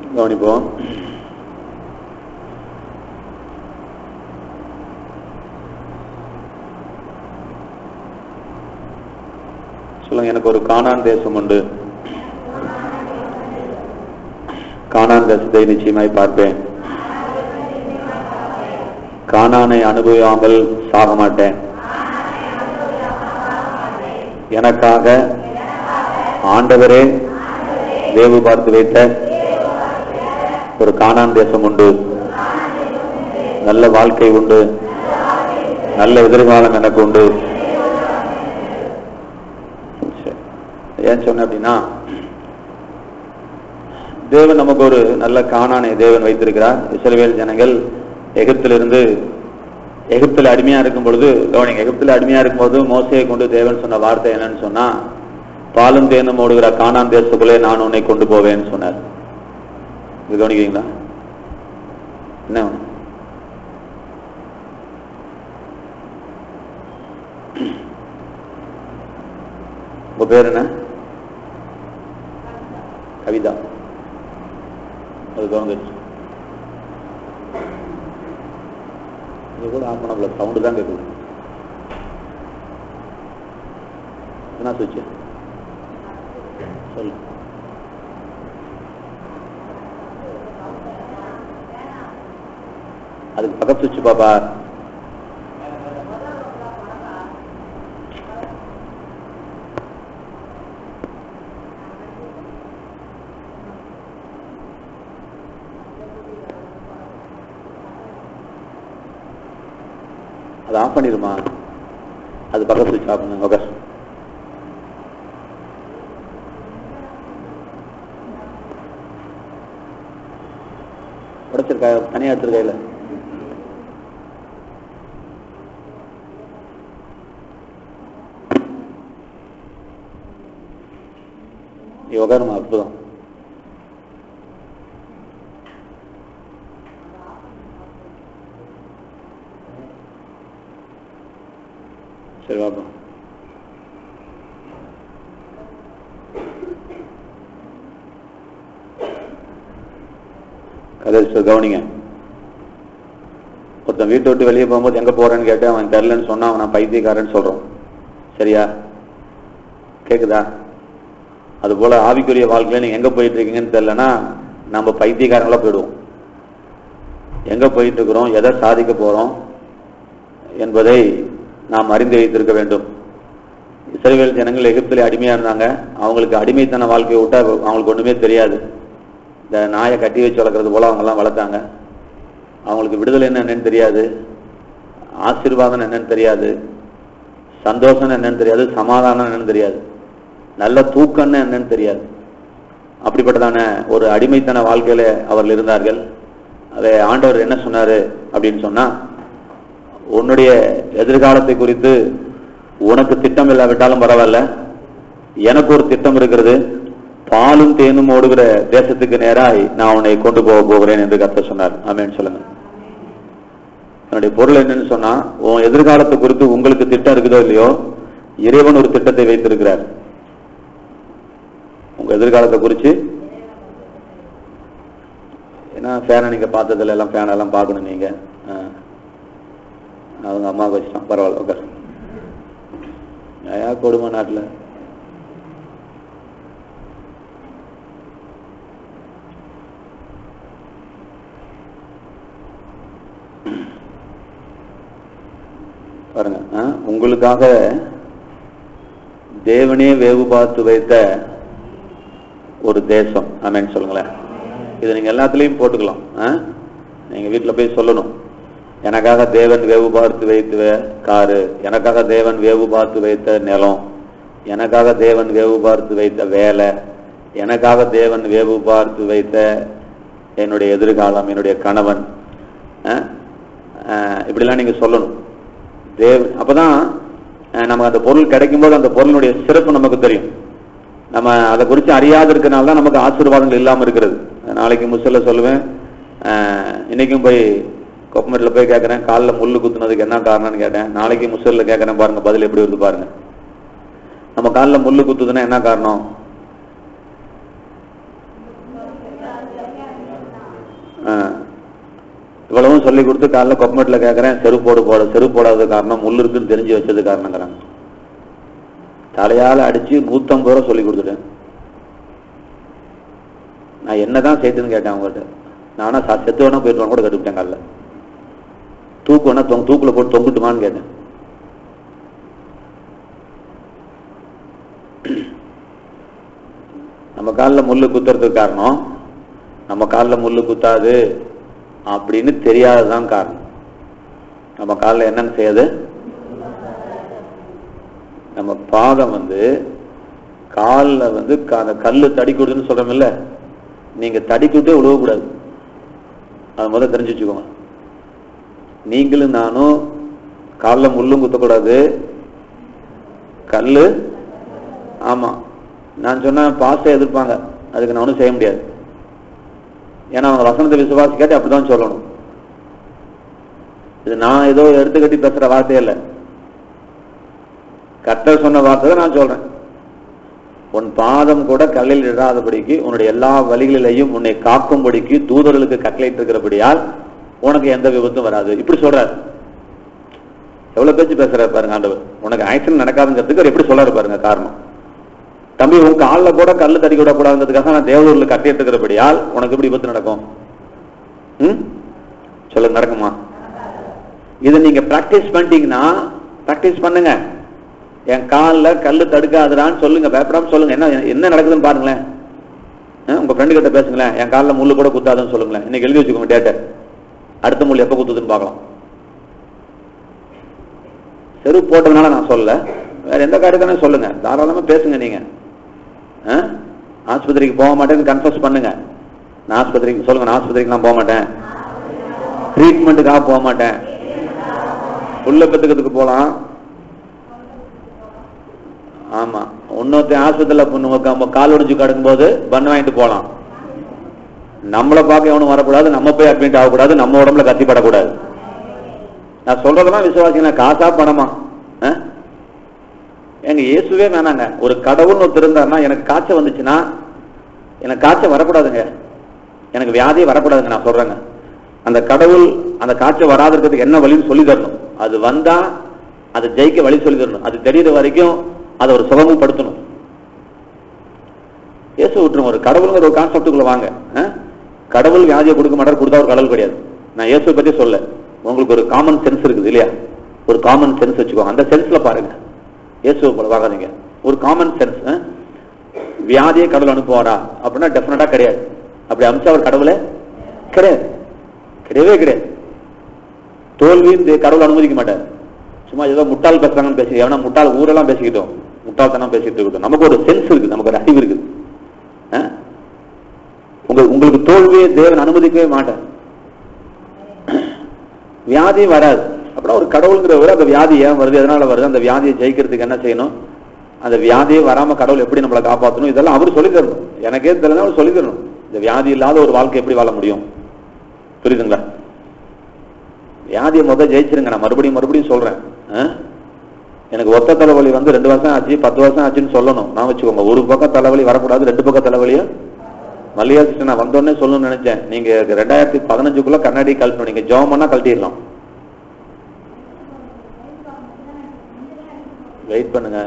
கவனிப்போம் சொல்லுங்க எனக்கு ஒரு கானான் தேசம் உண்டு கானான் தேசத்தை நிச்சயமாய் பார்ப்பேன் கானானை அனுபவியாமல் சாக மாட்டேன் எனக்காக ஆண்டவரே வேவு பார்த்து வைத்த ஒரு கானான் தேசம் உண்டு நல்ல வாழ்க்கை உண்டு நல்ல எதிர்காலம் எனக்கு உண்டு சரி. ஏன் சொன்னேன் அப்படின்னா தேவன் நமக்கு ஒரு நல்ல காணானை தேவன் வைத்திருக்கிறார் இஸ்ரவேல் ஜனங்கள் எகிப்திலிருந்து எகிப்தில் அடிமையா இருக்கும் பொழுது கவனிங்க எகிப்தில் அடிமையா இருக்கும்போது மோசையை கொண்டு தேவன் சொன்ன வார்த்தை என்னன்னு சொன்னா பாலும் தேனும் ஓடுகிற காணான் தேசத்துக்குள்ளே நான் உன்னை கொண்டு போவேன்னு சொன்னார் இது கவனிக்கிறீங்களா என்ன வேணும்? உங்க பேர் என்ன கவிதா அது கவனிச்சு இது கூட ஆஃப் பண்ண சவுண்டு தான் கேட்குது என்ன சுவிட்ச் சொல்லு அதுக்கு பக்கத்து சுவிட்ச் பாப்பா அது ஆஃப் பண்ணிருமா அது பக்கத்து சுவிட்ச் ஆஃப் பண்ணுங்க ஓகே உடைச்சிருக்கா தனியா எடுத்துருக்கா இல்ல நீ உட்காருமா அற்புதம் சரி வாப்பா கதை சொல் கவனிங்க ஒருத்தன் வீட்டை விட்டு வெளியே போகும்போது எங்க போறேன்னு கேட்டு அவன் தெரிலன்னு சொன்னா அவன் நான் பைத்தியக்காரன்னு சொல்றோம் சரியா கேக்குதா அது போல ஆவிக்குரிய வாழ்க்கையில நீங்க எங்க போயிட்டு இருக்கீங்கன்னு தெரியலன்னா நம்ம பைத்தியக்காரங்களா போயிடுவோம் எங்க போயிட்டு இருக்கிறோம் எதை சாதிக்க போறோம் என்பதை நாம் அறிந்து வைத்திருக்க வேண்டும் இஸ்ரவேல் ஜனங்கள் எகிப்திலே அடிமையா இருந்தாங்க அவங்களுக்கு அடிமைத்தன வாழ்க்கையை விட்டா அவங்களுக்கு ஒண்ணுமே தெரியாது இந்த நாயை கட்டி வச்சு வளர்க்கறது போல அவங்க எல்லாம் வளர்த்தாங்க அவங்களுக்கு விடுதலை என்னன்னு தெரியாது ஆசீர்வாதம் என்னன்னு தெரியாது சந்தோஷம் என்னன்னு தெரியாது சமாதானம் என்னன்னு தெரியாது நல்ல தூக்கம்னு என்னன்னு தெரியாது அப்படிப்பட்டதான ஒரு அடிமைத்தன வாழ்க்கையில அவர்கள் இருந்தார்கள் அதை ஆண்டவர் என்ன சொன்னாரு அப்படின்னு சொன்னா உன்னுடைய எதிர்காலத்தை குறித்து உனக்கு திட்டம் இல்லாவிட்டாலும் பரவாயில்ல எனக்கு ஒரு திட்டம் இருக்கிறது பாலும் தேனும் ஓடுகிற தேசத்துக்கு நேராய் நான் உன்னை கொண்டு போக போகிறேன் என்று கத்த சொன்னார் ஆமேன்னு சொல்லுங்க என்னுடைய பொருள் என்னன்னு சொன்னா உன் எதிர்காலத்தை குறித்து உங்களுக்கு திட்டம் இருக்குதோ இல்லையோ இறைவன் ஒரு திட்டத்தை வைத்திருக்கிறார் உங்க எதிர்காலத்தை குறிச்சு ஏன்னா ஃபேனை நீங்க பார்த்ததுல எல்லாம் ஃபேன் எல்லாம் பார்க்கணும் நீங்க ஆ. அவங்க அம்மாவுக்கு வச்சுட்டான் பரவாயில்ல உட்கார் ஏன் கொடுமை நாட்டுல பாருங்க ஆ, உங்களுக்காக தேவனே வேவு பார்த்து வைத்த ஒரு தேசம் ஆமேன்னு சொல்லுங்களேன் இது நீங்க எல்லாத்துலயும் போட்டுக்கலாம் ஆ? நீங்க வீட்டுல போய் சொல்லணும் எனக்காக தேவன் வேவு பார்த்து வைத்த காரு எனக்காக தேவன் வேவு பார்த்து வைத்த நிலம் எனக்காக தேவன் வேவு பார்த்து வைத்த வேலை எனக்காக தேவன் வேவு பார்த்து வைத்த என்னுடைய எதிர்காலம் என்னுடைய கணவன் ஆ? ஆ, இப்படிலாம் நீங்க சொல்லணும் தேவ் அப்பதான் அஹ், நமக்கு அந்த பொருள் கிடைக்கும்போது அந்த பொருளினுடைய சிறப்பு நமக்கு தெரியும் நம்ம அதை குறித்து அறியாத இருக்கனால தான் நமக்கு ஆசீர்வாதங்கள் இல்லாம இருக்கிறது நாளைக்கு முசல்ல சொல்லுவேன் அஹ், இன்னைக்கும் போய் கொப்பமேட்டில் போய் கேட்கறேன் காலில் முள்ளு குத்துனதுக்கு என்ன காரணம்னு கேட்டேன் நாளைக்கு முசல்ல கேட்கறேன் பாருங்க பதில் எப்படி வருது பாருங்க நம்ம காலில் முள்ளு குத்துதுன்னா என்ன காரணம் இவ்வளவும் சொல்லி கொடுத்து காலைல கொப்பமேட்ல கேட்கறேன் செருப்போடு போட செருப்பு போடாத காரணம் முள் இருக்குன்னு தெரிஞ்சு வச்சது காரணங்கிறாங்க தலையால அடிச்சு நூத்தம்பது ரூபா சொல்லி கொடுத்துட்டேன் நான் என்னதான் செய்துன்னு கேட்டேன் அவங்ககிட்ட நானா சா- செத்து வேணா போயிட்டு கூட கட்டுவிட்டேன் காலைல தூக்கு வேணா தொங்க தூக்குல போட்டு தொங்குட்டுமான்னு கேட்டேன் நம்ம காலில் முள்ளு குத்துறதுக்கு காரணம் நம்ம காலில் முள்ளு குத்தாது அப்படின்னு தெரியாததான் காரணம் நம்ம காலில் என்னன்னு செய்யாது நம்ம பாதம் வந்து காலில் வந்து க- அந்த கல்லு தடி கொடுதுன்னு சொல்றோம்ல நீங்க தடி கொடுத்தே உழுவக்கூடாது அது முதல்ல தெரிஞ்சு வச்சுக்கோங்க நீங்களும் நானும் காலில் முள்ளும் குத்தக்கூடாது கல்லு ஆமா நான் சொன்ன பாச எதிர்ப்பாங்க அதுக்கு நான் ஒன்றும் செய்ய முடியாது ஏன்னா அவங்க வசனத்தை விசுவாசிக்காட்டி அப்படிதான் சொல்லணும் இது நான் ஏதோ எடுத்துக்கட்டி பேசுற வார்த்தையே இல்லை கர்த்தர் சொன்ன வார்த்தை தான் நான் சொல்றேன் உன் பாதம் கூட கல்லில் இடாதபடிக்கு உன்னுடைய எல்லா வழிகளிலையும் உன்னை காக்கும்படிக்கு தூதர்களுக்கு கட்டளையிட்டு இருக்கிறபடியால் உனக்கு எந்த விபத்தும் வராது இப்படி சொல்றாரு எவ்வளவு பேச்சு பேசுறாரு பாருங்க ஆண்டவர் உனக்கு ஆக்சிடென்ட் நடக்காதுங்கிறதுக்கு அவர் எப்படி சொல்றாரு பாருங்க காரணம் தம்பி உன் காலில் கூட கல்லு தடி விட கூடாதுங்கிறதுக்காக நான் தேவதூர்ல கட்டிட்டு இருக்கிறபடியால் உனக்கு எப்படி விபத்து நடக்கும் ம் சொல்லுங்க நடக்குமா இதை நீங்க பிராக்டிஸ் பண்ணிட்டீங்கன்னா பிராக்டிஸ் பண்ணுங்க என் காலில் கல்லு தடுக்காதுடான்னு சொல்லுங்க பயப்படாம சொல்லுங்க என்ன என்ன நடக்குதுன்னு பாருங்களேன் ஆ, உங்க ஃப்ரெண்டு கிட்ட பேசுங்களேன் என் காலில் முள்ளு கூட குத்தாதுன்னு சொல்லுங்களேன் இன்னைக்கு எழுதி வச்சுக்கோங்க டேட்டை அடுத்த முள் எப்போ குத்துதுன்னு பார்க்கலாம் செருப்பு போட்டதுனால நான் சொல்லல வேற எந்த காரியத்தானே சொல்லுங்க தாராளமா பேசுங்க நீங்க ஆ? ஆஸ்பத்திரிக்கு போக மாட்டேன்னு கன்ஃபஸ் பண்ணுங்க நான் ஆஸ்பத்திரிக்கு சொல்லுங்க நான் ஆஸ்பத்திரிக்கு நான் போக மாட்டேன் ட்ரீட்மெண்ட்டுக்காக போக மாட்டேன் புள்ள பெத்துக்கிறதுக்கு போலாம் ஆமா இன்னொருத்தன் ஆஸ்பத்திரியில பொண்ணு நம்ம கால் ஒடிஞ்சு கிடக்கும் போது பண்ண வாங்கிட்டு போலாம் நம்மளை பார்க்க எவனும் வரக்கூடாது நம்ம போய் அட்மிட் ஆகக்கூடாது நம்ம உடம்புல கத்திப்படக்கூடாது நான் சொல்றதெல்லாம் விசுவாசிங்க காசா பணமா ஆ? எங்க இயேசுவே வேணாங்க ஒரு கடவுள்னு ஒருத்தர் இருந்தாருன்னா எனக்கு காய்ச்சல் வந்துச்சுன்னா எனக்கு காய்ச்சல் வரக்கூடாதுங்க எனக்கு வியாதியே வரக்கூடாதுங்க நான் சொல்றேங்க அந்த கடவுள் அந்த காய்ச்சல் வராத இருக்கிறதுக்கு என்ன வழின்னு சொல்லி தரணும் அது வந்தா அதை ஜெயிக்க வழி சொல்லி தரணும் அது தெரியுற வரைக்கும் அதை ஒரு சுகமும் படுத்தணும் இயேசு விட்டுரும் ஒரு கடவுளுங்கிற ஒரு கான்செப்டுக்குள்ள வாங்க ஆ? கடவுள் வியாதியை கொடுக்க மாட்டார் கொடுத்தா ஒரு கடவுள் கிடையாது நான் இயேசு பத்தி சொல்ல உங்களுக்கு ஒரு காமன் சென்ஸ் இருக்குது இல்லையா ஒரு காமன் சென்ஸ் வச்சுக்கோங்க அந்த சென்ஸ்ல பாருங்க இயேசுவை போல வாங்காதீங்க ஒரு காமன் சென்ஸ் வியாதியை கடவுள் அனுப்புவாரா அப்படின்னா டெஃபினட்டா கிடையாது அப்படி அமிச்சா அவர் கடவுளே கிடையாது கிடையவே கிடையாது தோல்வியும் தே- கடவுள் அனுமதிக்க மாட்டார் சும்மா ஏதோ முட்டாள் பேசுறாங்கன்னு பேசி எவனா முட்டாள் ஊரெல்லாம் பேசிக்கிட்டோம் முட்டாள்தனம் பேசிட்டு இருக்கட்டும் நமக்கு ஒரு சென்ஸ் இருக்கு நமக்கு ஒரு அறிவு இருக்குது ஆ? உங்க உங்களுக்கு தோல்வியை தேவன் அனுமதிக்கவே மாட்டார் வியாதி வராது அப்படின்னா ஒரு கடவுளுங்கிறவர் அந்த வியாதி ஏன் வருது எதனால வருது அந்த வியாதியை ஜெயிக்கிறதுக்கு என்ன செய்யணும் அந்த வியாதியே வராம கடவுள் எப்படி நம்மளை காப்பாற்றணும் இதெல்லாம் அவர் சொல்லி தரணும் எனக்கே தெரியல அவர் சொல்லி தரணும் இந்த வியாதி இல்லாத ஒரு வாழ்க்கை எப்படி வாழ முடியும் புரியுதுங்களா வியாதியை முதல் ஜெயிச்சிருங்க நான் மறுபடியும் மறுபடியும் சொல்றேன் ஆ? எனக்கு ஒத்த தலைவலி வந்து ரெண்டு வருஷம் ஆச்சு பத்து வருஷம் ஆச்சுன்னு சொல்லணும் நான் வச்சுக்கோங்க ஒரு பக்கம் தலைவலி வரக்கூடாது ரெண்டு பக்கம் தலைவலியும் மல்லிகா சிஸ்டர் நான் வந்தோடனே சொல்லணும்னு நினைச்சேன் நீங்க ரெண்டாயிரத்தி பதினஞ்சுக்குள்ள கண்ணாடி கழட்டணும் நீங்க ஜெபம் பண்ணா கழட்டிடலாம் வெயிட் பண்ணுங்க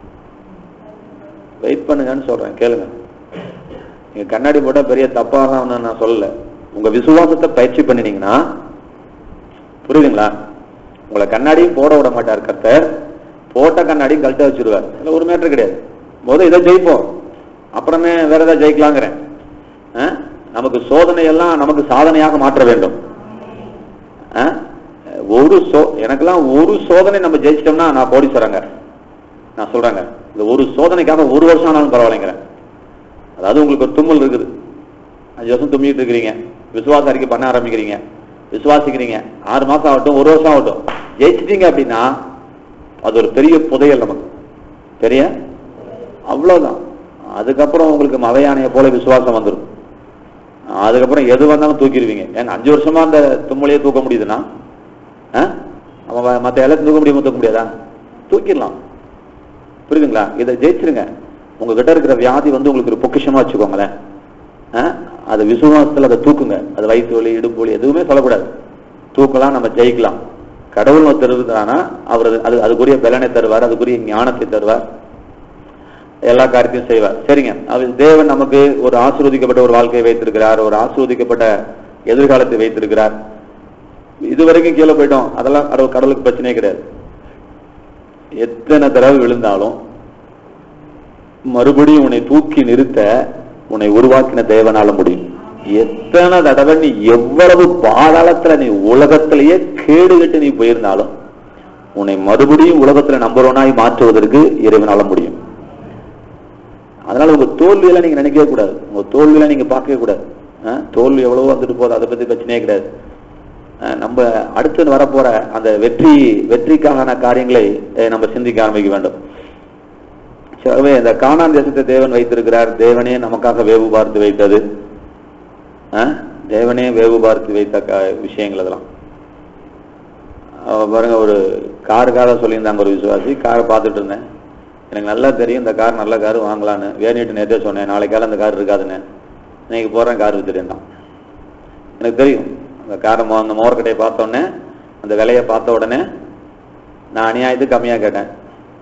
வெயிட் பண்ணுங்கன்னு சொல்றேன் கேளுங்க நீங்க கண்ணாடி போட்டா பெரிய தப்பாக நான் சொல்லல உங்க விசுவாசத்தை பயிற்சி பண்ணினீங்கன்னா புரியுதுங்களா உங்களை கண்ணாடியும் போட விட மாட்டார் கர்த்தர் போட்ட கண்ணாடியும் கழட்ட வச்சிருவார் இதுல ஒரு மேட்டர் கிடையாது முதல் இதை ஜெயிப்போம் அப்புறமே வேற ஏதாவது ஜெயிக்கலாங்கிறேன் ஆ? நமக்கு சோதனை எல்லாம் நமக்கு சாதனையாக மாற்ற வேண்டும் ஆ? ஒரு சோ எனக்கெல்லாம் ஒரு சோதனை நம்ம ஜெயிச்சிட்டோம்னா நான் கோடீஸ்வரங்க நான் சொல்றேங்க இந்த ஒரு சோதனைக்காக ஒரு வருஷம் ஆனாலும் பரவாயில்லைங்கிறேன் அதாவது உங்களுக்கு ஒரு தும்மல் இருக்குது அஞ்சு வருஷம் தும்மிட்டு இருக்கிறீங்க விசுவாச அறிக்கை பண்ண ஆரம்பிக்கிறீங்க விசுவாசிக்கிறீங்க ஆறு மாசம் ஆகட்டும் ஒரு வருஷம் ஆகட்டும் ஜெயிச்சிட்டீங்க அப்படின்னா அது ஒரு பெரிய புதையல் நமக்கு பெரிய அவ்வளவுதான் அதுக்கப்புறம் உங்களுக்கு மவையானைய போல விசுவாசம் வந்துடும் அதுக்கப்புறம் எது வந்தாலும் தூக்கிடுவீங்க ஏங்க அஞ்சு வருஷமா அந்த தும்மலையே தூக்க முடியுதுன்னா ஆ? நம்ம வ- மத்த எல்லாத்தையும் தூக்க முடியுமா தூக்க முடியாதா தூக்கிடலாம் புரியுதுங்களா இதை ஜெயிச்சிருங்க உங்க கிட்ட இருக்கிற வியாதி வந்து உங்களுக்கு ஒரு பொக்கிஷமா வச்சுக்கோங்களேன் ஆ? அது விசுவாசத்துல அதை தூக்குங்க அது வயிற்று வலி இடுப்பு வலி எதுவுமே சொல்லக்கூடாது தூக்கலாம் நம்ம ஜெயிக்கலாம் கடவுள் ஒருத்தர் இருக்கிறானா அவர் அது- அது அதுக்குரிய பலனை தருவார் அதுக்குரிய ஞானத்தை தருவார் எல்லா காரியத்தையும் செய்வார் சரிங்க அவர் தேவன் நமக்கு ஒரு ஆசீர்வதிக்கப்பட்ட ஒரு வாழ்க்கையை வைத்திருக்கிறார் ஒரு ஆசீர்வதிக்கப்பட்ட எதிர்காலத்தை வைத்திருக்கிறார் இதுவரைக்கும் கீழே போயிட்டோம் அதெல்லாம் கடவுள் கடவுளுக்கு பிரச்சனையே கிடையாது எத்தனை தடவை விழுந்தாலும் மறுபடியும் உன்னை தூக்கி நிறுத்த உன்னை உருவாக்கின தேவனால முடியும் எத்தனை தடவை நீ எவ்வளவு பாதாளத்துல நீ உலகத்திலேயே கேடுகட்டு நீ போயிருந்தாலும் உன்னை மறுபடியும் உலகத்துல நம்புறவனாய் மாற்றுவதற்கு இறைவனால முடியும் அதனால உங்க தோல்வியெல்லாம் நீங்க நினைக்கவே கூடாது உங்க தோல்வியெல்லாம் நீங்க பார்க்கவே கூடாது ஆ? தோல்வி எவ்வளவோ வந்துட்டு போகுது அதை பத்தி பிரச்சனையே கிடையாது ஆ, நம்ம அடுத்து வரப்போற அந்த வெற்றி வெற்றிக்கான காரியங்களை அஹ், நம்ம சிந்திக்க ஆரம்பிக்க வேண்டும் ஆகவே இந்த கானான் தேசத்தை தேவன் வைத்திருக்கிறார் தேவனே நமக்காக வேவு பார்த்து வைத்தது ஆ? தேவனே வேவு பார்த்து வைத்த க- விஷயங்கள் அதெல்லாம் அவ பாருங்க ஒரு காருக்காக சொல்லியிருந்தாங்க ஒரு விசுவாசி காரை பார்த்துட்டு இருந்தேன் எனக்கு நல்லா தெரியும் இந்த கார் நல்ல கார் வாங்கலான்னு வேணிட்டு நேற்றே சொன்னேன் நாளைக்கால அந்த கார் இருக்காதுன்னு இன்னைக்கு போறேன் கார் வித்துட்டேன் எனக்கு தெரியும் அந்த காரை மோ- அந்த மோர்கட்டையை பார்த்த உடனே அந்த விலையை பார்த்த உடனே நான் அநியாயத்துக்கு கம்மியா கேட்டேன்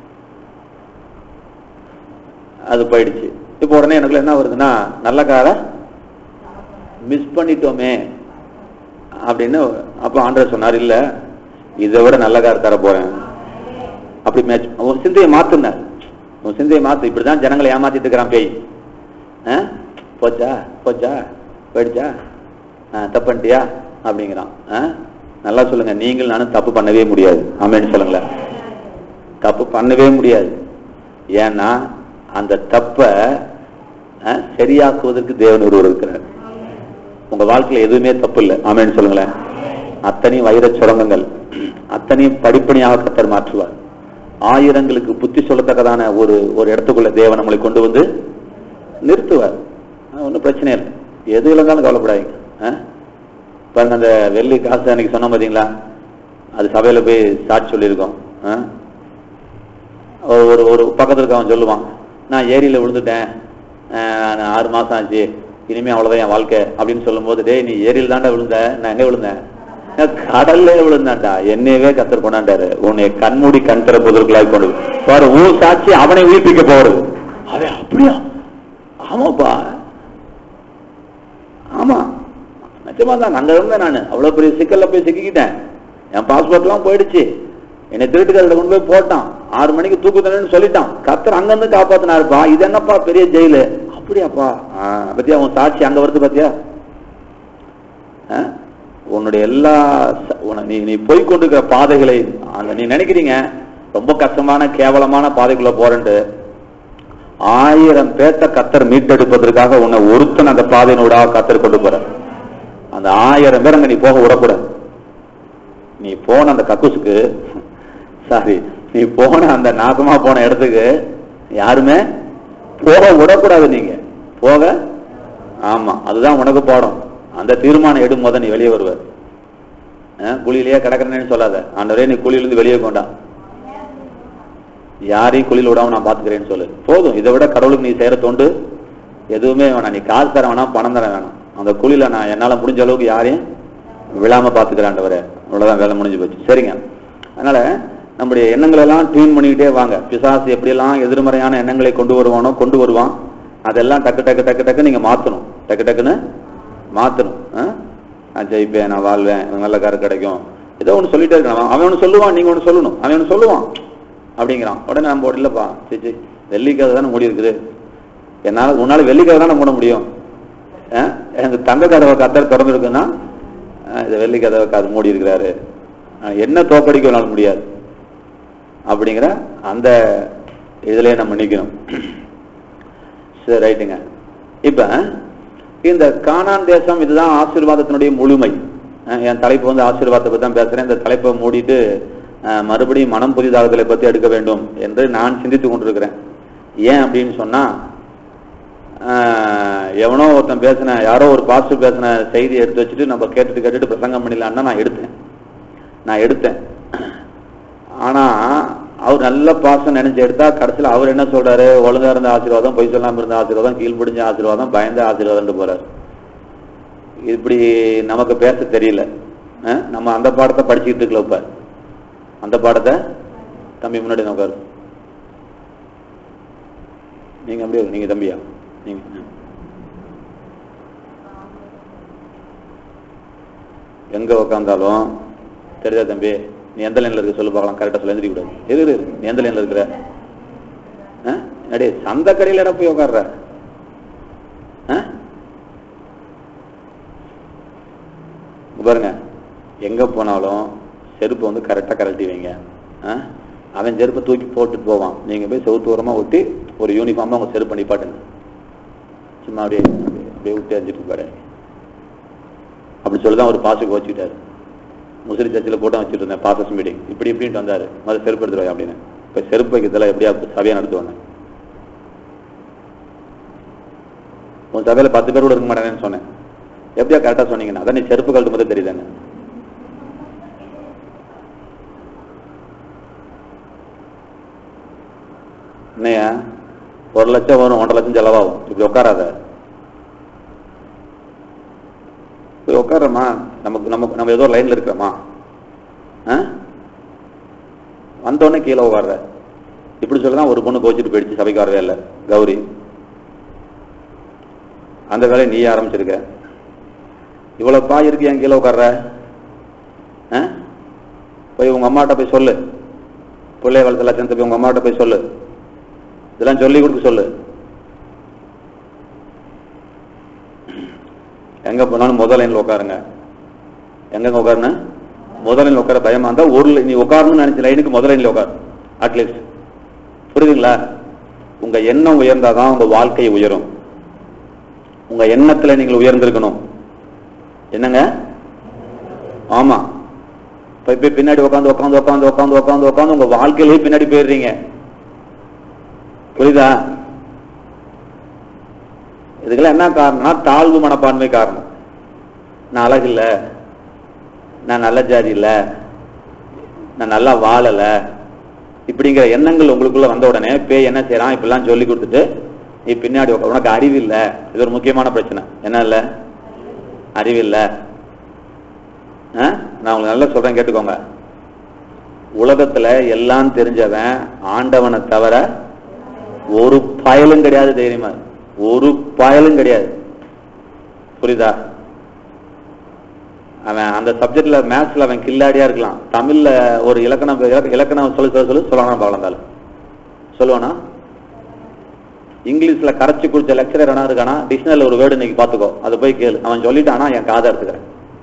அது போயிடுச்சு இப்போ உடனே எனக்குள்ள என்ன வருதுன்னா நல்ல காரை மிஸ் பண்ணிட்டோமே அப்படின்னு அப்ப ஆண்டவர் சொன்னார் இல்ல இதை விட நல்ல கார் தர போறேன் அப்படி மேட்ச் உன் சிந்தையை மாத்துன உன் சிந்தையை மாத்து இப்படிதான் ஜனங்களை ஏமாத்திட்டு இருக்கிறான் பேய் ஆ? போச்சா போச்சா போயிடுச்சா ஆ, தப்பு பண்ணிட்டியா அப்படிங்கிறான் ஆ? நல்லா சொல்லுங்க நீங்கள் நானும் தப்பு பண்ணவே முடியாது ஆமேன்னு சொல்லுங்களேன் தப்பு பண்ணவே முடியாது ஏன்னா அந்த தப்பை ஆ, சரியாக்குவதற்கு தேவன் ஒருவர் இருக்கிறார் உங்க வாழ்க்கையில எதுவுமே தப்பு இல்லை ஆமேன்னு சொல்லுங்களேன் அத்தனையும் வைர சுரங்கங்கள் அத்தனையும் படிப்பணியாக கத்தர் மாற்றுவார் ஆயிரங்களுக்கு புத்தி சொல்லத்தக்கதான ஒரு ஒரு இடத்துக்குள்ள தேவன் நம்மளை கொண்டு வந்து நிறுத்துவார் ஒன்றும் பிரச்சனை இல்லை எது இருந்தாலும் கவலைப்படாதீங்க ஆ? பாருங்க அந்த வெள்ளி காசு அன்னைக்கு சொன்னோம் பாத்தீங்களா அது சபையில போய் சாட்சி சொல்லியிருக்கோம் ஆ? ஒரு ஒரு பக்கத்துல இருக்கவன் சொல்லுவான் நான் ஏரியில விழுந்துட்டேன் ஆஹ் நான் ஆறு மாசம் ஆச்சு இனிமே அவ்வளவுதான் என் வாழ்க்கை அப்படின்னு சொல்லும்போது டேய் நீ ஏரியில தாண்டா விழுந்த நான் எங்க விழுந்தேன் நான் கடல்ல விழுந்தான்டா என்னையவே கத்தர் கொண்டாண்டாரு உன்னை கண்மூடி கண் திறப்பதற்குள்ளாய் கொண்டு போய். பாரு ஊர் சாட்சி அவனை உயிர்ப்பிக்க போறது அவன் அப்படியா ஆமாப்பா ஆமா நிச்சயமா தான் அங்க இருந்தேன் நான் அவ்வளவு பெரிய சிக்கல்ல போய் சிக்கிக்கிட்டேன் என் பாஸ்போர்ட் எல்லாம் போயிடுச்சு என்னை திருட்டுக்கல்ல கொண்டு போய் போட்டான் ஆறு மணிக்கு தூக்கு தண்டனைன்னு சொல்லிட்டான் கத்தர் அங்க இருந்து காப்பாத்தினாருப்பா இது என்னப்பா பெரிய ஜெயிலு அப்படியாப்பா ஆ, பத்தியா உன் சாட்சி அங்க வருது பாத்தியா ஆ? உன்னுடைய எல்லா ச- உன- நீ நீ போய் கொண்டிருக்கிற பாதைகளை அந்த நீ நினைக்கிறீங்க ரொம்ப கஷ்டமான கேவலமான பாதைக்குள்ள போறேன்ட்டு ஆயிரம் பேத்த கத்தர் மீட்டெடுப்பதற்காக உன்னை ஒருத்தன் அந்த பாதையினூடாக கத்தர் கொண்டு போற அந்த ஆயிரம் பேர் அங்க நீ போக விடக்கூடாது நீ போன அந்த கக்கூசுக்கு சாரி நீ போன அந்த நாசமா போன இடத்துக்கு யாருமே போக விடக்கூடாது நீங்க போக ஆமா அதுதான் உனக்கு பாடம் அந்த தீர்மானம் எடும் போத நீ வெளியே வருவ அஹ், குழியிலேயே கிடக்கிறேன்னு சொல்லாத ஆண்டவரே நீ குழியிலிருந்து வெளியே கொண்டா யாரையும் குழியில் விடாம நான் பாத்துக்கிறேன்னு சொல்லு போதும் இதை விட கடவுளுக்கு நீ செய்யற தொண்டு எதுவுமே வேணாம் நீ காசு தர வேணாம் பணம் தர வேணாம் அந்த குழியில நான் என்னால முடிஞ்ச அளவுக்கு யாரையும் விழாம பாத்துக்கிறாண்டவரே அவ்வளவுதான் வேலை முடிஞ்சு போச்சு சரிங்க அதனால நம்முடைய எண்ணங்களை எல்லாம் டியூன் பண்ணிக்கிட்டே வாங்க பிசாசு எப்படியெல்லாம் எதிர்மறையான எண்ணங்களை கொண்டு வருவானோ கொண்டு வருவான் அதெல்லாம் டக்கு டக்கு டக்கு டக்கு நீங்க மாத்தணும் டக்கு டக்குன்னு மாத்தணும் ஆ? நான் ஜெயிப்பேன் நான் வாழ்வேன் எனக்கு நல்ல கார் கிடைக்கும் ஏதோ ஒண்ணு சொல்லிட்டே இருக்கான் அவன் ஒண்ணு சொல்லுவான் நீங்க ஒண்ணு சொல்லணும் அவன் ஒண்ணு சொல்லுவான் அப்படிங்கிறான் உடனே நம்ம போட்டு இல்லப்பா சிச்சி வெள்ளிக்காக தானே மூடி இருக்குது என்னால உன்னால வெள்ளிக்காக தானே மூட முடியும் ஆ? எனக்கு தங்க கதவை கத்தர் திறந்து இருக்குன்னா இந்த வெள்ளி கதவை அது மூடி இருக்கிறாரு ஆ, என்ன தோக்கடிக்க என்னால முடியாது அப்படிங்கிற அந்த இதுலயே நம்ம நிக்கணும் சரி ரைட்டுங்க இப்ப இந்த கானான் தேசம் இதுதான் ஆசீர்வாதத்தினுடைய முழுமை அஹ் என் தலைப்பு வந்து ஆசீர்வாதத்தை பத்தி தான் பேசுறேன் இந்த தலைப்பை மூடிட்டு அஹ், மறுபடியும் மனம் புதிதாகுதலை பத்தி எடுக்க வேண்டும் என்று நான் சிந்தித்துக் கொண்டிருக்கிறேன் ஏன் அப்படின்னு சொன்னா ஆஹ், எவனோ ஒருத்தன் பேசின யாரோ ஒரு பாஸ்டர் பேசின செய்தியை எடுத்து வச்சுட்டு நம்ம கேட்டுட்டு கேட்டுட்டு பிரசங்கம் பண்ணிடலான்னா நான் எடுத்தேன் நான் எடுத்தேன் ஆனா அவர் நல்ல பாசம் நினைச்சு எடுத்தா கடைசியில் அவர் என்ன சொல்றாரு ஒழுங்கா இருந்த ஆசீர்வாதம் பொய் சொல்லாம இருந்த ஆசீர்வாதம் கீழ்பிடிஞ்ச ஆசீர்வாதம் பயந்த ஆசீர்வாதம் போறாரு இப்படி நமக்கு பேச தெரியல ஆ? நம்ம அந்த பாடத்தை படிச்சுக்கிட்டு இருக்கல இப்ப அந்த பாடத்தை தம்பி முன்னாடி வந்து உட்காரு நீங்க அப்படியே இரு. நீங்க தம்பியா நீங்க ஆ. எங்க உட்காந்தாலும் தெரியுதா தம்பி நீ எந்த லைன்ல இருக்க சொல்லு பார்க்கலாம் கரெக்டா சொல்ல எந்திரிக்க கூடாது இரு இரு, இரு. நீ எந்த லைன்ல இருக்கிற ஆ? அடே சந்த கடையில இடம் போய் உட்கார்ற ஆ? இங்க பாருங்க எங்க போனாலும் செருப்பு வந்து கரெக்டா கழட்டி வைங்க ஆ? அவன் செருப்பை தூக்கி போட்டுட்டு போவான் நீங்க போய் செவுத்து ஓரமா ஒட்டி ஒரு யூனிஃபார்மா உங்க செருப்பு நிப்பாட்டுங்க சும்மா அப்படியே அப்படியே- அப்படியே விட்டு அஞ்சிட்டு பாரு அப்படி சொல்லிதான் ஒரு பாசுக்கு வச்சுக்கிட்டாரு முசிறி சர்ச்சில் போட்டோ வச்சுட்டு இருந்தேன் பாசஸ் மீட்டிங் இப்படி இப்படின்ட்டு வந்தாரு முதல்ல செருப்பு எடுத்துருவாய் அப்படின்னு இப்ப செருப்பு வைக்கிறதுல எப்படியா சபையா நடத்துவாங்க உன் சபையில பத்து பேர் கூட இருக்க மாட்டேன்னு சொன்னேன் எப்படியா கரெக்டா சொன்னீங்கன்னா அதான் நீ செருப்பு கழட்டும் போது தெரியுதானே என்னையா ஒரு லட்சம் வரும் ஒன்றரை லட்சம் செலவாகும் இப்படி உட்காராத போய் உட்காரமா நமக்கு நமக்கு நம்ம ஏதோ ஒரு லைன்ல இருக்கிறோமா ஆ? வந்தோடனே கீழே உட்கார்ற இப்படி சொல்லதான் ஒரு பொண்ணு கோச்சிட்டு போயிடுச்சு சபைக்கு வரவே இல்லை கௌரி அந்த வேலையை நீ ஆரம்பிச்சிருக்க இவ்வளவு பாய் இருக்கு என் கீழே உட்கார்ற ஆ? போய் உங்க அம்மாட்ட போய் சொல்லு பிள்ளை வளர்த்த லட்சணத்தை போய் உங்க அம்மாட்ட போய் சொல்லு இதெல்லாம் சொல்லி கொடுக்க சொல்லு எங்க போனாலும் முதல் லைன்ல உட்காருங்க எங்க உட்காருன்னு முதல் லைன்ல உட்கார பயமா இருந்தா ஒரு line- நீ உட்காரணும்னு நினைச்ச லைனுக்கு முதல் லைன்ல உட்காரு அட்லீஸ்ட் புரியுதுங்களா உங்க எண்ணம் உயர்ந்தாதான் உங்க வாழ்க்கை உயரும் உங்க எண்ணத்துல நீங்கள் உயர்ந்திருக்கணும் என்னங்க ஆமா போய் போய் பின்னாடி உட்காந்து உட்காந்து உட்காந்து உட்காந்து உட்காந்து உட்காந்து உங்க வாழ்க்கையிலேயே பின்னாடி போயிடுறீங்க புரியுதா இதுக்கெல்லாம் என்ன காரணம்னா தாழ்வு மனப்பான்மை காரணம் நான் அழகு இல்ல நான் நல்ல ஜாதி இல்ல நான் நல்லா வாழல இப்படிங்கிற எண்ணங்கள் உங்களுக்குள்ள வந்த உடனே பேய் என்ன செய்யறான் இப்படிலாம் சொல்லி கொடுத்துட்டு நீ பின்னாடி உட்கார். உனக்கு அறிவு இல்ல இது ஒரு முக்கியமான பிரச்சனை என்ன இல்ல அறிவு இல்ல ஆ? நான் உங்களுக்கு நல்லா சொல்றேன் கேட்டுக்கோங்க உலகத்துல எல்லாம் தெரிஞ்சவன் ஆண்டவனை தவிர ஒரு பயலும் கிடையாது தைரியமா இரு. ஒரு பயலும் கிடையாது புரியுதா அவன் அந்த சப்ஜெக்ட்ல மேத்ஸ்ல அவன் கில்லாடியா இருக்கலாம் தமிழ்ல ஒரு இலக்கணம் இலக்க- இலக்கணம் சொல்லு சொல்லு சொல்லு சொல்லுவானா பார்க்கலாம் சொல்லுவானா இங்கிலீஷ்ல கரைச்சு குடிச்ச லெக்சரர் என்ன இருக்கானா டிக்ஷனரியில் ஒரு வேர்டு இன்னைக்கு பாத்துக்கோ அதை போய் கேளு அவன் சொல்லிட்டானா என் காதை எடுத்துக்கிறேன்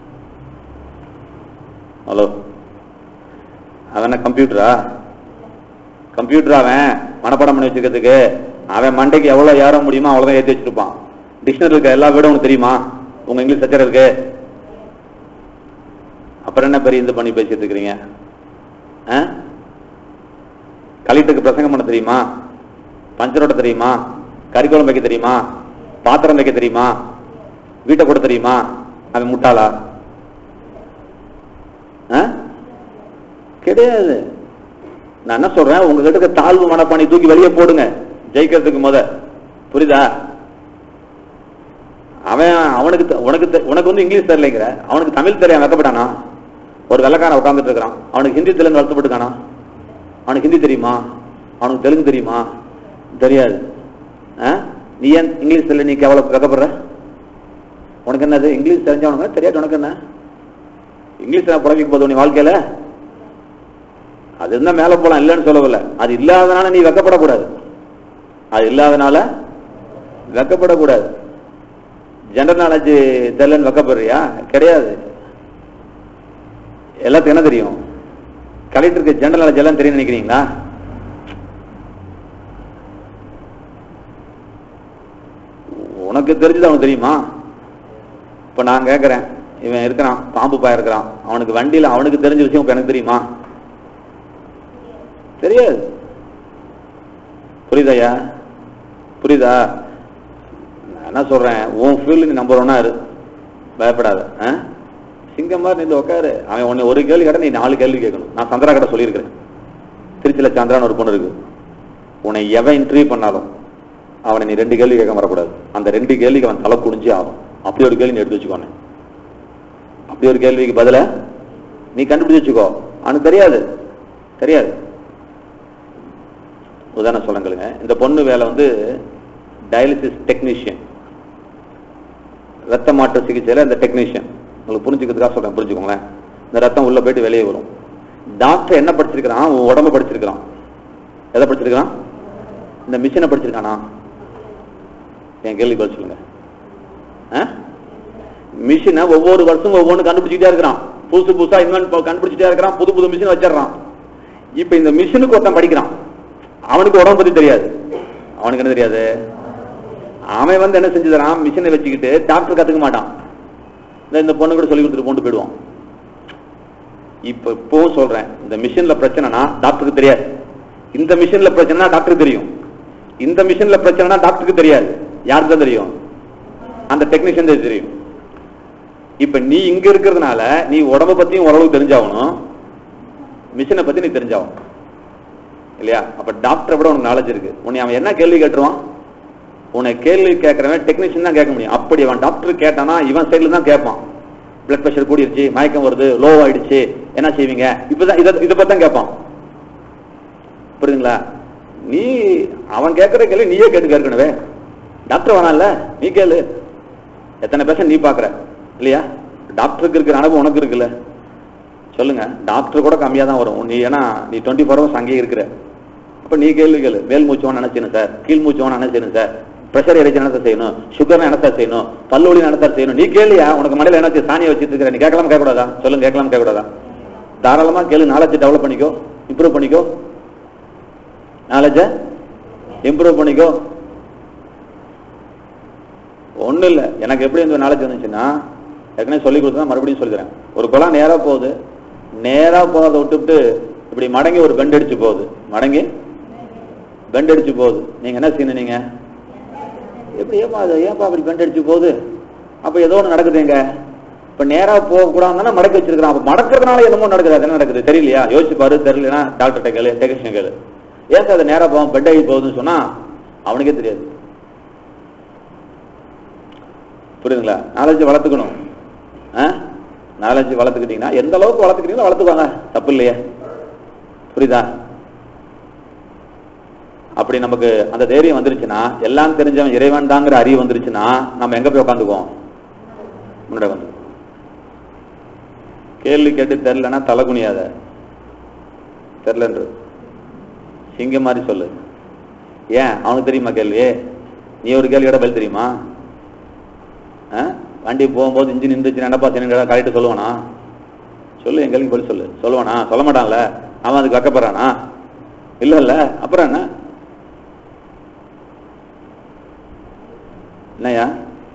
ஹலோ அவன் என்ன கம்ப்யூட்டரா கம்ப்யூட்டர் அவன் மனப்பாடம் பண்ணி வச்சுக்கிறதுக்கு அவன் மண்டைக்கு எவ்வளவு ஏற முடியுமோ அவ்வளவுதான் ஏத்தி வச்சிருப்பான் டிக்ஷனரி இருக்க எல்லா வேர்டும் உனக்கு தெரியுமா உங்க இங்கிலீஷ் லெக்சர் இருக்கு அப்புறம் என்ன பெரிய இது பண்ணி பேசிட்டு இருக்கிறீங்க ஆ? கலெக்டருக்கு பிரசங்கம் பண்ண தெரியுமா பஞ்சரோட்ட தெரியுமா கறிக்குழம்பு வைக்க தெரியுமா பாத்திரம் வைக்க தெரியுமா வீட்டை கூட தெரியுமா அவன் முட்டாளா ஆ? கிடையாது நான் என்ன சொல்றேன் உங்ககிட்ட இருக்க தாழ்வு மனப்பானை தூக்கி வெளியே போடுங்க ஜெயிக்கிறதுக்கு முத புரியுதா அவன் அவனுக்கு தெ- உனக்கு தெ- உனக்கு வந்து இங்கிலீஷ் தெரியலைங்கிற அவனுக்கு தமிழ் தெரியாம வைக்கப்பட்டானா ஒரு வெள்ளக்காரன் உட்கார்ந்துட்டு இருக்கிறான் அவனுக்கு ஹிந்தி தெலுங்கு வளர்த்துப்பட்டுக்கானா அவனுக்கு ஹிந்தி தெரியுமா அவனுக்கு தெலுங்கு தெரியுமா தெரியாது ஆ? நீ ஏன் இங்கிலீஷ் தெரியல நீ எவ்வளவு வைக்கப்படுற உனக்கு என்னது இங்கிலீஷ் தெரிஞ்சவனுங்க தெரியாது உனக்கு என்ன இங்கிலீஷ் புடவைக்கு போதும் நீ வாழ்க்கையில அது இருந்தா மேல போலாம் இல்லைன்னு சொல்லவில்லை அது இல்லாதனால நீ வெக்கப்படக்கூடாது அது இல்லாதனால வெக்கப்படக்கூடாது ஜெனரல் நாலேஜ் தெரியலன்னு வெக்கப்படுறியா கிடையாது எல்லாத்துக்கும் என்ன தெரியும் கலெக்டருக்கு ஜெனரல் நாலேஜ் எல்லாம் தெரியும் நினைக்கிறீங்களா உனக்கு தெரிஞ்சது அவனுக்கு தெரியுமா இப்ப நான் கேட்கறேன் இவன் இருக்கிறான் பாம்பு பாய இருக்கிறான் அவனுக்கு வண்டியில அவனுக்கு தெரிஞ்ச விஷயம் இப்ப எனக்கு தெரியுமா தெரியாது புரியுதாயா புரியுதா நான் என்ன சொல்றேன் உன் ஃபீல்டு நீ நம்பர் ஒன்னா இரு பயப்படாத ஆ? சிங்கம் மாதிரி நின்று உட்காரு அவன் உன்னை ஒரு கேள்வி கேட்ட நீ நாலு கேள்வி கேட்கணும் நான் சந்திரா கிட்ட சொல்லியிருக்கிறேன் திருச்சியில சந்திரான்னு ஒரு பொண்ணு இருக்கு உன்னை எவன் இன்டர்வியூ பண்ணாலும் அவனை நீ ரெண்டு கேள்வி கேட்க வரக்கூடாது அந்த ரெண்டு கேள்விக்கு அவன் தலை குடிஞ்சே ஆகும் அப்படி ஒரு கேள்வி நீ எடுத்து வச்சுக்கோனே அப்படி ஒரு கேள்விக்கு பதிலா நீ கண்டுபிடிச்சு வச்சுக்கோ அவனுக்கு தெரியாது தெரியாது உதாரணம் சொல்லுங்களுங்க இந்த பொண்ணு வேலை வந்து டயாலிசிஸ் டெக்னீஷியன் ரத்த மாற்று சிகிச்சையில இந்த டெக்னீஷியன் உங்களுக்கு புரிஞ்சுக்கிறதுக்காக சொல்றேன் புரிஞ்சுக்கோங்களேன் இந்த ரத்தம் உள்ள போயிட்டு வெளியே வரும் டாக்டர் என்ன படிச்சிருக்கிறான் உன் உடம்ப படிச்சிருக்கிறான் எதை படிச்சிருக்கிறான் இந்த மிஷினை படிச்சிருக்கானா என் கேள்வி பதில் சொல்லுங்க மிஷினை ஒவ்வொரு வருஷமும் ஒவ்வொன்று கண்டுபிடிச்சிட்டே இருக்கிறான் புதுசு புதுசா இன்வென்ட் கண்டுபிடிச்சிட்டே இருக்கிறான் புது புது மிஷின் வச்சிடறான் இப்ப இந்த மிஷினுக்கு ஒருத்தன் படிக்கிறான் அவனுக்கு உடம்பு பத்தி தெரியாது அவனுக்கு என்ன தெரியாது அவன் வந்து என்ன செஞ்சு தரான் மிஷினை வச்சுக்கிட்டு டாக்டர் கத்துக்க மாட்டான் இந்த- இந்த பொண்ணு கூட சொல்லி கொடுத்துட்டு கொண்டு போயிடுவான் இப்ப இப்பவும் சொல்றேன் இந்த மிஷின்ல பிரச்சனைனா டாக்டருக்கு தெரியாது இந்த மிஷின்ல பிரச்சனைனா டாக்டருக்கு தெரியும் இந்த மிஷின்ல பிரச்சனைனா டாக்டருக்கு தெரியாது யாருக்கு தான் தெரியும் அந்த டெக்னீஷியன் தான் தெரியும் இப்ப நீ இங்க இருக்கிறதுனால நீ உடம்ப பத்தியும் ஓரளவு தெரிஞ்சாகணும் மிஷினை பத்தி நீ தெரிஞ்சாகணும் இல்லையா அப்ப டாக்டரை விட உனக்கு நாலேஜ் இருக்கு உன்னை அவன் என்ன கேள்வி கேட்டுருவான் உன்னை கேள்வி கேட்கறவன் டெக்னீஷியன் தான் கேட்க முடியும் அப்படி அவன் டாக்டர் கேட்டானா இவன் சைடுல தான் கேட்பான் பிளட் பிரஷர் கூடிருச்சு மயக்கம் வருது லோ ஆயிடுச்சு என்ன செய்வீங்க இப்பதான் இதை இதை பத்தி தான் கேட்பான் புரியுதுங்களா நீ அவன் கேட்கற கேள்வி நீயே கேட்டு கேட்கணுவே டாக்டர் வேணாம்ல நீ கேளு எத்தனை பேச நீ பாக்குற இல்லையா டாக்டருக்கு இருக்கிற அனுபவம் உனக்கு இருக்குல்ல சொல்லுங்க டாக்டர் கூட கம்மியா தான் வரும் நீ ஏன்னா நீ டுவெண்ட்டி ஃபோர் ஹவர்ஸ் அங்கேயே இருக்கிற அப்ப நீ கேள்வி கேளு மேல் மூச்சவன் என்ன செய்யணும் சார் கீழ் மூச்சவன் என்ன செய்யணும் சார் பிரஷர் இறைச்சி என்ன சார் செய்யணும் சுகர் என்ன சார் செய்யணும் பல்லொலி என்ன சார் செய்யணும் நீ கேளியா உனக்கு மடையில என்ன செய்ய சாணியை வச்சிட்டு இருக்கிற நீ கேட்கலாம் கேட்கக்கூடாதா சொல்லுங்க கேட்கலாம் கேட்கக்கூடாதா தாராளமா கேளு நாலேஜ் டெவலப் பண்ணிக்கோ இம்ப்ரூவ் பண்ணிக்கோ நாலேஜ இம்ப்ரூவ் பண்ணிக்கோ ஒண்ணும் இல்ல எனக்கு எப்படி இந்த நாலேஜ் வந்துச்சுன்னா ஏற்கனவே சொல்லி கொடுத்தா மறுபடியும் சொல்லித்தரேன் ஒரு குளம் நேரா போகுது நேரா போறதை விட்டுவிட்டு இப்படி மடங்கி ஒரு பெண்ட் அடிச்சு போகுது மடங்கி பெண்ட் அடிச்சு போகுது நீங்க என்ன செய்யணும் நீங்க எப்படி ஏப்பா அது ஏப்பா அப்படி பெண்ட் அடிச்சு போகுது அப்ப ஏதோ ஒண்ணு நடக்குதுங்க இப்ப நேரா போக கூடாதுன்னா மடக்கி வச்சிருக்கான் அப்ப மடக்கிறதுனால என்னமோ நடக்குது அது என்ன நடக்குது தெரியலையா யோசிச்சு பாரு தெரியலனா டாக்டர்கிட்ட கேளு டெக்னீஷியன் கேளு ஏன் சார் அது நேரா போவோம் பெட் ஆகி போகுதுன்னு சொன்னா அவனுக்கே தெரியாது புரியுதுங்களா நாலேஜ் வளர்த்துக்கணும் நாலேஜ் வளர்த்துக்கிட்டீங்கன்னா எந்த அளவுக்கு வளர்த்துக்கிட்டீங்களோ வளர்த்துக்கோங்க தப்பு இல்லையே புரியுதா அப்படி நமக்கு அந்த தைரியம் வந்துருச்சுன்னா எல்லாம் தெரிஞ்சவன் இறைவன் தாங்கிற அறிவு வந்துருச்சுன்னா நம்ம எங்க போய் உட்காந்துக்குவோம் முன்னாடி வந்து கேள்வி கேட்டு தெரிலன்னா தலை குனியாத தெரிலன்று சிங்க மாதிரி சொல்லு ஏன் அவனுக்கு தெரியுமா கேள்வி நீ ஒரு கேள்வி கேட்ட பதில் தெரியுமா ஆ? வண்டி போகும்போது இன்ஜின் நின்றுச்சு என்னப்பா சின்ன கரெக்ட் சொல்லுவானா சொல்லு என் கேள்வி பதில் சொல்லு சொல்லுவானா சொல்ல மாட்டான்ல அவன் அதுக்கு வைக்கப்படுறானா இல்ல இல்ல அப்புறம் என்ன என்னய்யா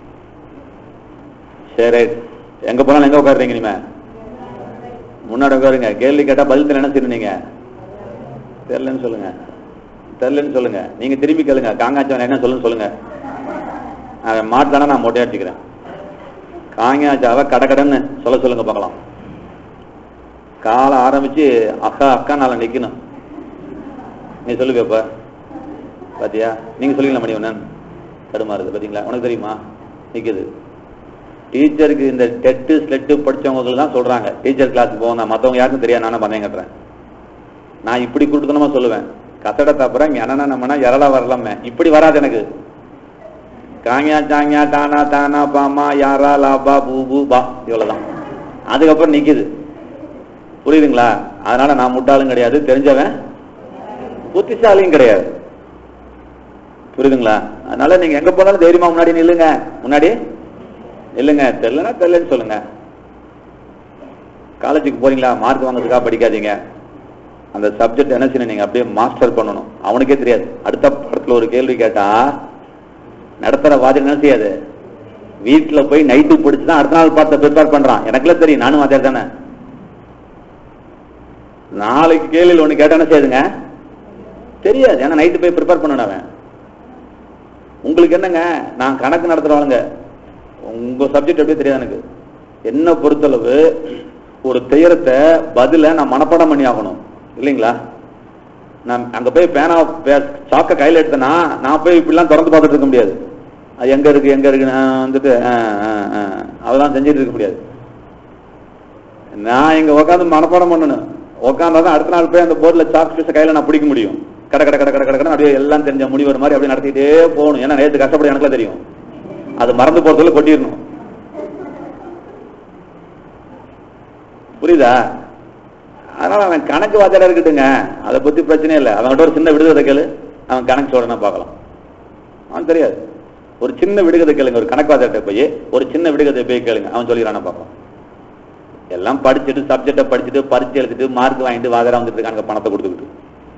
சரி ரைட் எங்க போனாலும் எங்க உட்காருறீங்க இனிமே முன்னாடி உட்காருங்க கேள்வி கேட்டா பதில் தெரியல என்ன செய்யணும் நீங்க தெரியலன்னு சொல்லுங்க தெரியலன்னு சொல்லுங்க நீங்க திரும்பி கேளுங்க காங்காச்சவன் என்ன சொல்லுன்னு சொல்லுங்க அவன் மாட்டானா நான் மொட்டையா அடிச்சுக்கிறேன் காங்காச்சாவை கடகடன்னு சொல்ல சொல்லுங்க பார்க்கலாம் காலை ஆரம்பிச்சு அக்கா அக்கா நாள நிக்கணும் நீ சொல்லுங்க இப்ப பாத்தியா நீங்க சொல்லுங்களா மணிவண்ணன் தடுமாறுது பாத்தீங்களா உனக்கு தெரியுமா நிக்குது டீச்சருக்கு இந்த டெட்டு ஸ்லெட்டு படிச்சவங்களுக்கு தான் சொல்றாங்க டீச்சர் கிளாஸ் போங்க மத்தவங்க யாருக்கும் தெரியாது நானும் பண்ணேன் கட்டுறேன் நான் இப்படி கொடுத்தனமா சொல்லுவேன் கத்தட தப்புறேன் என்னன்னா நம்மனா எரலா வரலாமே இப்படி வராது எனக்கு காங்கியா சாங்கியா டானா தானா பாமா யாரா லாபா பூ பூ பா இவ்வளவுதான் அதுக்கப்புறம் நிக்குது புரியுதுங்களா அதனால நான் முட்டாளும் கிடையாது தெரிஞ்சவன் புத்திசாலியும் கிடையாது புரியுதுங்களா அதனால நீங்க எங்க போனாலும் தைரியமா முன்னாடி நில்லுங்க முன்னாடி நில்லுங்க தெரியலன்னா தெரியலன்னு சொல்லுங்க காலேஜுக்கு போறீங்களா மார்க் வாங்குறதுக்காக படிக்காதீங்க அந்த சப்ஜெக்ட் என்ன செய்யணும் நீங்க அப்படியே மாஸ்டர் பண்ணணும் அவனுக்கே தெரியாது அடுத்த படத்துல ஒரு கேள்வி கேட்டா நடத்துற வாதி என்ன செய்யாது வீட்டுல போய் நைட்டு படிச்சுதான் அடுத்த நாள் பார்த்த ப்ரிப்பேர் பண்றான் எனக்குலாம் தெரியும் நானும் அதே தானே நாளைக்கு கேள்வியில் ஒண்ணு கேட்டா என்ன செய்யுதுங்க தெரியாது ஏன்னா நைட்டு போய் ப்ரிப்பேர் பண்ணணும் அவன் உங்களுக்கு என்னங்க நான் கணக்கு நடத்துறவங்க உங்க சப்ஜெக்ட் எப்படியே தெரியாது எனக்கு என்ன பொறுத்தளவு ஒரு துயரத்தை பதில நான் மனப்பாடம் பண்ணி ஆகணும் இல்லைங்களா நான் அங்க போய் பேனா சாக்க கையில எடுத்தேன்னா நான் போய் இப்படிலாம் திறந்து பார்த்துட்டு இருக்க முடியாது அது எங்க இருக்கு எங்க இருக்கு நான் வந்துட்டு ஆ, ஆ, ஆ, அதெல்லாம் செஞ்சுட்டு இருக்க முடியாது நான் இங்க உட்காந்து மனப்பாடம் பண்ணணும் உட்காந்தாதான் அடுத்த நாள் போய் அந்த போர்டுல சாக் பீஸ் கையில நான் பிடிக்க முடியும் கட கட கட கட கட கடன்னு அப்படியே எல்லாம் தெரிஞ்ச முடிவு மாதிரி அப்படியே நடத்திட்டே போகணும் ஏன்னா நேற்று கஷ்டப்பட எனக்குலாம் தெரியும் அது மறந்து போறதுல கொட்டிடணும் புரியுதா அதனால அவன் கணக்கு வாத்தியாரா இருக்கட்டுங்க அதை பத்தி பிரச்சனை இல்லை அவன்கிட்ட ஒரு சின்ன விடுதலை கேளு அவன் கணக்கு சொல்றனா பார்க்கலாம் அவன் தெரியாது ஒரு சின்ன விடுகதை கேளுங்க ஒரு கணக்கு வாத்தியார்ட்ட போய் ஒரு சின்ன விடுகதை போய் கேளுங்க அவன் சொல்லிடுறானா பார்க்கலாம் எல்லாம் படிச்சுட்டு சப்ஜெக்டை படிச்சுட்டு பரிச்சு எழுதிட்டு மார்க் வாங்கிட்டு வாதரா வந்துட்டு இருக்காங்க பணத்தை கொடுத்துக்கிட்டு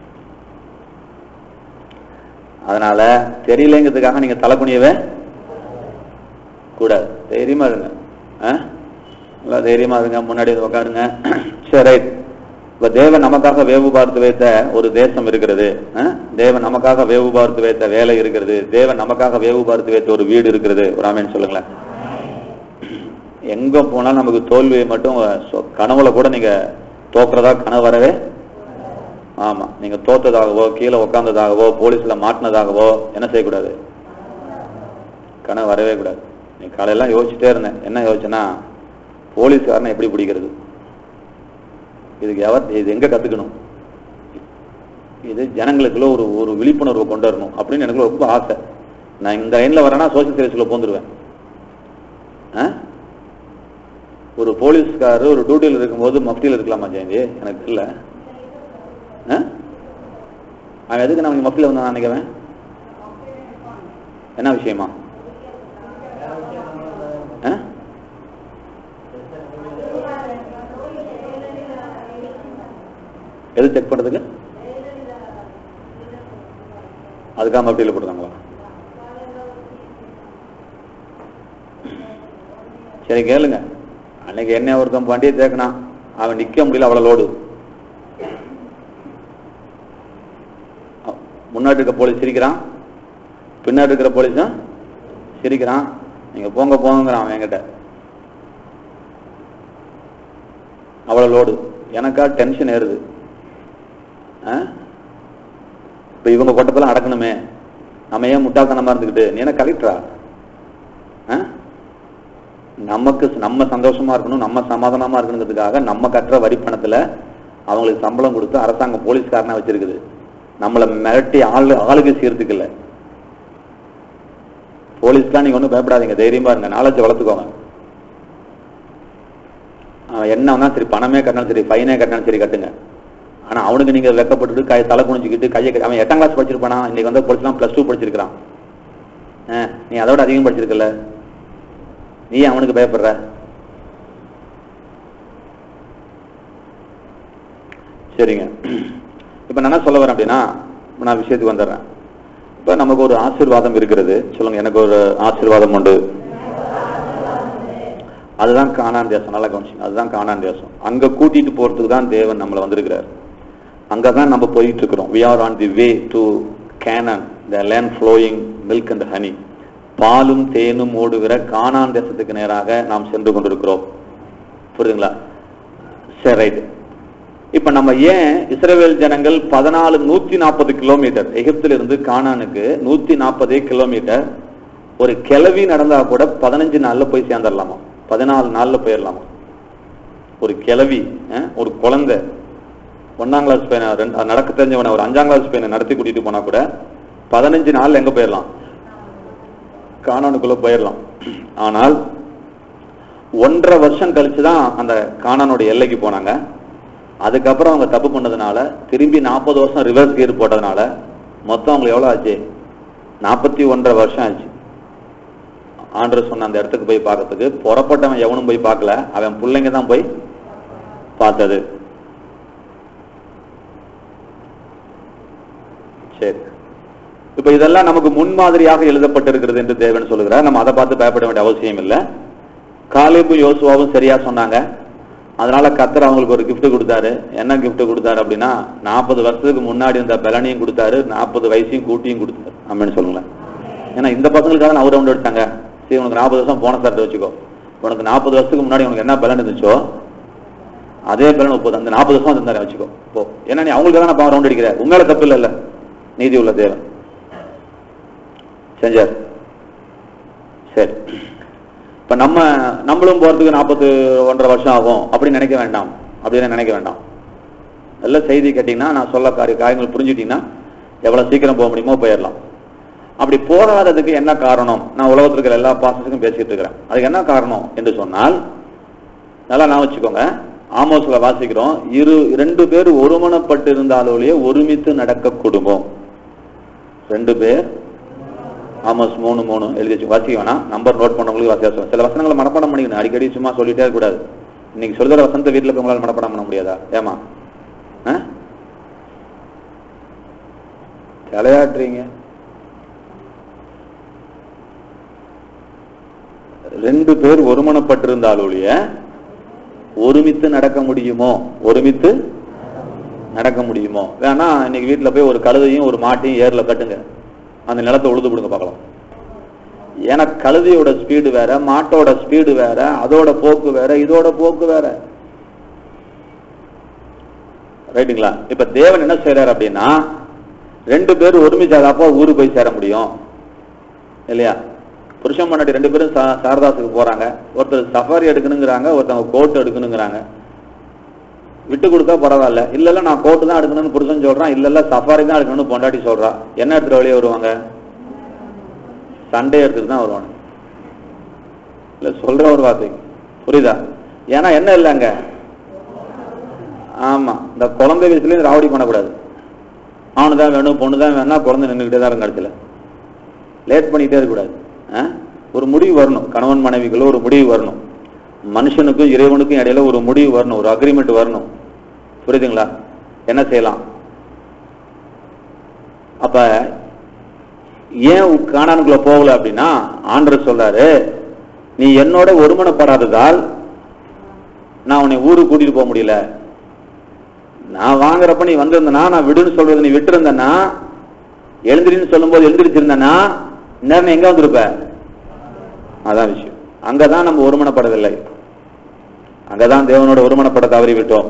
அதனால தெரியலங்கிறதுக்காக நீங்க தலை குனியவே கூடாது தைரியமா இருங்க ஆ? நல்லா தைரியமா இருங்க முன்னாடி வந்து உட்காருங்க சரி ரைட் இப்ப தேவன் நமக்காக வேவு பார்த்து வைத்த ஒரு தேசம் இருக்கிறது ஆ? தேவன் நமக்காக வேவு பார்த்து வைத்த வேலை இருக்கிறது தேவன் நமக்காக வேவு பார்த்து வைத்த ஒரு வீடு இருக்கிறது ஒரு ஆமேன்னு சொல்லுங்களேன் எங்க போனாலும் நமக்கு தோல்வியை மட்டும் சொ- கனவுல கூட நீங்க தோக்குறதா கனவு வரவே ஆமா நீங்க தோத்ததாகவோ கீழே உட்கார்ந்ததாகவோ போலீஸ்ல மாட்டினதாகவோ என்ன செய்யக்கூடாது கனவு வரவே கூடாது நீ காலையெல்லாம் யோசிச்சுட்டே இருந்தேன் என்ன யோசிச்சேன்னா போலீஸ்காரனை எப்படி பிடிக்கிறது இதுக்கு எவர் இது எங்க கத்துக்கணும் இது ஜனங்களுக்குள்ள ஒரு ஒரு விழிப்புணர்வை கொண்டு வரணும் அப்படின்னு எனக்கு ரொம்ப ஆசை நான் இந்த லைன்ல வரேன்னா சோசியல் சர்வீஸ்ல போந்துருவேன் ஆ? ஒரு போலீஸ்காரர் ஒரு டியூட்டியில் இருக்கும்போது மஃப்டியில் இருக்கலாமா ஜெயந்தி எனக்கு இல்ல ஆ? அவன் எதுக்கு நான் மஃப்டியில் வந்தான் நினைக்கிறேன் என்ன விஷயமா ஆ? எது செக் பண்றதுக்கு அதுக்காக மஃப்டியில் போட்டுருக்காங்களா சரி கேளுங்க அன்னைக்கு என்ன ஒருத்தன் வண்டியை தேக்கினான் அவன் நிக்க முடியல அவ்வளவு லோடு அ- முன்னாடி இருக்க போலீஸ் சிரிக்கிறான் பின்னாடி இருக்கிற போலீஸும் சிரிக்கிறான் நீங்க போங்க போங்கிறான் அவன் என்கிட்ட அவ்வளவு லோடு எனக்கா டென்ஷன் ஏறுது ஆ? இப்ப இவங்க கொட்டத்தெல்லாம் அடக்கணுமே நம்ம ஏன் முட்டாள்தனமா இருந்துக்கிட்டு நீ என்ன கலெக்டரா ஆ? நமக்கு நம்ம சந்தோஷமா இருக்கணும் நம்ம சமாதானமா இருக்கணுங்கிறதுக்காக நம்ம கட்டுற வரி பணத்துல அவங்களுக்கு சம்பளம் கொடுத்து அரசாங்கம் போலீஸ்காரனா வச்சிருக்குது நம்மள மிரட்டி ஆளு ஆளுக்கு சீர்த்துக்கு இல்ல போலீஸ்லாம் நீங்க ஒண்ணும் பயப்படாதீங்க தைரியமா இருங்க நாலேஜ் வளர்த்துக்கோங்க அவன் என்ன வந்தா சரி பணமே கட்டினாலும் சரி ஃபைனே கட்டினாலும் சரி கட்டுங்க ஆனா அவனுக்கு நீங்க வெக்கப்பட்டுட்டு கை தலை குனிஞ்சுக்கிட்டு கையை கட்டி- அவன் எட்டாம் கிளாஸ் படிச்சிருப்பானா இன்னைக்கு வந்து போலீஸ்லாம் பிளஸ் டூ படிச்சிருக்கான் நீ அதோட அதிகம் படிச்சிருக்கல நீ ஏன் அவனுக்கு பயப்படுற சரிங்க இப்ப நான் என்ன சொல்ல வரேன் அப்படின்னா இப்ப நான் விஷயத்துக்கு வந்துடுறேன் இப்ப நமக்கு ஒரு ஆசீர்வாதம் இருக்கிறது சொல்லுங்க எனக்கு ஒரு ஆசீர்வாதம் உண்டு அதுதான் காணான் தேசம் நல்லா கவனிச்சுங்க அதுதான் காணான் தேசம் அங்க கூட்டிட்டு போறதுக்கு தான் தேவன் நம்மளை வந்திருக்கிறார் அங்கதான் நம்ம போயிட்டு இருக்கிறோம் we are on the way to canaan the land flowing milk and honey பாலும் தேனும் ஓடுகிற கானான் தேசத்துக்கு நேராக நாம் சென்று கொண்டிருக்கிறோம் புரியுதுங்களா சரி ரைட் இப்ப நம்ம ஏன் இஸ்ரவேல் ஜனங்கள் பதினாலு நூத்தி நாற்பது கிலோமீட்டர் எகிப்திலிருந்து கானானுக்கு நூத்தி நாற்பது கிலோமீட்டர் ஒரு கிளவி நடந்தா கூட பதினஞ்சு நாள்ல போய் சேர்ந்துடலாமா பதினாலு நாள்ல போயிடலாமா ஒரு கிளவி அஹ், ஒரு குழந்தை ஒன்னாம் கிளாஸ் பையனை ரெண்டு நடக்க தெரிஞ்சவனை ஒரு அஞ்சாம் கிளாஸ் பையனை நடத்தி கூட்டிட்டு போனா கூட பதினஞ்சு நாள்ல எங்க போயிடலாம் கானானுக்குள்ள போயிடலாம் ஆனால் ஒன்றரை வருஷம் கழிச்சுதான் அந்த கானானோட எல்லைக்கு போனாங்க அதுக்கப்புறம் அவங்க தப்பு பண்ணதுனால திரும்பி நாற்பது வருஷம் ரிவர்ஸ் கியர் போட்டதுனால மொத்தம் அவங்களுக்கு எவ்வளவு ஆச்சு நாற்பத்தி ஒன்றரை வருஷம் ஆச்சு ஆண்டர் சொன்ன அந்த இடத்துக்கு போய் பார்க்கறதுக்கு புறப்பட்டவன் எவனும் போய் பார்க்கல அவன் பிள்ளைங்க தான் போய் பார்த்தது சரி இப்ப இதெல்லாம் நமக்கு முன்மாதிரியாக எழுதப்பட்டிருக்கிறது என்று தேவன் சொல்லுகிறார் நம்ம அதை பார்த்து பயப்பட வேண்டிய அவசியம் இல்லை காலேபும் யோசுவாவும் சரியா சொன்னாங்க அதனால கத்தர் அவங்களுக்கு ஒரு gift கொடுத்தாரு என்ன gift கொடுத்தாரு அப்படின்னா நாற்பது வருஷத்துக்கு முன்னாடி இருந்த பலனையும் கொடுத்தாரு நாற்பது வயசையும் கூட்டியும் கொடுத்தாரு அப்படின்னு சொல்லுங்களேன் ஏன்னா இந்த பசங்களுக்காக நான் அவர் ரவுண்ட் எடுத்தாங்க சரி உனக்கு நாற்பது வருஷம் போன சார்ட்ட வச்சுக்கோ உனக்கு நாற்பது வருஷத்துக்கு முன்னாடி உனக்கு என்ன பலன் இருந்துச்சோ அதே பலன் முப்பது அந்த நாற்பது வருஷம் இருந்தாரு வச்சுக்கோ போ ஏன்னா நீ அவங்களுக்காக நான் ரவுண்ட் அடிக்கிற உண்மையில தப்பு இல்லைல்ல நீதி உள்ள தேவன் செஞ்சார் சரி இப்ப நம்ம நம்மளும் போறதுக்கு நாற்பத்தி ஒன்றரை வருஷம் ஆகும் அப்படின்னு நினைக்க வேண்டாம் அப்படின்னு நினைக்க வேண்டாம் நல்ல செய்தி கேட்டீங்கன்னா நான் சொல்ல காரிய காரியங்கள் புரிஞ்சுட்டீங்கன்னா எவ்வளவு சீக்கிரம் போக முடியுமோ போயிடலாம் அப்படி போராடுறதுக்கு என்ன காரணம் நான் உலகத்தில் இருக்கிற எல்லா பாசத்துக்கும் பேசிட்டு இருக்கிறேன் அதுக்கு என்ன காரணம் என்று சொன்னால் நல்லா நான் வச்சுக்கோங்க ஆமோஸ்ல வாசிக்கிறோம் இரு ரெண்டு பேர் ஒருமனப்பட்டு இருந்தாலொழிய ஒருமித்து நடக்க குடும்பம் ரெண்டு பேர் ஆமோஸ் மூணு மூணு எழுதி வச்சு வாசிக்க வேணாம் நம்பர் நோட் பண்ணவங்களுக்கு வாசிக்க சொல்லுங்க. சில வசனங்களை மனப்பாடம் பண்ணிக்கணும் அடிக்கடி சும்மா சொல்லிட்டே இருக்கக்கூடாது இன்னைக்கு சொல்லுற வசனத்தை வீட்டுல போய் உங்களால மனப்பாடம் பண்ண முடியாதா ஏமா ஆ? தலையாட்டுறீங்க ரெண்டு பேர் ஒருமனப்பட்டிருந்தாலொழிய ஒருமித்து நடக்க முடியுமோ ஒருமித்து நடக்க முடியுமோ வேணா இன்னைக்கு வீட்டுல போய் ஒரு கழுதையும் ஒரு மாட்டையும் ஏர்ல கட்டுங்க அந்த நிலத்தை உழுது விடுங்க பார்க்கலாம் ஏன்னா கழுதையோட ஸ்பீடு வேற மாட்டோட ஸ்பீடு வேற அதோட போக்கு வேற இதோட போக்கு வேற ரைட்டுங்களா இப்ப தேவன் என்ன செய்யறாரு அப்படின்னா ரெண்டு பேரும் ஒருமிச்சாதாப்பா ஊரு போய் சேர முடியும் இல்லையா புருஷன் பொண்டாட்டி ரெண்டு பேரும் சா- சாரதாசுக்கு போறாங்க ஒருத்தர் சஃபாரி எடுக்கணுங்கிறாங்க ஒருத்தவங்க கோட் எடுக்கணுங்கிறாங்க விட்டு கொடுத்தா பரவாயில்ல இல்ல இல்ல நான் கோட்டு தான் எடுக்கணும்னு புருஷன் சொல்றான் இல்ல இல்ல சஃபாரி தான் எடுக்கணும்னு பொண்டாட்டி சொல்றா என்ன எடுத்துட்டு வெளியே வருவாங்க சண்டே எடுத்துட்டு தான் வருவாங்க இல்ல சொல்ற ஒரு வார்த்தை புரியுதா ஏன்னா என்ன இல்லைங்க ஆமா இந்த குழந்தை வயசுலயும் ராவடி பண்ணக்கூடாது அவனு தான் வேணும் பொண்ணு தான் வேணா குழந்தை நின்றுக்கிட்டே தான் இருக்கும் கடைசியில லேட் பண்ணிட்டே இருக்கக்கூடாது ஆ? ஒரு முடிவு வரணும் கணவன் மனைவிக்குள்ள ஒரு முடிவு வரணும் மனுஷனுக்கும் இறைவனுக்கும் இடையில ஒரு முடிவு வரணும் ஒரு அக்ரிமெண்ட் வரணும் புரியுதுங்களா என்ன செய்யலாம் அப்ப ஏன் காணானுக்குள்ள போகல அப்படின்னா ஆண்டர் சொல்றாரு நீ என்னோட ஒருமனப்படாததால் நான் உன்னை ஊருக்கு கூட்டிட்டு போக முடியல நான் வாங்குறப்ப நீ வந்திருந்தனா நான் விடுன்னு சொல்றது நீ விட்டு இருந்தனா எழுந்திரின்னு சொல்லும்போது எழுந்திரிச்சிருந்தனா நேரம் நீ எங்க வந்திருப்ப அதான் விஷயம் அங்கதான் நம்ம ஒருமனப்படவில்லை அங்கதான் தேவனோட ஒருமனப்பட தவறி விட்டோம்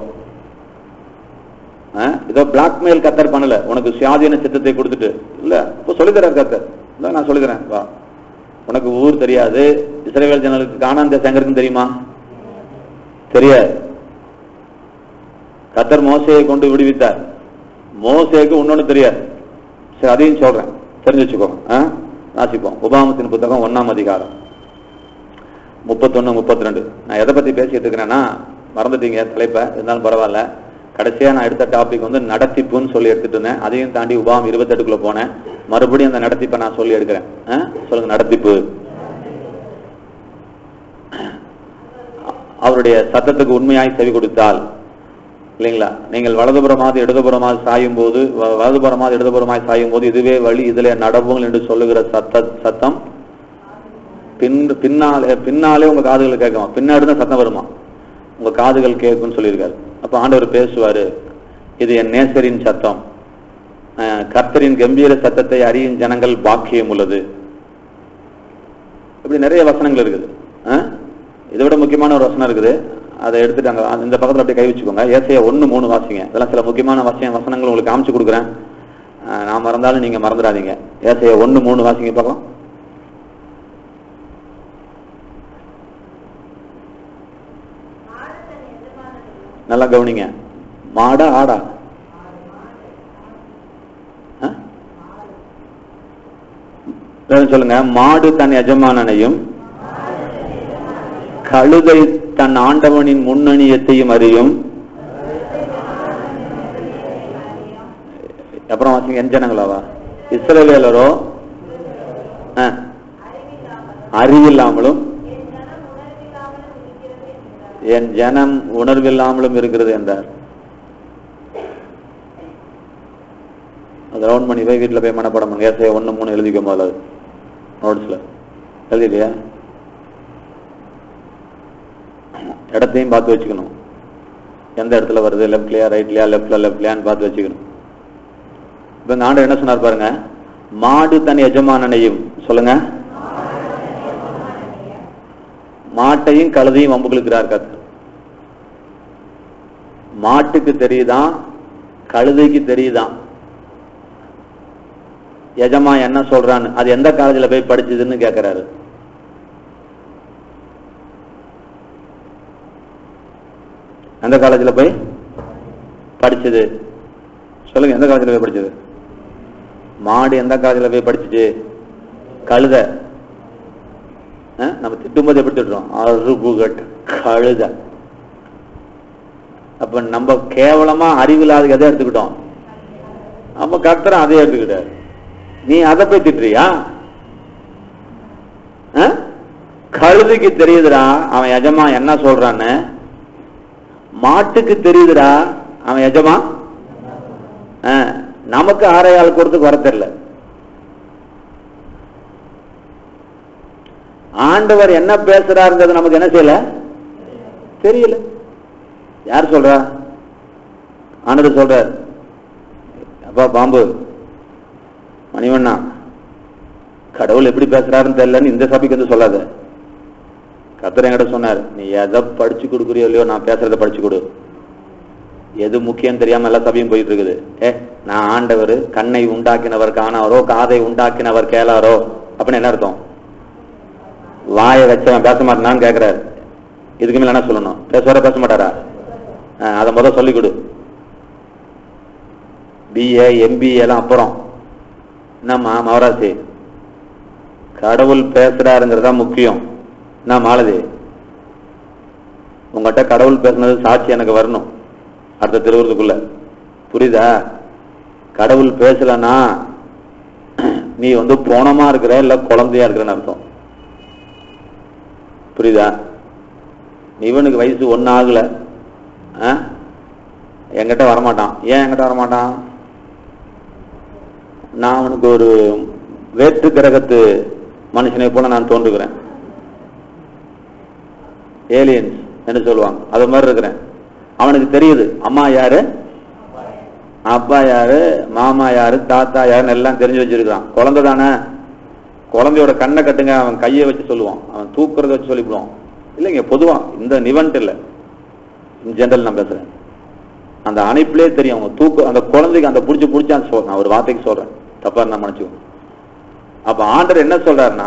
ஆ? இதோ பிளாக்மெயில் கத்தர் பண்ணல உனக்கு சுயாதீன சித்தத்தை கொடுத்துட்டு இல்ல இப்ப சொல்லித்தரார் கத்தர் இல்ல நான் சொல்லித்தரேன் வா உனக்கு ஊர் தெரியாது இஸ்ரேல் ஜனங்களுக்கு காணாந்த சங்கருக்கும் தெரியுமா தெரியாது கத்தர் மோசையை கொண்டு விடுவித்தார் மோசேக்கு இன்னொன்னு தெரியாது சரி அதையும் சொல்றேன் தெரிஞ்சு வச்சுக்கோங்க ஆ? வாசிப்போம் உபாமத்தின் புத்தகம் ஒண்ணாம் அதிகாரம் முப்பத்தொன்னு முப்பத்தி ரெண்டு நான் எதை பத்தி பேசிட்டு இருக்கிறேன்னா மறந்துட்டீங்க தலைப்பை இருந்தாலும் பரவாயில்ல கடைசியா நான் எடுத்த டாபிக் வந்து நடத்திப்புன்னு சொல்லி எடுத்துட்டு இருந்தேன் அதையும் தாண்டி உபாம் இருபத்தெட்டுக்குள்ள போனேன் மறுபடியும் அந்த நடத்திப்பை நான் சொல்லி எடுக்கிறேன் ஆ? சொல்லுங்க நடத்திப்பு அவருடைய சத்தத்துக்கு உண்மையாய் செவி கொடுத்தால் இல்லைங்களா நீங்கள் வலதுபுறமாவது இடதுபுறமாவது சாயும் போது வ- வலதுபுறமாவது இடதுபுறமாய் சாயும் போது இதுவே வழி இதிலே நடவுங்கள் என்று சொல்லுகிற சத்த சத்தம் பின் பின்னாலே பின்னாலே உங்க காதுகள் கேட்குமா பின்னாடி தான் சத்தம் வருமா உங்க காதுகள் கேட்கும்னு சொல்லியிருக்காரு அப்ப ஆண்டவர் பேசுவாரு இது என் நேசரின் சத்தம் அஹ், கர்த்தரின் கம்பீர சத்தத்தை அறியும் ஜனங்கள் பாக்கியம் உள்ளது இப்படி நிறைய வசனங்கள் இருக்குது அஹ்? இதை விட முக்கியமான ஒரு வசனம் இருக்குது அதை எடுத்துட்டாங்க இந்த பக்கத்துல அப்படியே கை வச்சுக்கோங்க ஏசைய ஒண்ணு மூணு வாசிங்க இதெல்லாம் சில முக்கியமான வசியம் வசனங்கள் உங்களுக்கு காமிச்சு கொடுக்குறேன் அஹ், நான் மறந்தாலும் நீங்க மறந்துடாதீங்க ஏசைய ஒண்ணு மூணு வாசிங்க பார்க்கலாம் நல்லா கவனிங்க மாடா ஆடா ஆ? எல்லாரும் சொல்லுங்க மாடு தன் எஜமானனையும் கழுதை தன் ஆண்டவனின் முன்னணியத்தையும் அறியும் அப்புறம் வாசிங்க என் ஜனங்களாவா இஸ்ரவேலரோ ஆ, அறிவில்லாமலும் என் ஜனம் உணர்வில்லாமலும் இருக்கிறது என்றார் அது ரவுண்ட் பண்ணி போய் வீட்டுல போய் மனப்படம் பண்ணுங்க ஏசையா ஒண்ணு மூணு எழுதிக்கும் போது அது நோட்ஸ்ல எழுதிலையா இடத்தையும் பார்த்து வச்சுக்கணும் எந்த இடத்துல வருது லெஃப்ட்லயா ரைட்லயா லெஃப்ட்ல லெஃப்ட்லயான்னு பார்த்து வச்சுக்கணும் இப்ப இந்த ஆண்டு என்ன சொன்னார் பாருங்க மாடு தன் எஜமானனையும் சொல்லுங்க மாட்டையும் கழுதையும் வம்புகளுக்கிறார் கத்து மாட்டுக்கு தெரியுதான் கழுதைக்கு தெரியுதான் எஜமா என்ன சொல்றான்னு அது எந்த காலேஜ்ல போய் படிச்சதுன்னு கேக்குறாரு எந்த காலேஜில் போய் படிச்சது சொல்லுங்க எந்த காலேஜில் போய் படிச்சது மாடு எந்த காலேஜில் போய் படிச்சுச்சு கழுத ஆ? நம்ம திட்டும்போது எப்படி திட்டுறோம் அருகுகட் கழுத அப்ப நம்ம கேவலமா அறிவில்லாத எதை எடுத்துக்கிட்டோம் அப்ப கர்த்தர் அதே எடுத்துக்கிட்டார் நீ அதை போய் திட்டுறியா ஆ? கழுதைக்கு தெரியுதுடா அவன் எஜமா என்ன சொல்றான்னு மாட்டுக்கு தெரியுதுடா அவன் எஜமா ஆ, நமக்கு ஆரையாள் கொடுத்துக்கு வர தெரியல ஆண்டவர் என்ன பேசுறாருங்கிறது நமக்கு என்ன செய்யல தெரியல யார் சொல்றா ஆண்டவர் சொல்றார் அப்பா பாம்பு மணிவண்ணா கடவுள் எப்படி பேசுறாருன்னு தெரியலன்னு இந்த சபைக்கு வந்து சொல்லாத கத்தர் என்கிட்ட சொன்னார் நீ எதை படிச்சு கொடுக்குறியோ இல்லையோ நான் பேசுறத படிச்சு கொடு எது முக்கியம் தெரியாம எல்லா சபையும் போயிட்டு இருக்குது ஏ நான் ஆண்டவர் கண்ணை உண்டாக்கினவர் காணாரோ காதை உண்டாக்கினவர் கேளாரோ அப்படின்னு என்ன அர்த்தம் வாயை வச்சவன் பேச மாட்டானான்னு கேக்குறாரு இதுக்கு மேல என்ன சொல்லணும் பேசுவார பேச மாட்டாரா ஆ, அதை முதல் சொல்லிக் கொடு பிஏ எம்பிஏ எல்லாம் அப்புறம் என்னம்மா மவராசி கடவுள் பேசுறாருங்கிறதா முக்கியம் என்ன மாலதி உங்ககிட்ட கடவுள் பேசுனது சாட்சி எனக்கு வரணும் அடுத்த திருவுறதுக்குள்ள புரியுதா கடவுள் பேசலன்னா நீ வந்து போனமா இருக்கிற இல்ல குழந்தையா இருக்கிறன்னு அர்த்தம் புரியுதா இவனுக்கு வயசு ஒன்னும் ஆகல ஆ? என்கிட்ட வரமாட்டான் ஏன் என்கிட்ட வரமாட்டான் நான் அவனுக்கு ஒரு வேற்று கிரகத்து மனுஷனை போல நான் தோன்றுகிறேன் ஏலியன்ஸ் என்று சொல்லுவாங்க அது மாதிரி இருக்கிறேன் அவனுக்கு தெரியுது அம்மா யாரு அப்பா யாரு மாமா யாரு தாத்தா யாருன்னு எல்லாம் தெரிஞ்சு வச்சிருக்கான் குழந்தை தானே குழந்தையோட கண்ணை கட்டுங்க அவன் கையை வச்சு சொல்லுவான் அவன் தூக்குறத வச்சு சொல்லிவிடுவான் இல்லைங்க பொதுவா இந்த நிவன்ட் இல்லை இன் ஜெனரல் நான் பேசுறேன் அந்த அணைப்பிலே தெரியும் அவங்க தூக்கு அந்த குழந்தைக்கு அந்த புடிச்சு புடிச்சு அந்த சொல் நான் ஒரு வார்த்தைக்கு சொல்றேன் தப்பா நான் மன்னிச்சுக்கோ அப்ப ஆண்டர் என்ன சொல்றாருன்னா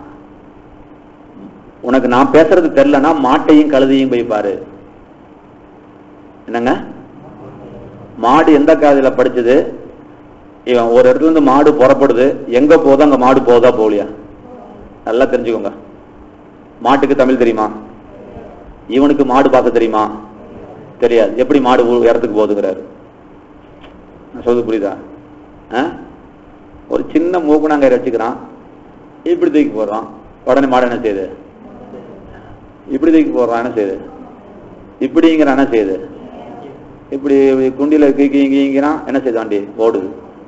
உனக்கு நான் பேசுறது தெரியலன்னா மாட்டையும் கழுதையும் போய் பாரு என்னங்க மாடு எந்த காதில படிச்சது இவன் ஒரு இடத்துல இருந்து மாடு புறப்படுது எங்க போதோ அங்க மாடு போதா போலியா நல்லா தெரிஞ்சுக்கோங்க மாட்டுக்கு தமிழ் தெரியுமா இவனுக்கு மாடு பார்க்க தெரியுமா தெரியாது எப்படி மாடு ஊ- இடத்துக்கு போகுதுங்கிறாரு நான் சொல்றது புரியுதா ஆ? ஒரு சின்ன மூக்குனாங்காய் வச்சுக்கிறான் இப்படி தூக்கி போடுறான் உடனே மாடு என்ன செய்யுது இப்படி தூக்கி போடுறான் என்ன செய்யுது இப்படிங்கிற என்ன செய்யுது இப்படி இப்படி குண்டில கீங்கிறான் என்ன செய்யுது வண்டி ஓடுது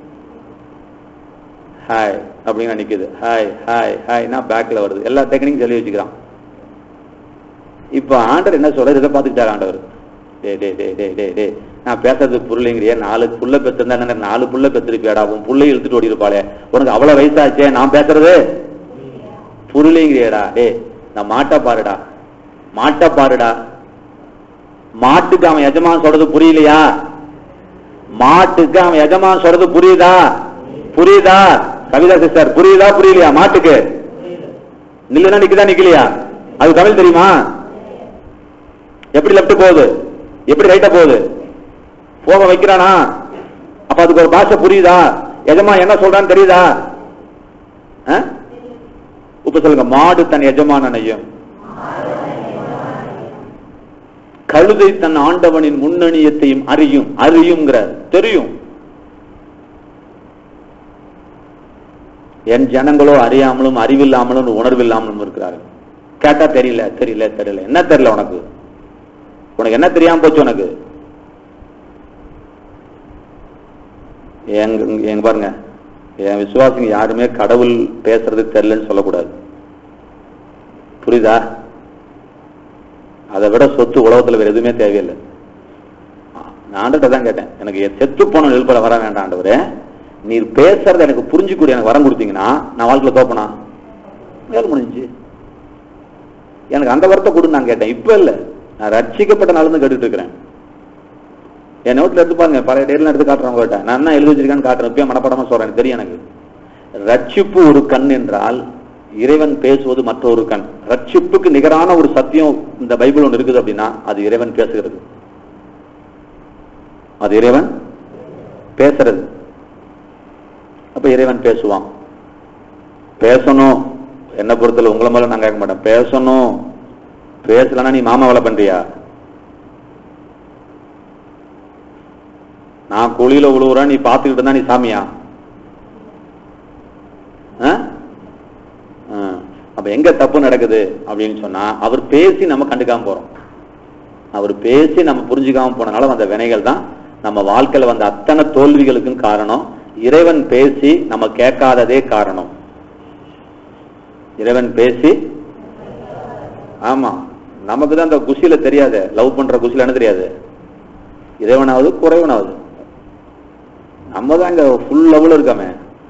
ஹாய் அப்படின்னு நிக்குது ஹாய் ஹாய் ஹாய்னா பேக்ல வருது எல்லா டெக்னிக்கும் சொல்லி வச்சுக்கிறான் இப்ப ஆண்டவர் என்ன சொல்றாரு இதை பார்த்துக்கிட்டாரு ஆண்டவர் டே டே டே டே டே டே நான் பேசுறது புரியலைங்கிறிய நாலு புள்ள பெற்றிருந்தா என்ன நாலு புள்ள பெற்றிருப்பியாடா உன் புள்ளைய இழுத்துட்டு ஓடி இருப்பாளே உனக்கு அவ்வளவு வயசாச்சே நான் பேசுறது புரியலைங்கிறியடா டே நான் மாட்டை பாருடா மாட்டை பாருடா மாட்டுக்கு அவன் எஜமான் சொல்றது புரியலையா மாட்டுக்கு அவன் எஜமான் சொல்றது புரியுதா புரியுதா கவிதா சிஸ்டர் புரியுதா புரியலையா மாட்டுக்கு நில்லுனா நிக்குதா நிக்கலையா அது தமிழ் தெரியுமா எப்படி லெப்ட் போகுது எப்படி ரைட்டா போகுது போக வைக்கிறானா அப்ப அதுக்கு ஒரு பாஷை புரியுதா எஜமா என்ன சொல்றான்னு தெரியுதா ஆ? இப்ப சொல்லுங்க மாடு தன் எஜமானனையும் கழுதை தன் ஆண்டவனின் முன்னணியத்தையும் அறியும் அறியுங்கிற தெரியும் என் ஜனங்களோ அறியாமலும் அறிவில்லாமலும் உணர்வில்லாமலும் இருக்கிறார்கள் கேட்டா தெரியல தெரியல தெரியல என்ன தெரியல உனக்கு உனக்கு என்ன தெரியாம போச்சு உனக்கு எங்க எங்க பாருங்க என் விசுவாசிங்க யாருமே கடவுள் பேசுறது தெரியலன்னு சொல்லக்கூடாது புரியுதா அதை விட சொத்து உலகத்துல வேற எதுவுமே தேவையில்லை நான் ஆண்டவர்ட்ட தான் கேட்டேன் எனக்கு என் செத்து போன நெல்பட வர வேண்டாம் ஆண்டவரே நீர் பேசுறத எனக்கு புரிஞ்சுக்கூடிய எனக்கு வரம் கொடுத்தீங்கன்னா நான் வாழ்க்கையில தோப்பனா வேலை முடிஞ்சுச்சு எனக்கு அந்த வரத்தை கொடு நான் கேட்டேன் இப்ப இல்ல நான் ரட்சிக்கப்பட்ட நாள் இருந்து கேட்டுட்டு இருக்கிறேன் என் நோட்ல எடுத்து பாருங்க பழைய டேட்ல எடுத்து காட்டுறேன் உங்ககிட்ட நான் என்ன எழுதி வச்சிருக்கேன்னு காட்டுறேன் இப்பயும் மனப்படமா சொல்றேன் எனக்கு தெரியும் எனக்கு ரட்சிப்பு ஒரு கண் என்றால் இறைவன் பேசுவது மற்றொரு கண் ரட்சிப்புக்கு நிகரான ஒரு சத்தியம் இந்த பைபிள் ஒன்று இருக்குது அப்படின்னா அது இறைவன் பேசுகிறது அது இறைவன் பேசுறது அப்ப இறைவன் பேசுவான் பேசணும் என்ன பொறுத்தல உங்களை மேல நான் கேட்க மாட்டேன் பேசணும் பேசலன்னா நீ மாமா வேலை பண்றியா நான் குழியில விழுவுறேன் நீ பாத்துக்கிட்டு இருந்தா நீ சாமியா ஆ? ஆ. அப்ப எங்க தப்பு நடக்குது அப்படின்னு சொன்னா அவர் பேசி நம்ம கண்டுக்காம போறோம் அவர் பேசி நம்ம புரிஞ்சுக்காம போனனால வந்த வினைகள் தான் நம்ம வாழ்க்கையில வந்த அத்தனை தோல்விகளுக்கும் காரணம் இறைவன் பேசி நம்ம கேட்காததே காரணம் இறைவன் பேசி ஆமா நமக்கு தான் அந்த குஷியில தெரியாது லவ் பண்ற குஷியில என்ன தெரியாது இறைவனாவது குறைவனாவது நம்ம தான் இங்க ஃபுல் லெவல் இருக்காமே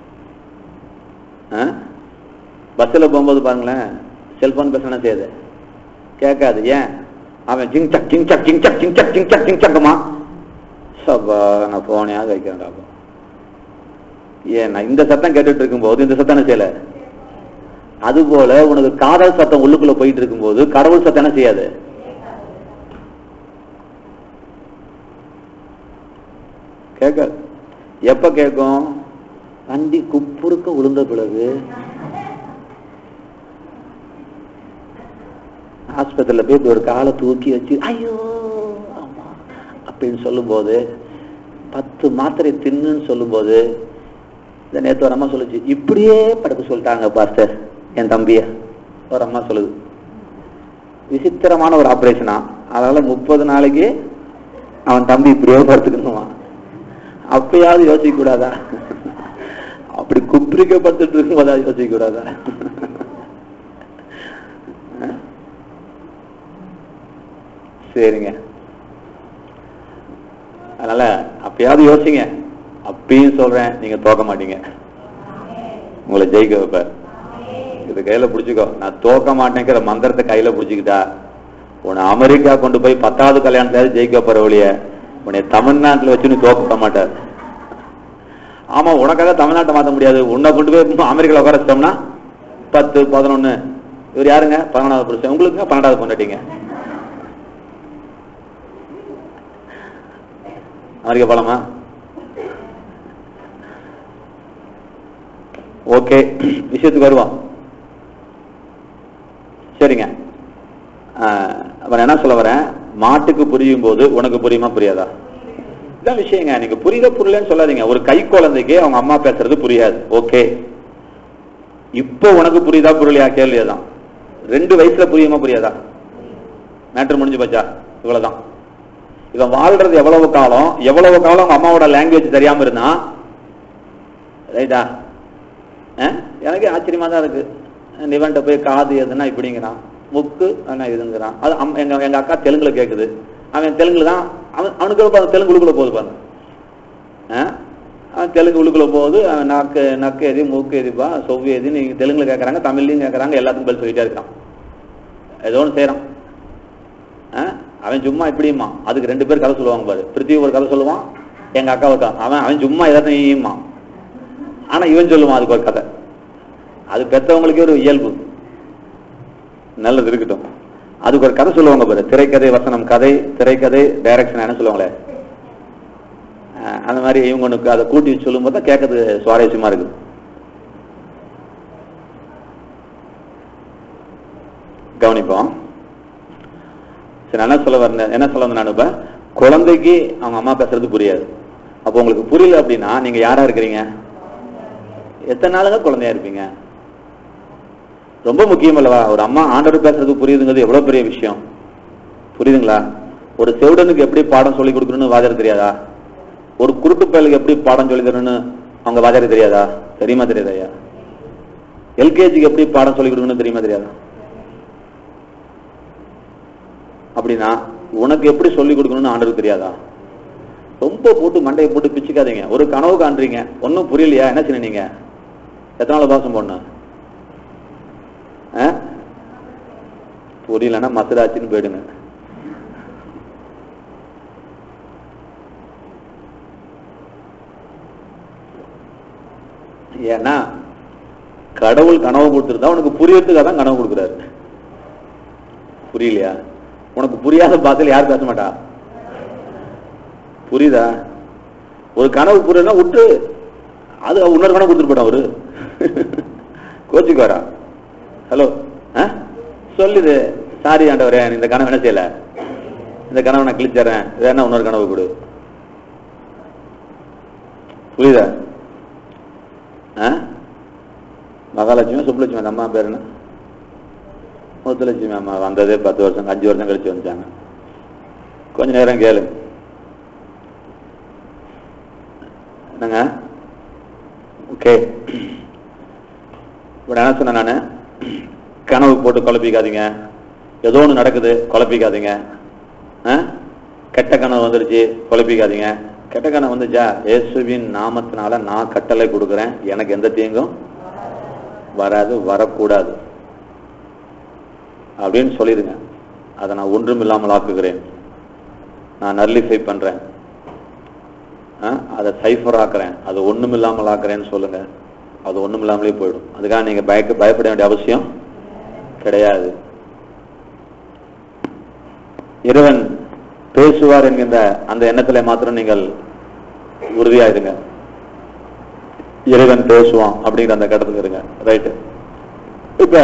பஸ்ஸில் போகும்போது பாருங்களேன் செல்போன் பேச என்ன செய்யுது கேட்காது ஏன் அவன் ஜிங் சக் ஜிங் சக் ஜிங் சக் ஜிங் சக் ஜிங் சக் ஜிங் சக்குமா சப்பா நான் போனையாவது வைக்கிறேன்டா ஏன் நான் இந்த சத்தம் கேட்டுட்டு இருக்கும்போது இந்த சத்தம் என்ன செய்யல அது போல உனக்கு காதல் சத்தம் உள்ளுக்குள்ள போயிட்டு இருக்கும்போது கடவுள் சத்தம் என்ன செய்யாது கேட்காது எப்ப கேட்கும் வண்டி குப்புறுக்க விழுந்த பிறகு ஆஸ்பத்திரியில போய் இப்படி ஒரு காலை தூக்கி வச்சு ஐயோ ஆமா அப்படின்னு சொல்லும்போது பத்து மாத்திரை தின்னுன்னு சொல்லும்போது இந்த நேத்து ஒரு அம்மா சொல்லுச்சு இப்படியே படுக்க சொல்லிட்டாங்க பாஸ்டர் என் தம்பிய ஒரு அம்மா சொல்லுது விசித்திரமான ஒரு ஆபரேஷனா அதனால முப்பது நாளைக்கு அவன் தம்பி இப்படியே படுத்துக்கணுமா அப்பயாவது யோசிக்க கூடாதா அப்படி குப்பிரிக்கப்பட்டுட்டு இருக்கும்போதா யோசிக்க கூடாதா சரிங்க அதனால அப்பயாவது யோசிங்க அப்பயும் சொல்றேன் நீங்க தோக்க மாட்டீங்க உங்களை ஜெயிக்க வைப்பார் இது கையில புடிச்சுக்கோ நான் தோக்க மாட்டேங்கிற மந்திரத்தை கையில புடிச்சுக்கிட்டா உன்னை அமெரிக்கா கொண்டு போய் பத்தாவது கல்யாணத்துல ஜெயிக்க போற ஒழிய உன்னை தமிழ்நாட்டுல வச்சு நீ தோக்க மாட்டார் ஆமா உனக்காக தமிழ்நாட்டை மாத்த முடியாது உன்னை கொண்டு போய் அமெரிக்கால உட்கார வச்சிட்டோம்னா பத்து பதினொன்னு இவர் யாருங்க பதினொன்றாவது புருஷன் உங்களுக்கு பன்னெண்டாவது கொண்டாட்டீங்க அமெரிக்கா போலாமா ஓகே விஷயத்துக்கு வருவோம் சரிங்க அப்புறம் என்ன சொல்ல வரேன் மாட்டுக்கு புரியும் போது உனக்கு புரியுமா புரியாதா இதான் விஷயங்க நீங்க புரியுத புரியலன்னு சொல்லாதீங்க ஒரு கை குழந்தைக்கு அவங்க அம்மா பேசுறது புரியாது ஓகே இப்போ உனக்கு புரியுதா புரியலையா கேள்வியதான் ரெண்டு வயசுல புரியுமா புரியாதா மேட்ரு முடிஞ்சு போச்சா இவ்வளவுதான் இவன் வாழ்றது எவ்வளவு காலம் எவ்வளவு காலம் அவங்க அம்மாவோட லாங்குவேஜ் தெரியாம இருந்தான் ரைட்டா எனக்கு ஆச்சரியமா தான் இருக்கு இவன்ட்ட போய் காது எதுனா இப்படிங்கிறான் முக்கு என்ன இதுங்கிறான் அது அம்- எங்க எங்க அக்கா தெலுங்குல கேக்குது அவன் தெலுங்குல தான் அவன் அவனுக்கு பாரு தெலுங்கு உள்ளுக்குள்ள போகுது பாருங்க ஆ? அவன் தெலுங்கு உள்ளுக்குள்ள போகுது அவன் நாக்கு நக்கு எது மூக்கு எதுப்பா சொவ்வு எது நீங்க தெலுங்குல கேட்கறாங்க தமிழ்லயும் கேட்கறாங்க எல்லாத்துக்கும் பதில் சொல்லிட்டே இருக்கான் ஏதோ ஒன்று செய்யறான் ஆ? அவன் சும்மா இப்படியுமா அதுக்கு ரெண்டு பேர் கதை சொல்லுவாங்க பாரு பிருத்திவி ஒரு கதை சொல்லுவான் எங்க அக்கா ஒரு கதை அவன் அவன் சும்மா எதாத்தையுமா ஆனா இவன் சொல்லுவான் அதுக்கு ஒரு கதை அது பெற்றவங்களுக்கே ஒரு இயல்பு நல்லது இருக்கட்டும் அதுக்கு ஒரு கதை சொல்லுவாங்க பாரு திரைக்கதை வசனம் கதை திரைக்கதை டைரக்ஷன் என்ன சொல்லுவாங்களே அஹ் அந்த மாதிரி இவங்க ஒண்ணு அதை கூட்டி வச்சு சொல்லும்போது தான் கேட்கறது சுவாரஸ்யமா இருக்கு கவனிப்போம் சரி நான் என்ன சொல்ல வரேன் என்ன சொல்ல வந்தேன் நான் இப்ப குழந்தைக்கு அவங்க அம்மா பேசுறது புரியாது அப்போ உங்களுக்கு புரியல அப்படின்னா நீங்க யாரா இருக்கிறீங்க எத்தனை நாளுங்க குழந்தையா இருப்பீங்க ரொம்ப முக்கியம் அல்லவா ஒரு அம்மா ஆண்டவர் பேசுறது புரியுதுங்கிறது எவ்வளவு பெரிய விஷயம் புரியுதுங்களா ஒரு செவிடனுக்கு எப்படி பாடம் சொல்லி கொடுக்கணும்னு வாதிட தெரியாதா ஒரு குருட்டு பயலுக்கு எப்படி பாடம் சொல்லி தரணும்னு அவங்க வாதிட தெரியாதா தெரியுமா தெரியாதா ஐயா எல்கேஜிக்கு எப்படி பாடம் சொல்லி கொடுக்கணும்னு தெரியுமா தெரியாதா அப்படின்னா உனக்கு எப்படி சொல்லி கொடுக்கணும்னு ஆண்டருக்கு தெரியாதா ரொம்ப போட்டு மண்டையை போட்டு பிச்சுக்காதீங்க ஒரு கனவு காண்றீங்க ஒன்றும் புரியலையா என்ன செய்ய நீங்க எத்தனை நாள் உபவாசம் போடணும் ஆ? புரியலன்னா மசராச்சின்னு போயிடுங்க ஏன்னா கடவுள் கனவு கொடுத்துருந்தா உனக்கு புரியறதுக்காக தான் கனவு கொடுக்குறாரு புரியலையா உனக்கு புரியாத பாத்தில் யார் பேச மாட்டா புரியுதா ஒரு கனவு புரியுதுன்னா விட்டு அது இன்னொரு கனவு கொடுத்துட்டு போட்டான் அவரு கோச்சுக்கு வரா ஹலோ ஆ சொல்லுது சாரி ஆண்டவரே நீ இந்த கனவு என்ன செய்யல இந்த கனவை நான் கிழிச்சறேன் வேணா இன்னொரு கனவு கொடு புரியுதா ஆ மகாலட்சுமி சுப்புலட்சுமி அந்த அம்மா பேர் என்ன முத்துலட்சுமி அம்மா வந்ததே பத்து வருஷம் அஞ்சு வருஷம் கழிச்சு வந்துட்டாங்க கொஞ்ச நேரம் கேளு என்னங்க ஓகே இப்ப என்ன சொன்னேன் நானு கனவு போட்டு குழப்பிக்காதீங்க ஏதோ ஒன்று நடக்குது குழப்பிக்காதீங்க ஆ? கெட்ட கனவு வந்துருச்சு குழப்பிக்காதீங்க கெட்ட கனவு வந்துச்சா இயேசுவின் நாமத்தினால நான் கட்டளை கொடுக்குறேன் எனக்கு எந்த தீங்கும் வராது வரக்கூடாது அப்படின்னு சொல்லிடுங்க அதை நான் ஒன்றும் இல்லாமல் ஆக்குகிறேன் நான் நல்லிஃபை பண்றேன் ஆ? அதை சைஃபர் ஆக்குறேன் அது ஒண்ணும் இல்லாமல் ஆக்குறேன்னு சொல்லுங்க அது ஒண்ணும் இல்லாமலே போயிடும் அதுக்காக நீங்க பயக்க பயப்பட வேண்டிய அவசியம் கிடையாது இறைவன் பேசுவார் என்கின்ற அந்த எண்ணத்திலே மாத்திரம் நீங்கள் உறுதியாயிருங்க இறைவன் பேசுவான் அப்படிங்கிற அந்த கட்டத்துக்கு இருங்க ரைட்டு இப்ப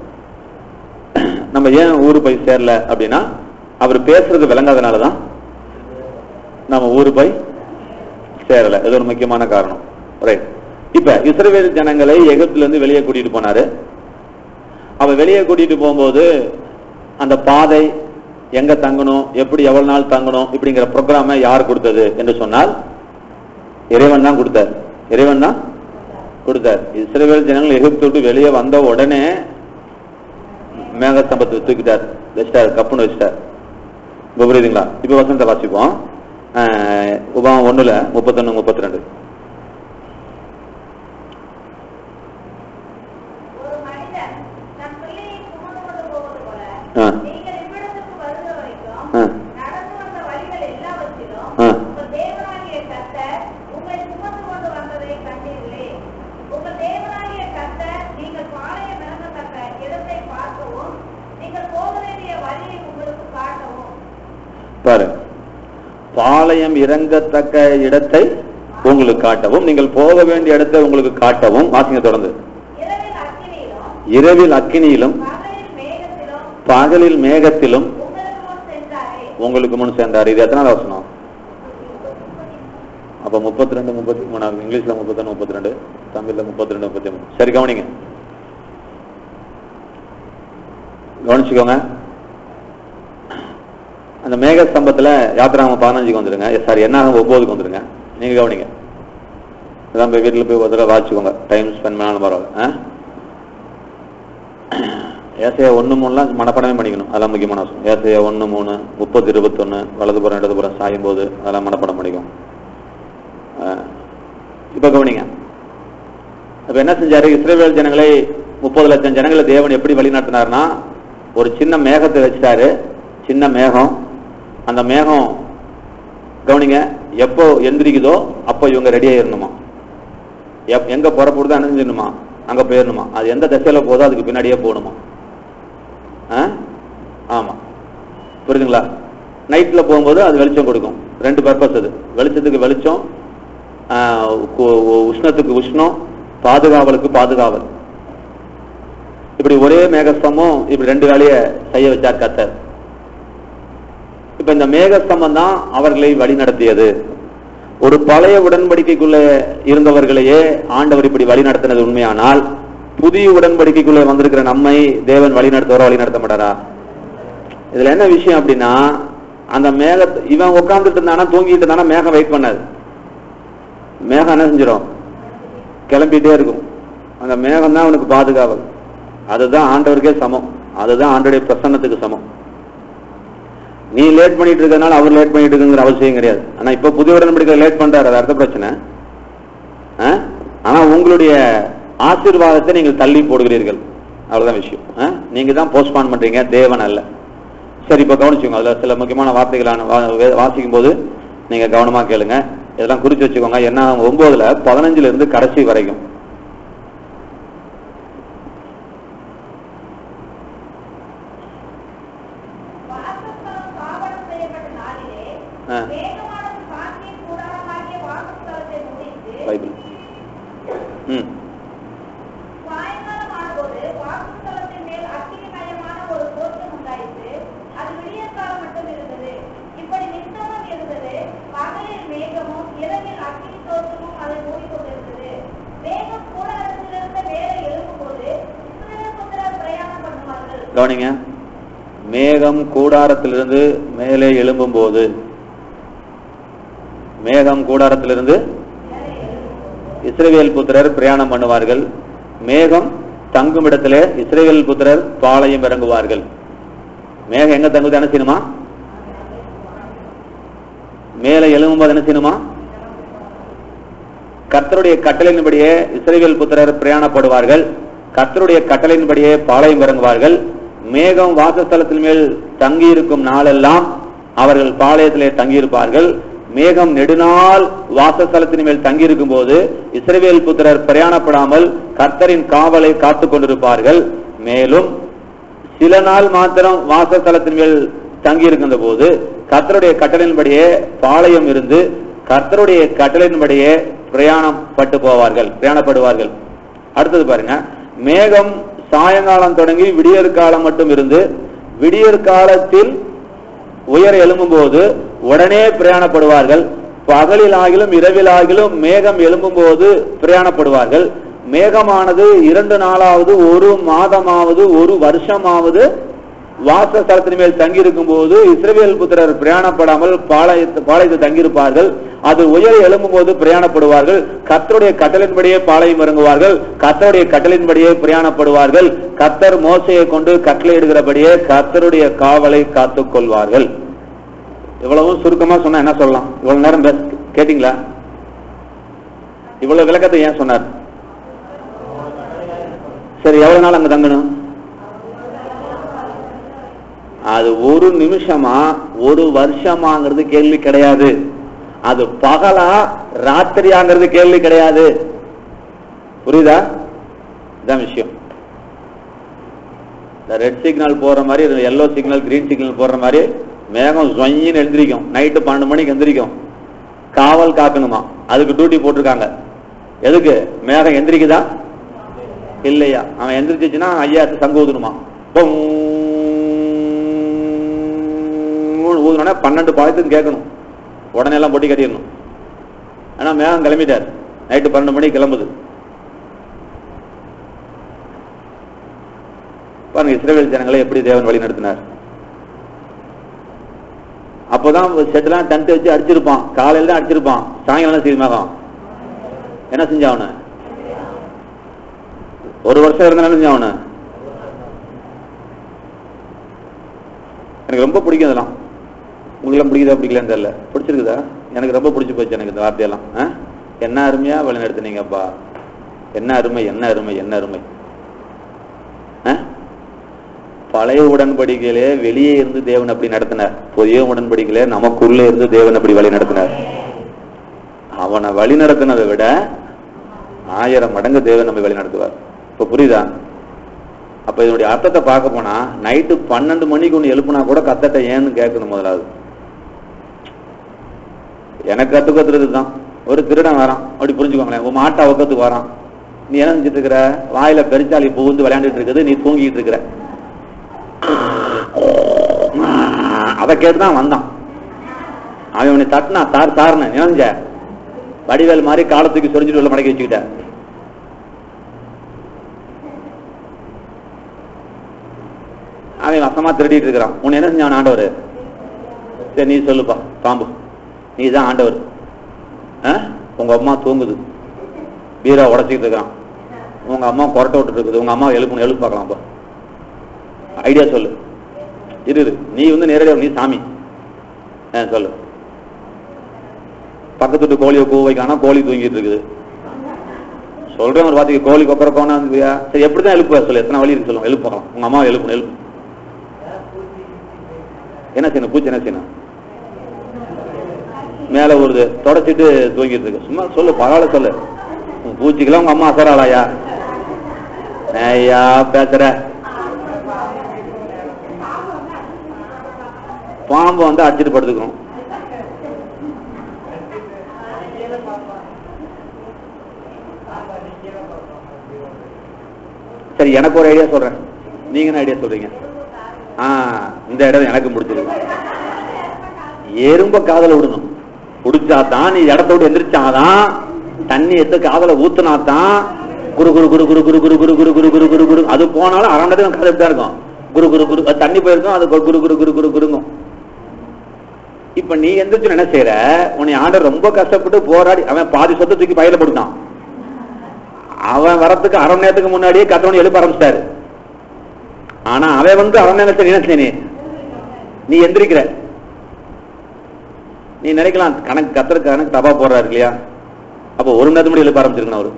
நம்ம ஏன் ஊரு போய் சேரல அப்படின்னா அவர் பேசுறது விளங்காதனாலதான் நம்ம ஊரு போய் சேரல இது ஒரு முக்கியமான காரணம் ரைட் இப்ப இஸ்ரவேல் ஜனங்களை எகிப்துல இருந்து வெளியே கூட்டிட்டு போனாரு அவ வெளியே கூட்டிட்டு போகும்போது அந்த பாதை எங்க தங்கணும் எப்படி எவ்வளவு நாள் தங்கணும் இப்படிங்கிற ப்ரோக்ராம யார் கொடுத்தது என்று சொன்னால் இறைவன் தான் கொடுத்தார் இறைவன் தான் கொடுத்தார் இஸ்ரவேல் ஜனங்கள் எகிப்து விட்டு வெளியே வந்த உடனே மேகஸ்தம்பத்தை தூக்கிட்டார் வச்சிட்டார் கப்புன்னு வச்சிட்டார் இப்ப புரியுதுங்களா இப்ப வசனத்தை வாசிப்போம் ஆஹ் உபாமம் ஒண்ணுல முப்பத்தொன்னு முப்பத்தி ரெண்டு ஒரு மனிதன் தன் பிள்ளையை சுமந்து கொண்டு போவது போல ஆ. நீங்கள் இவ்விடத்துக்கு வருகிற வரைக்கும் ஆ. நடந்து வந்த வழிகள் எல்லாவற்றிலும் ஆ. உங்கள் தேவனாகிய கர்த்தர் உங்களை சுமந்து கொண்டு வந்ததை கண்டீர்களே உங்கள் தேவனாகிய கர்த்தர் நீங்கள் பாளையம் இறங்கத்தக்க இடத்தை பார்க்கவும் நீங்கள் போக வேண்டிய வழியை உங்களுக்கு காட்டவும் பாரு பாளையம் இறங்கத்தக்க இடத்தை உங்களுக்கு காட்டவும் நீங்கள் போக வேண்டிய இடத்தை உங்களுக்கு காட்டவும் வாசிங்க தொடர்ந்து இரவில் அக்கினியிலும் இரவில் அக்கினியிலும் பகலில் மேகத்திலும் பகலில் மேகத்திலும் உங்களுக்கு முன் சென்றாரே உங்களுக்கு முன் சேர்ந்தார் இது எத்தனாவது வசனம் அப்ப முப்பத்தி ரெண்டு முப்பத்தி மூணாவது இங்கிலீஷ்ல முப்பத்தொன்னு முப்பத்தி ரெண்டு தமிழ்ல முப்பத்தி ரெண்டு முப்பத்தி மூணு சரி கவனிங்க கவனிச்சுக்கோங்க அந்த மேக ஸ்தம்பத்துல யாத்திராம பதினஞ்சுக்கு வந்துருங்க சாரி என்ன ஒன்பதுக்கு வந்துருங்க நீங்க கவனிங்க இதான் போய் வீட்டுல போய் ஒரு தடவை வாசிச்சுக்கோங்க டைம் ஸ்பெண்ட் பண்ணாலும் பரவாயில்ல ஆ? ஏசையா ஒண்ணு மூணுலாம் மனப்படமே பண்ணிக்கணும் அதெல்லாம் முக்கியமான விஷயம் ஏசையா ஒண்ணு மூணு முப்பது இருபத்தொன்னு வலதுபுறம் இடதுபுறம் சாயும் போது அதெல்லாம் மனப்படம் பண்ணிக்கும் ஆ. இப்ப கவனிங்க இப்ப என்ன செஞ்சாரு இஸ்ரேல் ஜனங்களை முப்பது லட்சம் ஜனங்களை தேவன் எப்படி வழிநடத்தினார்னா ஒரு சின்ன மேகத்தை வச்சிட்டாரு சின்ன மேகம் அந்த மேகம் கவனிங்க எப்போ எந்திரிக்குதோ அப்போ இவங்க ரெடி ஆயிரணுமா எப்- எங்க புறப்படுதோ அணிஞ்சிடணுமா அங்க போயிடணுமா அது எந்த திசையில போதோ அதுக்கு பின்னாடியே போகணுமா ஆ? ஆமா புரியுதுங்களா நைட்ல போகும்போது அது வெளிச்சம் கொடுக்கும் ரெண்டு பர்பஸ் அது வெளிச்சத்துக்கு வெளிச்சம் ஆ, கு- உஷ்ணத்துக்கு உஷ்ணம் பாதுகாவலுக்கு பாதுகாவல் இப்படி ஒரே மேகஸ்தமும் இப்படி ரெண்டு வேலையை செய்ய வச்சார் கத்தர் இப்ப இந்த மேகஸ்தம்பம் தான் அவர்களை வழி நடத்தியது ஒரு பழைய உடன்படிக்கைக்குள்ள இருந்தவர்களையே ஆண்டவர் இப்படி வழி நடத்தினது உண்மையானால் புதிய உடன்படிக்கைக்குள்ள வந்திருக்கிற நம்மை தேவன் வழி நடத்துவாரோ வழி நடத்த மாட்டாரா இதுல என்ன விஷயம் அப்படின்னா அந்த மேக இவன் உட்கார்ந்துட்டு இருந்தானா தூங்கிட்டு இருந்தானா மேகம் வெயிட் பண்ணாது மேகம் என்ன செஞ்சிடும் கிளம்பிட்டே இருக்கும் அந்த மேகம் தான் அவனுக்கு பாதுகாவல் அதுதான் ஆண்டவருக்கே சமம் அதுதான் ஆண்டோடைய பிரசன்னத்துக்கு சமம் நீ லேட் பண்ணிட்டு இருக்கறனால அவர் லேட் பண்ணிட்டு இருக்குங்கிற அவசியம் கிடையாது ஆனா இப்ப புதிய உடன்படிக்கை லேட் பண்றாரு அது அடுத்த பிரச்சனை ஆ? ஆனா உங்களுடைய ஆசீர்வாதத்தை நீங்கள் தள்ளி போடுகிறீர்கள் அவ்வளவுதான் விஷயம் ஆ? நீங்க தான் போஸ்ட்பான் பண்றீங்க தேவன் அல்ல சரி இப்ப கவனிச்சுக்கோங்க அதுல சில முக்கியமான வார்த்தைகளான வா- வே- வாசிக்கும் போது நீங்க கவனமா கேளுங்க இதெல்லாம் குறிச்சு வச்சுக்கோங்க என்ன ஒன்பதுல பதினஞ்சுல இருந்து கடைசி வரைக்கும் வாசஸ்தலம் ஸ்தாபனம் செய்யப்பட்ட நாளிலே ஆ. மேகமானது சாட்சியை கவனிங்க மேகம் கூடாரத்திலிருந்து மேலே எழும்பும் போது மேகம் கூடாரத்திலிருந்து இஸ்ரவேல் புத்திரர் பிரயாணம் பண்ணுவார்கள் மேகம் தங்கும் இடத்திலே இஸ்ரவேல் புத்திரர் பாளையம் இறங்குவார்கள் மேகம் எங்க தங்குது என்ன செய்யணுமா மேலே எழும்பும்போது என்ன செய்யணுமா கர்த்தருடைய கட்டளையின்படியே இஸ்ரவேல் புத்திரர் பிரயாணப்படுவார்கள் கர்த்தருடைய கட்டளையின்படியே பாளையம் இறங்குவார்கள் மேகம் வாசஸ்தலத்தின் மேல் தங்கியிருக்கும் நாளெல்லாம் அவர்கள் பாளையத்திலே தங்கியிருப்பார்கள் மேகம் நெடுநாள் வாசஸ்தலத்தின் மேல் தங்கியிருக்கும் போது இஸ்ரவேல் புத்திரர் பிரயாணப்படாமல் கர்த்தரின் காவலை காத்துக் கொண்டிருப்பார்கள் மேலும் சில நாள் மாத்திரம் வாசஸ்தலத்தின் மேல் தங்கி இருக்கின்ற போது கர்த்தருடைய கட்டளையின்படியே பாளையம் இருந்து கர்த்தருடைய கட்டளையின்படியே பிரயாணம் பட்டு போவார்கள் பிரயாணப்படுவார்கள் அடுத்தது பாருங்க மேகம் சாயங்காலம் தொடங்கி விடியற் காலம் மட்டும் இருந்து விடியற் காலத்தில் உயர எழும்பும் போது உடனே பிரயாணப்படுவார்கள் பகலில் ஆகிலும் இரவில் ஆகிலும் மேகம் எழும்பும் போது பிரயாணப்படுவார்கள் மேகமானது இரண்டு நாளாவது ஒரு மாதமாவது ஒரு வருஷமாவது வாசஸ்தலத்தின் மேல் தங்கியிருக்கும் போது இஸ்ரவேல் புத்திரர் பிரயாணப்படாமல் பாளையத்து பாளையத்தில் தங்கியிருப்பார்கள் அது உயர எழும்பும் போது பிரயாணப்படுவார்கள் கர்த்தருடைய கட்டளின்படியே பாளையம் இறங்குவார்கள் கர்த்தருடைய கட்டளின்படியே பிரயாணப்படுவார்கள் கர்த்தர் மோசையை கொண்டு கட்டளையிடுகிறபடியே கர்த்தருடைய காவலை காத்துக் கொள்வார்கள் இவ்வளவும் சுருக்கமா சொன்னா என்ன சொல்லலாம் இவ்வளவு நேரம் பேச கேட்டீங்களா இவ்வளவு விளக்கத்தை ஏன் சொன்னார் சரி எவ்வளவு நாள் அங்க தங்கணும் அது ஒரு நிமிஷமா ஒரு வருஷமாங்கிறது கேள்வி கிடையாது அது பகலா ராத்திரியாங்கிறது கேள்வி கிடையாது புரியுதா இதான் விஷயம் இந்த ரெட் சிக்னல் போற மாதிரி எல்லோ சிக்னல் கிரீன் சிக்னல் போடுற மாதிரி மேகம் சொயின்னு எழுந்திரிக்கும் நைட்டு பன்னெண்டு மணிக்கு எந்திரிக்கும் காவல் காக்கணுமா அதுக்கு டியூட்டி போட்டிருக்காங்க எதுக்கு மேகம் எந்திரிக்குதா இல்லையா அவன் எந்திரிச்சிச்சுன்னா ஐயா சங்கு ஊதணுமா ஊதுனா பன்னெண்டு பாயத்துக்கு கேட்கணும் உடனே எல்லாம் பொட்டி கட்டிடணும் ஆனா மேகம் கிளம்பிட்டார் நைட்டு பன்னெண்டு மணிக்கு கிளம்புது பாருங்க இஸ்ரேல் ஜனங்களை எப்படி தேவன் வழி நடத்தினார் அப்போதான் செட்டெல்லாம் டென்ட் வச்சு அடிச்சிருப்பான் காலையில தான் அடிச்சிருப்பான் சாயங்காலம் செய்து மேகம் என்ன செஞ்சான் அவனு ஒரு வருஷம் இருந்தாலும் செஞ்சான் அவனு எனக்கு ரொம்ப பிடிக்கும் இதெல்லாம் உங்களுக்கு பிடிக்குதா பிடிக்கலன்னு தெரியல பிடிச்சிருக்குதா எனக்கு ரொம்ப பிடிச்சி போச்சு எனக்கு இந்த வார்த்தையெல்லாம் ஆ? என்ன அருமையா வழி நடத்துனீங்கப்பா என்ன அருமை என்ன அருமை என்ன அருமை ஆ? பழைய உடன்படிக்கையிலே வெளியே இருந்து தேவன் அப்படி நடத்தினார் புதிய உடன்படிக்கையிலே நமக்குள்ளே இருந்து தேவன் அப்படி வழி நடத்தினார் அவனை வழி நடத்தினதை விட ஆயிரம் மடங்கு தேவன் நம்மை வழி நடத்துவார் இப்ப புரியுதா அப்ப இதனுடைய அர்த்தத்தை பார்க்க போனா நைட்டு பன்னெண்டு மணிக்கு ஒண்ணு எழுப்புனா கூட கத்தட்ட ஏன்னு கேட்கணும் முதலாவது எனக்கு கத்து கத்துறது தான் ஒரு திருடன் வரான் அப்படி புரிஞ்சுக்கோங்களேன் உன் மாட்டை அவக்கத்துக்கு வரான் நீ என்ன செஞ்சுட்டு இருக்கிற வாயில பெருச்சாலி புகுந்து விளையாண்டுட்டு இருக்குது நீ தூங்கிட்டு இருக்கிற அதை கேட்டுதான் வந்தான் அவன் உன்னை தட்டினா தார் தாருன்னு நினைஞ்ச வடிவேல் மாதிரி காலத்துக்கு சொரிஞ்சிட்டு உள்ள மடக்கி வச்சுக்கிட்ட அவன் வசமா திருடிட்டு இருக்கிறான் உன்னை என்ன செஞ்சான் ஆண்டவர் சரி நீ சொல்லுப்பா பாம்பு நீ தான் ஆண்டவர் ஆ? உங்க அம்மா தூங்குது பீரா உடச்சிக்கிட்டு இருக்கான் உங்க அம்மா கொரட்டை விட்டுட்டு இருக்குது உங்க அம்மா எழுப்பு எழுப்பு பார்க்கலாம் அப்போ ஐடியா சொல்லு இரு இரு. நீ வந்து நேரடியாக நீ சாமி ஆ, சொல்லு பக்கத்து வீட்டு கோழியை கூ வைக்கானா கோழி தூங்கிட்டு இருக்குது சொல்றேன் ஒரு வார்த்தைக்கு கோழி கொக்கர கோனா சரி எப்படிதான் எழுப்புவா சொல்லு எத்தனை வழி இருக்கு சொல்லுங்க எழுப்பு பார்க்கலாம் உங்க அம்மா எழுப்பு எழுப்பு என்ன செய்யணும் பூச்சி என்ன செய்யணும் மேல வருது தொடச்சிட்டு தூங்கிட்டு இருக்கு சும்மா சொல்லு பரவாயில்ல சொல்லு உன் பூச்சிக்கெல்லாம் உங்க அம்மா அசராளாயா ஐயா பேசுற பாம்பு வந்து அடிச்சிட்டு படுத்துக்கணும் சரி எனக்கு ஒரு ஐடியா சொல்றேன் நீங்க என்ன ஐடியா சொல்றீங்க ஆ இந்த இடம் எனக்கு முடிச்சிருக்கு எறும்ப காதல விடணும் புடிச்சாதான் நீ இடத்த விட்டு எந்திரிச்சாதான் தண்ணி எடுத்து காதல ஊத்துனாதான் குரு குரு குரு குரு குரு குரு குரு குரு குரு குரு குரு குரு அது போனாலும் அரை மணி நேரம் காதல் தான் இருக்கும் குரு குரு குரு அது தண்ணி போயிருக்கும் அது குரு குரு குரு குரு குருங்கும் இப்ப நீ எந்திரிச்சு என்ன செய்யற உன்னை ஆண்டர் ரொம்ப கஷ்டப்பட்டு போராடி அவன் பாதி சொத்தை தூக்கி பயில போட்டான் அவன் வரத்துக்கு அரை மணி நேரத்துக்கு முன்னாடியே கத்தவனை எழுப்ப ஆரம்பிச்சிட்டாரு ஆனா அவன் வந்து அரை நேரத்தை என்ன செய்ய நீ நீ எந்திரிக்கிற நீ நினைக்கலாம் கணக்கு கத்துற கணக்கு தப்பா போடுறாரு இல்லையா அப்ப ஒரு மணி நேரத்துக்கு முன்னாடி எழுப்ப ஆரம்பிச்சிருக்கணும் அவரு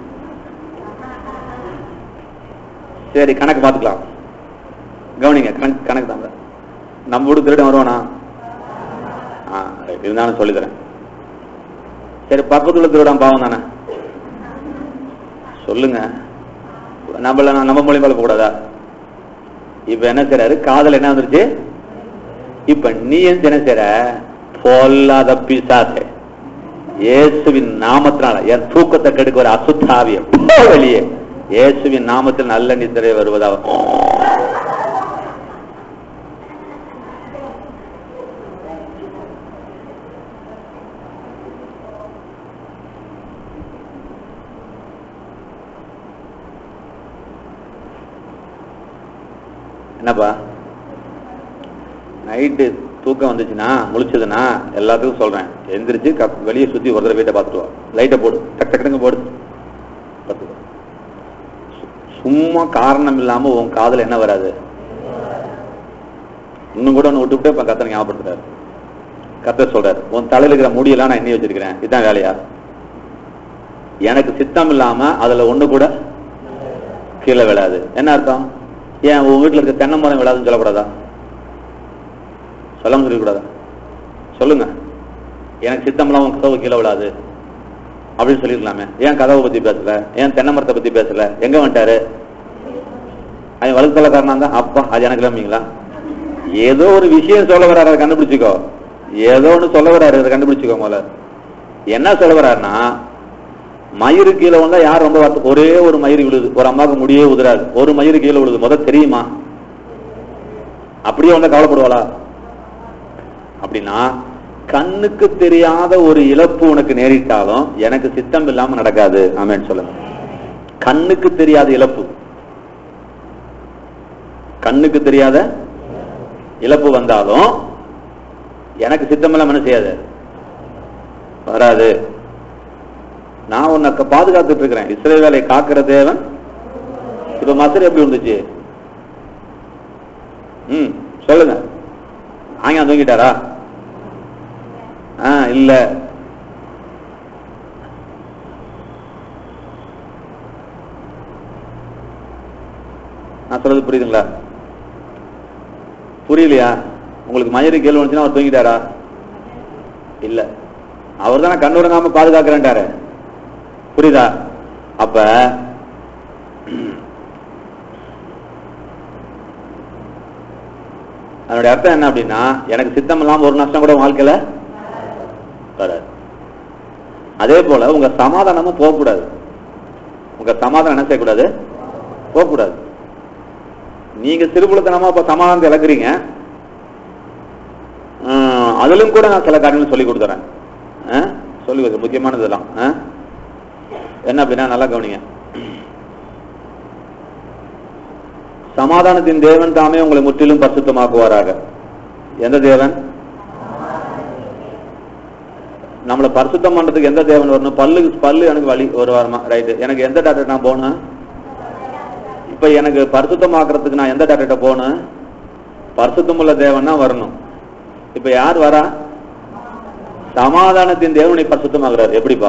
சரி கணக்கு பார்த்துக்கலாம் கவனிங்க கணக்கு கணக்கு தாங்க நம்ம வீடு திருடன் வருவானா ஆ ரைட் இருந்தாலும் சொல்லித்தரேன் சரி பக்கத்துல திருடான் பாவம் தானே சொல்லுங்க நம்மள நம்ம மூலியமா கூடாதா இப்ப என்ன செய்றாரு காதல் என்ன வந்துருச்சு இப்ப நீ என்ன செய்ற பொல்லாத பிசாசே இயேசுவின் நாமத்தினால என் தூக்கத்தை கெடுக்க ஒரு அசுத்தாவியம் போ வெளியே இயேசுவின் நாமத்தில் நல்ல நித்திரை வருவதாக என்னப்பா நைட்டு தூக்கம் வந்துச்சுன்னா முழிச்சதுன்னா எல்லாத்துக்கும் சொல்றேன் எந்திரிச்சு கப்- வெளியே சுத்தி ஒரு தடவை வீட்டை பார்த்துட்டு வா லைட்டை போடு டக் டக் டக்குன்னு போடு பார்த்துக்கோ. சு- சும்மா காரணம் இல்லாம உன் காதுல என்ன வராது இன்னும் கூட ஒன்று விட்டுவிட்டு இப்ப கத்தனை ஞாபகப்படுத்துறாரு கத்த சொல்றாரு உன் தலையில இருக்கிற முடியெல்லாம் நான் எண்ணி வச்சிருக்கிறேன் இதுதான் வேலையா எனக்கு சித்தம் இல்லாம அதுல ஒண்ணு கூட கீழே விழாது என்ன அர்த்தம் ஏன் உன் வீட்டுல இருக்க தென்னை மரம் விழாதுன்னு சொல்லக்கூடாதா சொல்லாம சொல்லக்கூடாதா சொல்லுங்க எனக்கு சித்தம்லாம் உன் கதவு கீழே விழாது அப்படின்னு சொல்லிருக்கலாமே ஏன் கதவை பத்தி பேசல ஏன் தென்னை மரத்தை பத்தி பேசல எங்க வந்துட்டாரு அவன் வலுத்தலக்காரனா இருந்தா அப்பா அது எனக்கு இல்லாமீங்களா ஏதோ ஒரு விஷயம் சொல்ல வர்றாரு அதை கண்டுபிடிச்சுக்கோ ஏதோ ஒண்ணு சொல்ல வர்றாரு அதை கண்டுபிடிச்சுக்கோ முதல்ல என்ன சொல்ல வர்றாருன்னா மயிறு கீழே வந்தா யார் ரொம்ப வருத்த- ஒரே ஒரு மயிறு விழுது ஒரு அம்மாவுக்கு முடியே உதிராது ஒரு மயிறு கீழே விழுது முத தெரியுமா அப்படியே வந்தா கவலைப்படுவாளா அப்படின்னா கண்ணுக்கு தெரியாத ஒரு இழப்பு உனக்கு நேரிட்டாலும் எனக்கு சித்தம் இல்லாம நடக்காது ஆமேன்னு சொல்லுங்க கண்ணுக்கு தெரியாத இழப்பு கண்ணுக்கு தெரியாத இழப்பு வந்தாலும் எனக்கு சித்தம் இல்லாம என்ன செய்யாது வராது நான் உன்னை க- பாதுகாத்துட்டு இருக்கிறேன் இஸ்ரேவேலை காக்கிற தேவன் இப்ப மசர் எப்படி இருந்துச்சு ம் சொல்லுங்க ஆங்க தூங்கிட்டாரா ஆ இல்ல நான் சொல்றது புரியுதுங்களா புரியலையா உங்களுக்கு மயிறு கேள்வி வந்துச்சுன்னா அவர் தூங்கிட்டாரா இல்ல அவர் தானே கண்ணு உறங்காம பாதுகாக்கிறேன்டாரு புரியுதா அப்ப அதனுடைய அர்த்தம் என்ன அப்படின்னா எனக்கு சித்தம் இல்லாம ஒரு நஷ்டம் கூட உன் வாழ்க்கையில வராது அதே போல உங்க சமாதானமும் போகக்கூடாது உங்க சமாதானம் என்ன செய்யக்கூடாது போகக்கூடாது நீங்க சிறுபுலத்தனமா இப்ப சமாதானத்தை இழக்கிறீங்க ஆஹ், அதிலும் கூட நான் சில காரியங்கள் சொல்லி கொடுத்துறேன் ஆஹ், சொல்லி கொடுக்குறேன் முக்கியமானது இதெல்லாம் ஆஹ். என்ன அப்படின்னா நல்லா கவனிங்க சமாதானத்தின் தேவன் தாமே உங்களை முற்றிலும் பரிசுத்தமாக்குவாராக எந்த தேவன் நம்மளை பரிசுத்தம் பண்றதுக்கு எந்த தேவன் வரணும் பல்லு பல்லு எனக்கு வலி ஒரு வாரமா ரைட்டு எனக்கு எந்த டாக்டர் நான் போகணும் இப்ப எனக்கு பரிசுத்தமாக்குறதுக்கு நான் எந்த டாக்டர்கிட்ட போகணும் பரிசுத்தமுள்ள தேவன் தான் வரணும் இப்ப யார் வரா சமாதானத்தின் தேவனை பரிசுத்தமாக்குறாரு எப்படிப்பா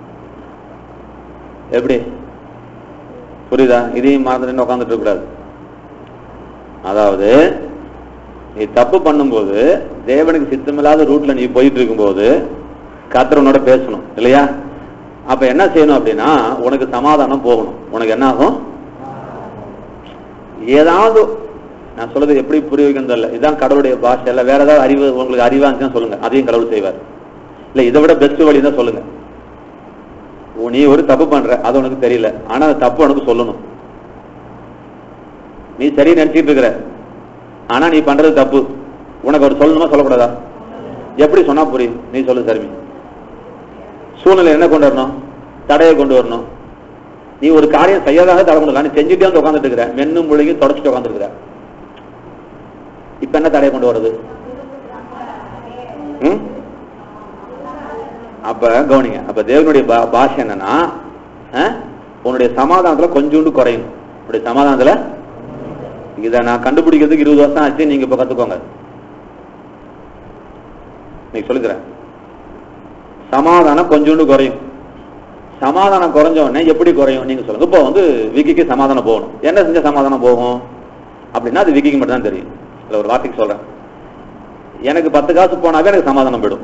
எப்படி புரியுதா இதையும் மறந்துட்டு உட்காந்துட்டு இருக்க கூடாது அதாவது நீ தப்பு பண்ணும்போது தேவனுக்கு சித்தமில்லாத ரூட்ல நீ போயிட்டு இருக்கும்போது கர்த்தர் உன்னோட பேசணும் இல்லையா அப்ப என்ன செய்யணும் அப்படின்னா உனக்கு சமாதானம் போகணும் உனக்கு என்ன ஆகும் ஏதாவது நான் சொல்றது எப்படி புரிய வைக்கணும் தெரியல இதுதான் கடவுளுடைய பாஷை இல்ல வேற ஏதாவது அறிவு உங்களுக்கு அறிவா இருந்துச்சுன்னா சொல்லுங்க அதையும் கடவுள் செய்வார் இல்ல இதை விட பெஸ்ட் வழி தான் சொல்லுங்க உ- நீ ஒரு தப்பு பண்ற அது உனக்கு தெரியல ஆனா அந்த தப்பு உனக்கு சொல்லணும் நீ சரி நினைச்சிட்டு இருக்கிற ஆனா நீ பண்றது தப்பு உனக்கு அவர் சொல்லணுமா சொல்லக்கூடாதா எப்படி சொன்னா புரியும் நீ சொல்லு சர்மி சூழ்நிலை என்ன கொண்டு வரணும் தடையை கொண்டு வரணும் நீ ஒரு காரியம் செய்யாதாக தடை கொண்டு வரலாம். நீ செஞ்சுட்டே வந்து உட்காந்துட்டு இருக்கிற மென்னும் முழுகி தொடச்சிட்டு உட்காந்துருக்கிற இப்ப என்ன தடையை கொண்டு வருது ம்? அப்ப கவனிங்க அப்ப தேவனுடைய பா- பாஷை என்னன்னா அஹ், உன்னுடைய சமாதானத்துல கொஞ்சோண்டு குறையும் உன்னுடைய சமாதானத்துல இத நான் கண்டுபிடிக்கிறதுக்கு இருபது வருஷம் ஆச்சு நீங்க இப்ப கத்துக்கோங்க நீ சொல்லுகிறேன் சமாதானம் கொஞ்சோண்டு குறையும் சமாதானம் குறைஞ்ச உடனே எப்படி குறையும் நீங்க சொல்லுங்க இப்போ வந்து விக்கிக்கு சமாதானம் போகணும் என்ன செஞ்ச சமாதானம் போகும் அப்படின்னா அது விக்கிக்கு மட்டும் தான் தெரியும் இல்ல ஒரு வார்த்தைக்கு சொல்றேன் எனக்கு பத்து காசு போனாவே எனக்கு சமாதானம் போயிடும்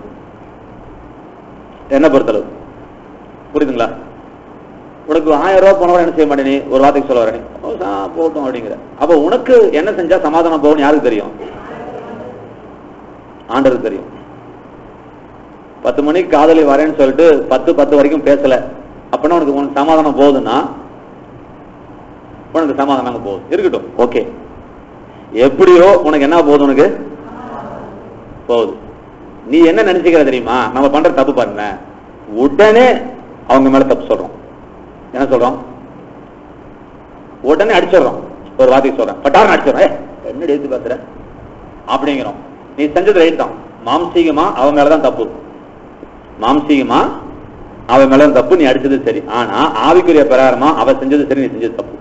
என்ன பொறுத்தளவு புரியுதுங்களா உனக்கு ஆயிரம் ரூபாய் போனவரை என்ன செய்ய மாட்டேன் நீ ஒரு வார்த்தைக்கு சொல்ல வரேன் ஓ, சா- போகட்டும் அப்படிங்கிற அப்ப உனக்கு என்ன செஞ்சா சமாதானம் போகும் யாருக்கு தெரியும் ஆண்டருக்கு தெரியும் பத்து மணிக்கு காதலி வரேன்னு சொல்லிட்டு பத்து பத்து வரைக்கும் பேசல அப்படின்னா உனக்கு உனக்கு சமாதானம் போகுதுன்னா உனக்கு சமாதானம் போகுது இருக்கட்டும் ஓகே எப்படியோ உனக்கு என்ன போகுது உனக்கு போகுது நீ என்ன நினைச்சுக்கிற தெரியுமா நம்ம பண்ற தப்பு பாருங்க உடனே அவங்க மேல தப்பு சொல்றோம் என்ன சொல்றோம் உடனே அடிச்சிடுறோம் ஒரு வார்த்தைக்கு சொல்றேன் பட்டாரம் அடிச்சிடறோம் ஏ என்ன எடுத்து பாத்துற அப்படிங்கிறோம் நீ செஞ்சது ரைட் தான் மாம்சீகமா அவன் மேலதான் தப்பு மாம்சீகமா அவன் மேலதான் தப்பு நீ அடிச்சது சரி ஆனா ஆவிக்குரிய பிரகாரமா அவ செஞ்சது சரி நீ செஞ்சது தப்பு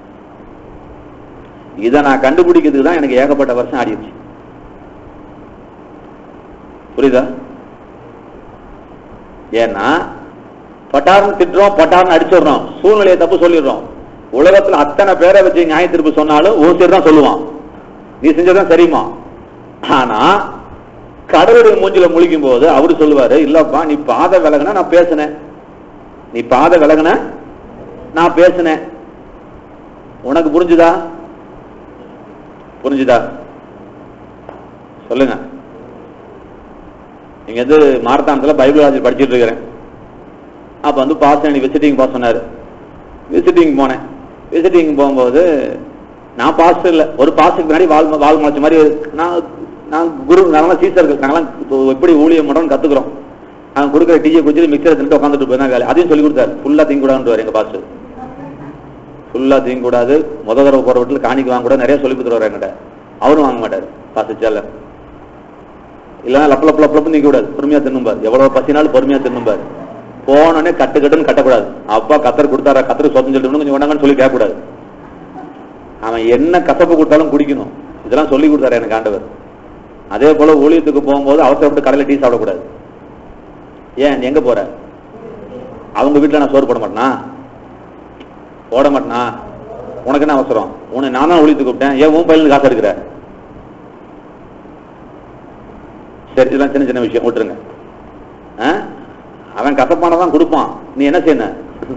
இதை நான் கண்டுபிடிக்கிறதுக்கு தான் எனக்கு ஏகப்பட்ட வருஷம் ஆடிடுச்சு புரியுதா ஏன்னா பட்டார்னு திட்டுறோம் பட்டார்னு அடிச்சிடுறோம் சூழ்நிலையை தப்பு சொல்லிடுறோம் உலகத்துல அத்தனை பேரை வச்சு நியாய தீர்ப்பு சொன்னாலும் ஒரு சரி தான் சொல்லுவான் நீ செஞ்சதான் சரிமா ஆனா கடவுளுடைய மூஞ்சில முழிக்கும் போது அவரு சொல்லுவாரு இல்லப்பா நீ பாதை விலகுன நான் பேசினேன் நீ பாதை விலகுன நான் பேசினேன் உனக்கு புரிஞ்சுதா புரிஞ்சுதா சொல்லுங்க நீங்க வந்து மாரத்தானத்துல பைபிள் ஆசிரியர் படிச்சிட்டு இருக்கிறேன் அப்ப வந்து பாஸ் எனக்கு விசிட்டிங் பாஸ் சொன்னாரு விசிட்டிங் போனேன் விசிட்டிங் போகும்போது நான் பாஸ் இல்ல ஒரு பாஸுக்கு முன்னாடி வால் வால் முளைச்ச மாதிரி நான் நான் குரு நாங்களாம் சீசர்கள் நாங்களாம் இப்போ எப்படி ஊழியம் பண்றோம்னு கத்துக்கிறோம் நாங்க கொடுக்குற டீயை குடிச்சிட்டு மிக்சரை தின்ட்டு உட்காந்துட்டு போயிருந்தா வேலை அதையும் சொல்லி கொடுத்தாரு ஃபுல்லா திங்க கூடாதுன்னு எங்க பாஸ் ஃபுல்லா திங்க கூடாது முத தடவை போற வீட்டுல காணிக்கு வாங்க கூட நிறைய சொல்லி கொடுத்துருவாரு என்கிட்ட அவரும் வாங்க மாட்டாரு பாஸ் சேல இல்லைன்னா லப்ப லப்ப லப்ப லப்பு நிக்க கூடாது பொறுமையா தின்னும்பார் எவ்வளவு பசினாலும் பொறுமையா தின்னும்பார் போனோடனே கட்டு கட்டுன்னு கட்டக்கூடாது அப்பா கத்தர் கொடுத்தாரா கத்தர் சொத்தம் சொல்லிட்டு கொஞ்சம் வேணாங்கன்னு சொல்லி கேட்கக்கூடாது அவன் என்ன கசப்பு கொடுத்தாலும் குடிக்கணும் இதெல்லாம் சொல்லி கொடுத்தாரு எனக்கு ஆண்டவர் அதே போல ஊழியத்துக்கு போகும்போது அவசரப்பட்டு கடையில டீ சாப்பிடக்கூடாது ஏன் நீ எங்க போற அவங்க வீட்டுல நான் சோறு போட மாட்டேனா போட மாட்டேனா உனக்கு என்ன அவசரம் உன்னை நான் தான் ஊழியத்துக்கு கூப்பிட்டேன் ஏன் உன் பையனுக்கு காசு எடுக்கிற சரி இதெல்லாம் சின்ன சின்ன விஷயம் விட்டுருங்க ஆ? அவன் கசப்பானதான் கொடுப்பான் நீ என்ன செய்யணும்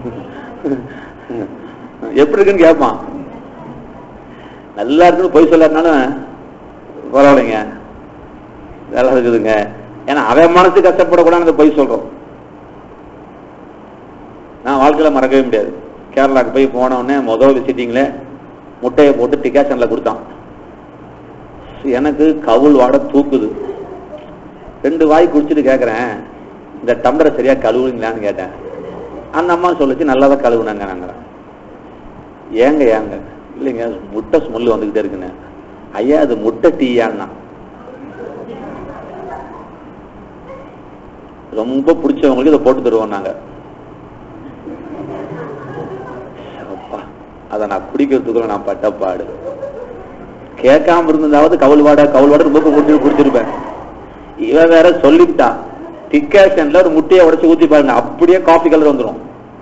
எப்படி இருக்குன்னு கேட்பான் நல்லா இருக்குன்னு பொய் சொல்லாருனாலும் பரவாயில்லைங்க நல்லா இருக்குதுங்க ஏன்னா அவன் மனசு கஷ்டப்படக்கூடாது பொய் சொல்றோம் நான் வாழ்க்கையில மறக்கவே முடியாது கேரளாக்கு போய் போன உடனே முதல் விசிட்டிங்ல முட்டையை போட்டு டிகாஷன்ல கொடுத்தான் எனக்கு கவுள் வாட தூக்குது ரெண்டு வாய் குடிச்சிட்டு கேக்குறேன் இந்த டம்ளரை சரியா கழுவுங்களான்னு கேட்டேன் அந்த அம்மா சொல்லுச்சு நல்லாதான் கழுவுனாங்க நாங்க ஏங்க ஏங்க இல்லைங்க முட்டை ஸ்மெல் வந்துகிட்டே இருக்குன்னு ஐயா அது முட்டை டீயான்னா ரொம்ப பிடிச்சவங்களுக்கு இதை போட்டு தருவோம் நாங்க அப்பா அதை நான் குடிக்கிறதுக்குள்ள நான் பட்ட பாடு கேட்காம இருந்ததாவது கவுள் வாட கவுள் வாட ரொம்ப குடிச்சு குடிச்சிருப்பேன் இவன் வேற சொல்லிவிட்டா டிக்காஷன்ல ஒரு முட்டையை உடைச்சு ஊத்தி பாருங்க அப்படியே காஃபி கலர் வந்துரும்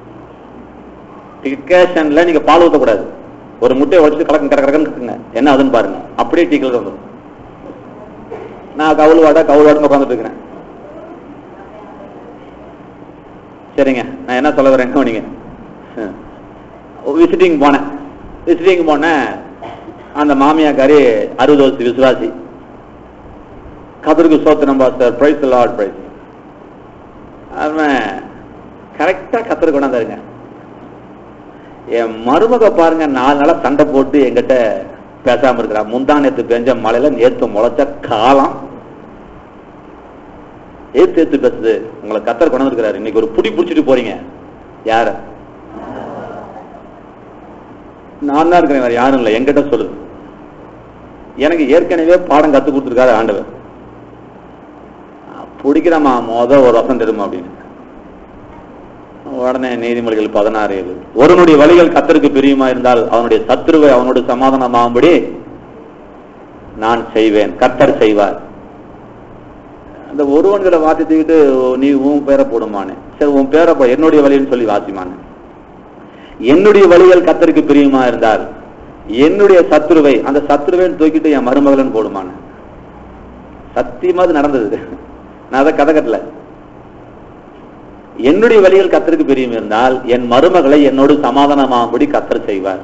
டிக்காஷன்ல நீங்க பால் ஊத்தக்கூடாது ஒரு முட்டையை உடைச்சு கலக்க கர கலக்கன்னு இருக்குங்க என்ன அதுன்னு பாருங்க அப்படியே டீ கலர் வந்துரும் நான் கவுள் வாட கவுள் வாடன்னு உட்காந்துட்டு இருக்கிறேன் சரிங்க நான் என்ன சொல்ல வரேன் நீங்க விசிட்டிங் போனேன் விசிட்டிங் போனேன் அந்த மாமியாக்காரி அறுபது வருஷம் விசுவாசி கதருக்கு சோத்திரம் பாஸ்டர் பிரைஸ் லார்ட் பிரைஸ் அவன் கரெக்டா கத்தருக்கு கொண்டாந்தாருங்க என் மருமக பாருங்க நாலு நாளா சண்டை போட்டு என்கிட்ட பேசாம இருக்கிறா முந்தா நேத்து பெஞ்ச மழையில நேத்து முளைச்ச காலம் ஏத்து ஏத்து பேசுது உங்களை கத்தர் கொண்டு இருக்கிறாரு இன்னைக்கு ஒரு புடி புடிச்சிட்டு போறீங்க யார நான் தான் இருக்கிறேன் வேற யாரும் இல்லை என்கிட்ட சொல்லுது எனக்கு ஏற்கனவே பாடம் கத்து கொடுத்துருக்காரு ஆண்டவர் பிடிக்கிறமா மொத ஒரு வசம் தருமா அப்படின்னு உடனே நீதிமொழிகள் பதினாறு ஏழு ஒருவனுடைய வழிகள் கத்தருக்கு பிரியுமா இருந்தால் அவனுடைய சத்துருவை அவனோடு சமாதானமாகும்படி நான் செய்வேன் கத்தர் செய்வார் அந்த ஒருவன்கிற வாசித்துக்கிட்டு நீ உன் பேரை போடுமானே சரி உன் பேரை போ என்னுடைய வழின்னு சொல்லி வாசிமானே என்னுடைய வழிகள் கத்தருக்கு பிரியுமா இருந்தால் என்னுடைய சத்துருவை அந்த சத்துருவை தூக்கிட்டு என் மருமகளன் போடுமான சத்தியமா அது நடந்தது நான் அதை கதை கட்டல என்னுடைய வழிகள் கத்தருக்கு பிரியும் இருந்தால் என் மருமகளை என்னோடு சமாதானமாகும்படி கத்தர் செய்வார்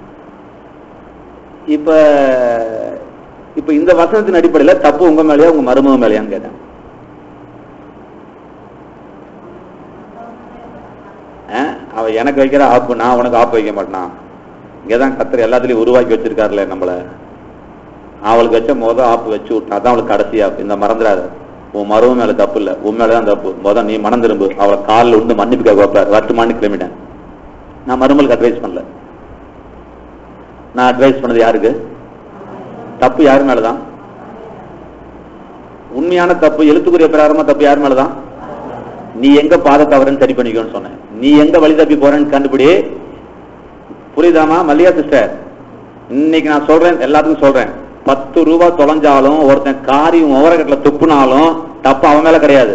இப்ப இப்ப இந்த வசனத்தின் அடிப்படையில் தப்பு உங்க மேலயா உங்க மருமக மேலயான்னு கேட்டேன் அஹ், அவ எனக்கு வைக்கிற ஆப்பு நான் உனக்கு ஆப்பு வைக்க மாட்டான் இங்கதான் கத்தர் எல்லாத்துலயும் உருவாக்கி வச்சிருக்காருல்ல நம்மள அவளுக்கு வச்ச முத ஆப்பு வச்சு விட்டான் அதான் அவளுக்கு கடைசி ஆப்பு இந்த மறந்துடாத உன் மருவ மேல தப்பு இல்ல உன் மேலதான் தப்பு முத நீ மனம் திரும்பு அவளை காலில் உண்டு மன்னிப்புக்காக வைப்பார் வட்டு மண்ணு கிளம்பிட்டேன் நான் மருமலுக்கு அட்வைஸ் பண்ணல நான் அட்வைஸ் பண்ணது யாருக்கு தப்பு யார் மேலதான் உண்மையான தப்பு எழுத்துக்குரிய பிரகாரமா தப்பு யார் மேலதான் நீ எங்க பாத தவறுன்னு சரி பண்ணிக்கோன்னு சொன்னேன் நீ எங்க வழி தப்பி போறேன்னு கண்டுபிடி புரியுதாமா மல்லிகா சிஸ்டர் இன்னைக்கு நான் சொல்றேன் எல்லாத்துக்கும் சொல்றேன் பத்து ரூபாய் தொலைஞ்சாலும் ஒருத்தன் காரியம் ஓரகட்டுல துப்புனாலும் தப்பு அவன் மேல கிடையாது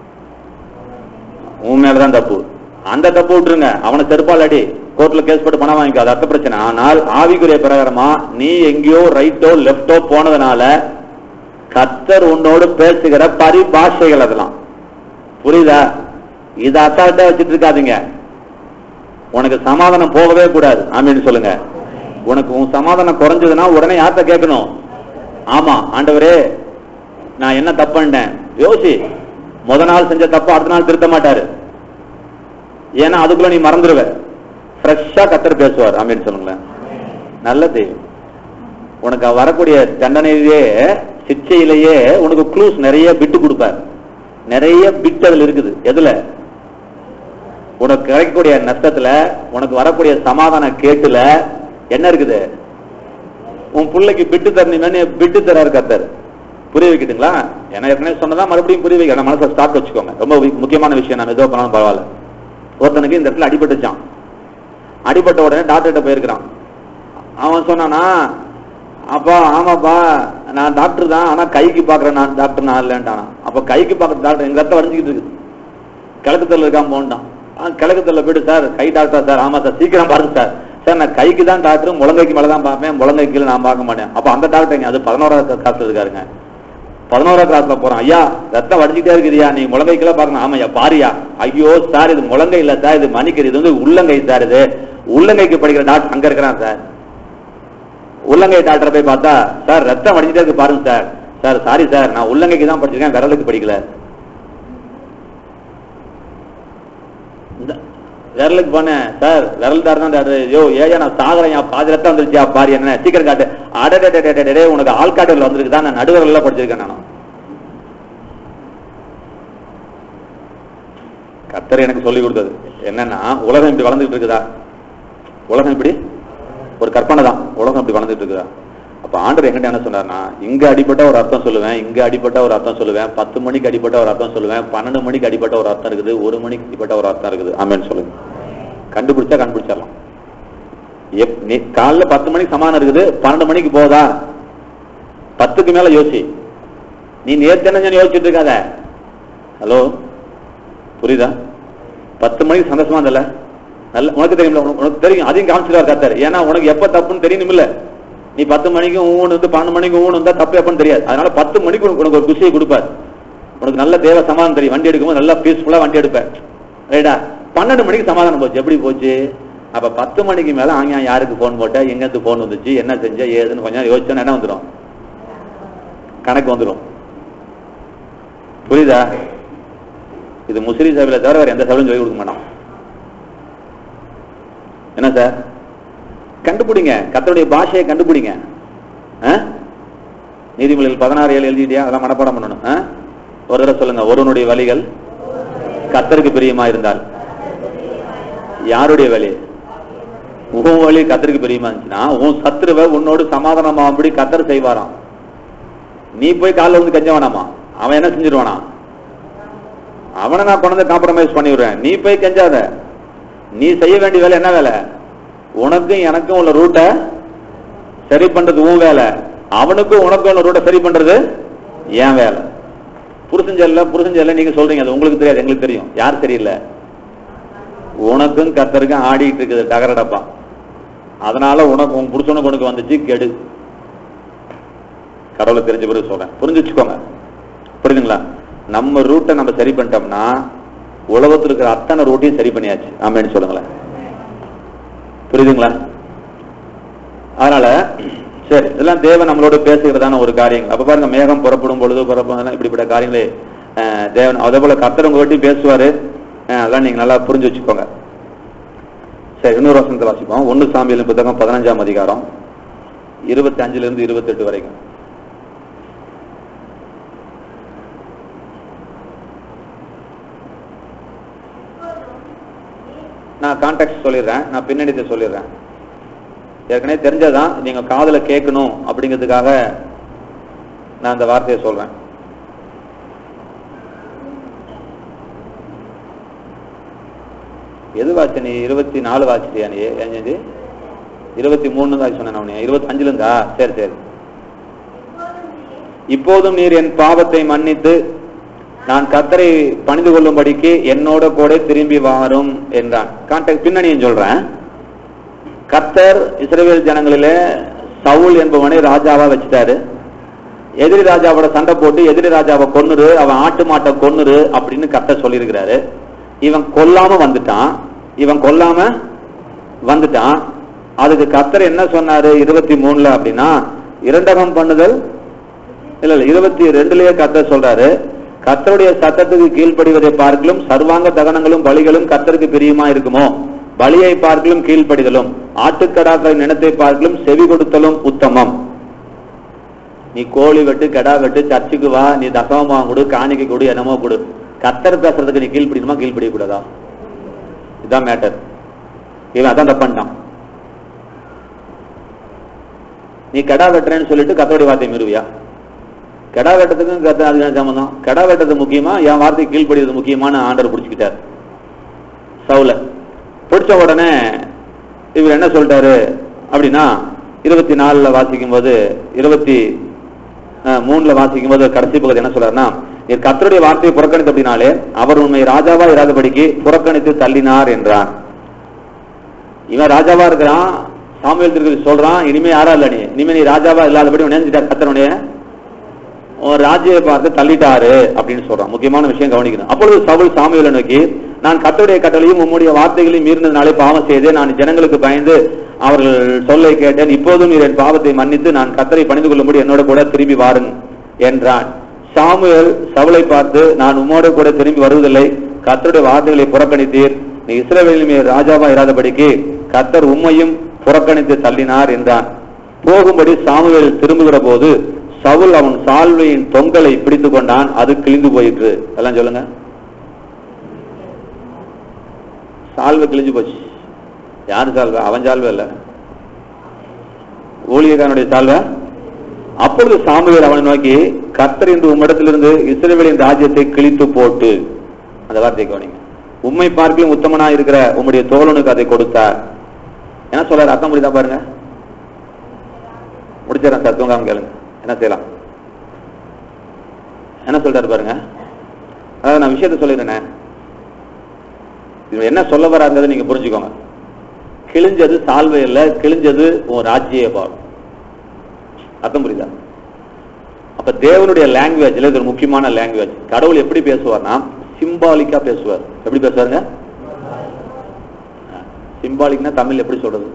உன் மேலதான் தப்பு அந்த தப்பு விட்டுருங்க அவனை செருப்பால் அடி கோர்ட்ல கேஸ் போட்டு பணம் வாங்கிக்காது அர்த்த பிரச்சனை ஆனால் ஆவிக்குரிய பிரகாரமா நீ எங்கேயோ ரைட்டோ லெப்டோ போனதுனால கத்தர் உன்னோடு பேசுகிற பரிபாஷைகள் அதெல்லாம் புரியுதா இத அசால்ட்டா வச்சுட்டு இருக்காதீங்க உனக்கு சமாதானம் போகவே கூடாது ஆமீன்னு சொல்லுங்க உனக்கு உன் சமாதானம் குறைஞ்சதுன்னா உடனே யார்கிட்ட கேட்கணும் ஆமா ஆண்டவரே நான் என்ன தப்பு பண்ணிட்டேன் யோசி முத நாள் செஞ்ச தப்பு அடுத்த நாள் திருத்த மாட்டாரு ஏன்னா அதுக்குள்ள நீ மறந்துடுவ ஃப்ரெஷ்ஷா கத்தர் பேசுவார் ஆமீன்னு சொல்லுங்களேன் நல்ல தெய்வம் உனக்கு வரக்கூடிய தண்டனையிலேயே சிக்ஷையிலேயே உனக்கு க்ளூஸ் நிறைய பிட்டு கொடுப்பார் நிறைய பிட் அதுல இருக்குது எதுல உனக்கு கிடைக்கக்கூடிய நஷ்டத்துல உனக்கு வரக்கூடிய சமாதான கேட்டுல என்ன இருக்குது உன் பிள்ளைக்கு பிட்டு தரணுமே பிட்டு தராரு கத்தர் புரிய வைக்கிட்டுங்களா ஏன்னா ஏற்கனவே சொன்னதா மறுபடியும் புரிய வைக்க மனசை ஸ்டார்ட் வச்சுக்கோங்க ரொம்ப வி- முக்கியமான விஷயம் நான் எதோ பண்ணாலும் பரவாயில்ல ஒருத்தனுக்கு இந்த இடத்துல அடிபட்டுச்சான் அடிபட்ட உடனே டாக்டர்கிட்ட போயிருக்கிறான் அவன் சொன்னானா அப்பா ஆமாப்பா நான் டாக்டர் தான் ஆனா கைக்கு பாக்குறேன் நான் டாக்டர் நான் இல்லைன்ட்டானா அப்ப கைக்கு பாக்குற டாக்டர் எங்க ரத்தம் வரைஞ்சிக்கிட்டு இருக்குது கிழக்கு தெருல இருக்காம போன்ட்டான் ஆ, கிழக்கு தெருல போயிட்டு சார் கை டாக்டர் சார் ஆமா சார் சீக்கிரம் பாருங்க சார் சார் நான் கைக்கு தான் டாக்டர் முழங்கைக்கு மேல தான் பார்ப்பேன் முழங்கை கீழே நான் பார்க்க மாட்டேன் அப்ப அந்த டாக்டர் அது பதினோராவது கிளாஸ்ல இருக்காருங்க பதினோராவது கிளாஸ்ல போறான் ஐயா ரத்தம் வடிச்சுட்டே இருக்குதுயா நீ முழங்கை கீழே பார்க்கணும் ஆமாய்யா பாரியா ஐயோ சார் இது முழங்கை இல்ல சார் இது மணிக்கர் இது வந்து உள்ளங்கை சார் இது உள்ளங்கைக்கு படிக்கிற டாக்டர் அங்க இருக்கிறான் சார் உள்ளங்கை டாக்டரை போய் பார்த்தா சார் ரத்தம் வடிச்சுட்டே இருக்கு பாருங்க சார் சார் சாரி சார் நான் உள்ளங்கைக்கு தான் படிச்சிருக்கேன் விரலுக்கு படிக்கல இந்த விரலுக்கு போனேன் சார் விரல் தார் தான் டாக்டர் யோ ஏயா நான் சாகுறேன் பாதி ரத்தம் வந்துருச்சியா பாரு என்ன சீக்கிரம் காட்டு அடடே உனக்கு ஆள்காட்டில் வந்திருக்கு தான் நான் நடுவரில் படிச்சிருக்கேன் நானும் கத்தர் எனக்கு சொல்லி கொடுத்தது என்னன்னா உலகம் இப்படி வளர்ந்துட்டு இருக்குதா உலகம் இப்படி ஒரு கற்பனை தான் உலகம் இப்படி வளர்ந்துட்டு இருக்குதா அப்ப ஆண்டவர் எங்கிட்ட என்ன சொன்னார்னா இங்க அடிப்பட்ட ஒரு அர்த்தம் சொல்லுவேன் இங்க அடிப்பட்ட ஒரு அர்த்தம் சொல்லுவேன் பத்து மணிக்கு அடிப்பட்ட ஒரு அர்த்தம் சொல்லுவேன் பன்னெண்டு மணிக்கு அடிப்பட்ட ஒரு அர்த்தம் இருக்குது ஒரு மணிக்கு அடிப்பட்ட ஒரு அர்த்தம் இருக்குது ஆமேன்னு சொல்லுங்க கண்டுபிடிச்சா கண்டுபிடிச்சிடலாம் எப் நீ காலைல பத்து மணிக்கு சமானம் இருக்குது பன்னெண்டு மணிக்கு போதா பத்துக்கு மேல யோசி நீ நேர்த்து என்ன யோசிச்சுட்டு இருக்காத ஹலோ புரியுதா பத்து மணிக்கு சந்தோஷமா இருந்தல நல்ல உனக்கு தெரியும்ல உனக்கு உனக்கு தெரியும் அதையும் காமிச்சிருவார் கத்தாரு ஏன்னா உனக்கு எப்ப தப்புன்னு தெரியணும் இல்ல நீ பத்து மணிக்கு ஊன் வந்து பன்னெண்டு மணிக்கு ஊன் வந்தா தப்பு எப்பன்னு தெரியாது அதனால பத்து மணிக்கு உனக்கு உனக்கு ஒரு குஷியை கொடுப்பார் உனக்கு நல்ல தேவ சமாதானம் தெரியும் வண்டி எடுக்கும்போது நல்லா பீஸ்ஃபுல்லா வண்டி எடுப்பேன் ரைட்டா பன்னெண்டு மணிக்கு சமாதானம் போச்சு எப்படி போச்சு அப்ப பத்து மணிக்கு மேல ஆங்கியா யாருக்கு போன் போட்ட எங்க இருந்து போன் வந்துச்சு என்ன செஞ்ச ஏதுன்னு கொஞ்சம் யோசிச்சோன்னா என்ன வந்துடும் கணக்கு வந்துடும் புரியுதா இது முஸ்லி சபையில தவிர வேற எந்த சபையிலும் சொல்லி கொடுக்க மாட்டான் என்ன சார் கண்டுபிடிங்க கத்தருடைய பாஷையை கண்டுபிடிங்க ஆ? நீதிமொழிகள் பதினாறு ஏழு எழுதிட்டியா அதெல்லாம் மனப்பாடம் பண்ணணும் ஆ? ஒரு தடவை சொல்லுங்க ஒருவனுடைய வழிகள் கத்தருக்கு பிரியமா இருந்தால் யாருடைய வழி உன் வழி கத்தருக்கு பிரியமா இருந்துச்சுன்னா உன் சத்துருவை உன்னோடு சமாதானமாகும்படி கத்தர் செய்வாராம் நீ போய் காலைல வந்து கெஞ்ச வேணாமா அவன் என்ன செஞ்சிருவானா அவனை நான் கொண்டு வந்து காம்ப்ரமைஸ் பண்ணி விடுறேன் நீ போய் கெஞ்சாத நீ செய்ய வேண்டிய வேலை என்ன வேலை உனக்கும் எனக்கும் உள்ள ரூட்டை சரி பண்றது உன் வேலை அவனுக்கும் உனக்கும் உள்ள ரூட்டை சரி பண்றது என் வேலை புருஷன் செல்ல புருஷன் செல்ல நீங்க சொல்றீங்க அது உங்களுக்கு தெரியாது எங்களுக்கு தெரியும் யார் சரியில்லை உனக்கும் கத்தருக்கும் ஆடிட்டு இருக்குது டகரடப்பா அதனால உனக்கு உன் புருஷனுக்கு உனக்கு வந்துச்சு கெடு கடவுளை தெரிஞ்ச பிறகு சொல்றேன் புரிஞ்சு வச்சுக்கோங்க புரியுதுங்களா நம்ம ரூட்டை நம்ம சரி பண்ணிட்டோம்னா உலகத்தில் இருக்கிற அத்தனை ரூட்டையும் சரி பண்ணியாச்சு ஆமேன்னு சொல்லுங்களேன் புரியுதுங்களா அதனால சரி இதெல்லாம் தேவன் நம்மளோட பேசுகிறதான ஒரு காரியங்கள் அப்ப பாருங்க மேகம் புறப்படும் பொழுது புறப்படும் இப்படிப்பட்ட காரியங்களே அஹ், தேவன் அதே போல கர்த்தர் உங்ககிட்டயும் பேசுவாரு அஹ், அதெல்லாம் நீங்க நல்லா புரிஞ்சு வச்சுக்கோங்க சரி இன்னொரு வசனத்தை வாசிப்போம் ஒன்னு சாமியலின் புத்தகம் பதினஞ்சாம் அதிகாரம் இருபத்தி அஞ்சுல இருந்து இருபத்தெட்டு வரைக்கும் நான் கான்டாக்ட் சொல்லிடுறேன் நான் பின்னணித்தை சொல்லிடுறேன் ஏற்கனவே தெரிஞ்சதான் நீங்க காதுல கேட்கணும் அப்படிங்கிறதுக்காக நான் அந்த வார்த்தையை சொல்றேன் எது வாட்ச நீ இருபத்தி நாலு வாட்சியா நீ ஏஞ்சது இருபத்தி மூணு தான் சொன்னேன் நான் இருபத்தி அஞ்சுல இருந்தா சரி சரி இப்போதும் நீர் என் பாவத்தை மன்னித்து நான் கத்தரை பணிந்து கொள்ளும்படிக்கு என்னோட கூட திரும்பி வாரும் என்றான் கான்டாக்ட் பின்னணியும் சொல்றேன் கத்தர் இஸ்ரவேல் ஜனங்களிலே சவுல் என்பவனை ராஜாவா வச்சுட்டாரு எதிரி ராஜாவோட சண்டை போட்டு எதிரி ராஜாவை கொன்னுரு அவன் ஆட்டு மாட்டை கொன்னுரு அப்படின்னு கத்தர் சொல்லியிருக்கிறாரு இவன் கொல்லாம வந்துட்டான் இவன் கொல்லாம வந்துட்டான் அதுக்கு கத்தர் என்ன சொன்னாரு இருபத்தி மூணுல அப்படின்னா இரண்டகம் பண்ணுதல் இல்ல இல்ல இருபத்தி ரெண்டுலயே கத்தர் சொல்றாரு கத்தருடைய சத்தத்துக்கு கீழ்ப்படிவதை பார்க்கலும் சர்வாங்க தகனங்களும் பலிகளும் கத்தருக்கு பிரியமா இருக்குமோ பலியை பார்க்கலும் கீழ்ப்படிதலும் ஆட்டுக்கடாக்களின் நினத்தை பார்க்கலும் செவி கொடுத்தலும் உத்தமம் நீ கோழி வெட்டு கெடா வெட்டு சர்ச்சுக்கு வா நீ தசமமா கொடு காணிக்கை கொடு என்னமோ கொடு கத்தர் பேசுறதுக்கு நீ கீழ்ப்படிக்கணுமா கீழ்ப்படிய கூடாதா இதுதான் மேட்டர் இவன் அதான் தப்பான்ட்டான் நீ கெடா வெட்டுறேன்னு சொல்லிட்டு கத்தோடைய வார்த்தை மீறுவியா கெடா வெட்டத்துக்கும் கத்த அதுக்கான சம்பந்தம் கெடா வெட்டது முக்கியமா என் வார்த்தை கீழ்ப்படிறது முக்கியமான ஆண்டர் பிடிச்சிக்கிட்டார் சவுல பிடிச்ச உடனே இவர் என்ன சொல்லிட்டாரு அப்படின்னா இருபத்தி நாலுல வாசிக்கும் போது இருபத்தி அஹ், மூணுல வாசிக்கும் போது கடைசி பகுதி என்ன சொல்றாருன்னா நீர் கர்த்தருடைய வார்த்தையை புறக்கணித்த அப்படின்னாலே அவர் உண்மை ராஜாவா இராதபடிக்கு புறக்கணித்து தள்ளினார் என்றார் இவன் ராஜாவா இருக்கிறான் சாமுவேல் திருக்கி சொல்றான் இனிமே யாரா இல்ல நீ இனிமே நீ ராஜாவா இல்லாதபடி நினைஞ்சிட்டார் கத்தனுடைய உன் ராஜ்யை பார்த்து தள்ளிட்டாரு அப்படின்னு சொல்றான் முக்கியமான விஷயம் கவனிக்கணும் அப்பொழுது சவுல் சாமுவேலை நோக்கி நான் கர்த்தருடைய கட்டளையும் உம்முடைய வார்த்தைகளையும் மீறினதுனாலே பாவம் செய்து நான் ஜனங்களுக்கு பயந்து அவர்கள் சொல்லை கேட்டேன் இப்போதும் நீர் என் பாவத்தை மன்னித்து நான் கர்த்தரை பணிந்து கொள்ளும்படி என்னோட கூட திரும்பி வாருங்க என்றான் சாமுவேல் சவுலை பார்த்து நான் உம்மோட கூட திரும்பி வருவதில்லை கர்த்தருடைய வார்த்தைகளை புறக்கணித்தீர் நீ இஸ்ரவேலின் மேல் ராஜாவா இராதபடிக்கு கர்த்தர் உம்மையும் புறக்கணித்து தள்ளினார் என்றான் போகும்படி சாமுவேல் திரும்புகிற போது சவுல் அவன் சால்வையின் தொங்கலை பிடித்துக் கொண்டான் அது கிழிந்து போயிற்று எல்லாம் சொல்லுங்க சால்வை கிழிஞ்சு போச்சு யாரு சால்வை அவன் சால்வை இல்ல ஊழியக்காரனுடைய சால்வை அப்பொழுது சாமுவேல் அவனை நோக்கி கர்த்தர் என்று உம்மிடத்திலிருந்து இஸ்ரவேலின் ராஜ்யத்தை கிழித்து போட்டு அந்த வார்த்தையை கவனிங்க உம்மை பார்க்கலும் உத்தமனா இருக்கிற உம்முடைய தோழனுக்கு அதை கொடுத்தார் என்ன சொல்றாரு அர்த்தம் முடியுதா பாருங்க முடிச்சிடறேன் சார் தூங்காம கேளுங்க என்ன செய்யலாம் என்ன சொல்றாரு பாருங்க அதாவது நான் விஷயத்த சொல்லிடுறேனே இது என்ன சொல்ல வராங்கிறத நீங்க புரிஞ்சுக்கோங்க கிழிஞ்சது சால்வை இல்ல கிழிஞ்சது உன் ராஜ்ய பாவம் அர்த்தம் புரியுதா அப்ப தேவனுடைய லாங்குவேஜ்ல இது ஒரு முக்கியமான லாங்குவேஜ் கடவுள் எப்படி பேசுவார்னா சிம்பாலிக்கா பேசுவார் எப்படி பேசுவாருங்க சிம்பாலிக்னா தமிழ் எப்படி சொல்றது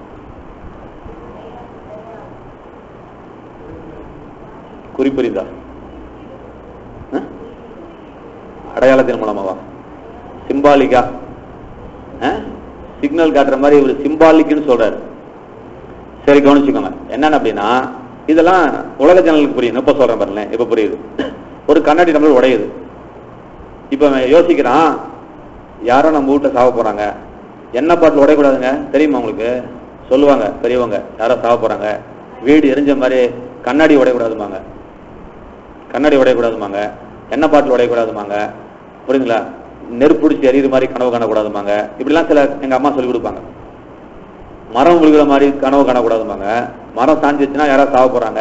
குறிப்புரிதா அஹ்? அடையாளத்தின் மூலமாவா சிம்பாலிக்கா சிக்னல் காட்டுற மாதிரி இவர் சிம்பாலிக்னு சொல்றாரு சரி கவனிச்சுக்கோங்க என்னன்னு அப்படின்னா இதெல்லாம் உலக ஜனங்களுக்கு புரியும் இப்ப சொல்றேன் பாருங்களேன் இப்ப புரியுது ஒரு கண்ணாடி டம்ளர் உடையுது இப்ப அவன் யோசிக்கிறான் யாரோ நம்ம வீட்டை சாவ போறாங்க எண்ணெய் பாட்டில் உடையக்கூடாதுங்க தெரியுமா உங்களுக்கு சொல்லுவாங்க பெரியவங்க யாரோ சாவ போறாங்க வீடு எரிஞ்ச மாதிரி கண்ணாடி உடையக்கூடாதுமாங்க கண்ணாடி உடையக்கூடாதுமாங்க எண்ணெய் பாட்டில் உடையக்கூடாதுமாங்க புரியுதுங்களா நெருப்பு பிடிச்சி எரியுற மாதிரி கனவு காணக்கூடாதுமாங்க இப்படிலாம் சில எங்க அம்மா சொல்லி கொடுப்பாங்க மரம் விழுகிற மாதிரி கனவு காணக்கூடாதுமாங்க மரம் சாஞ்சிச்சுன்னா யாராவது சாவ போறாங்க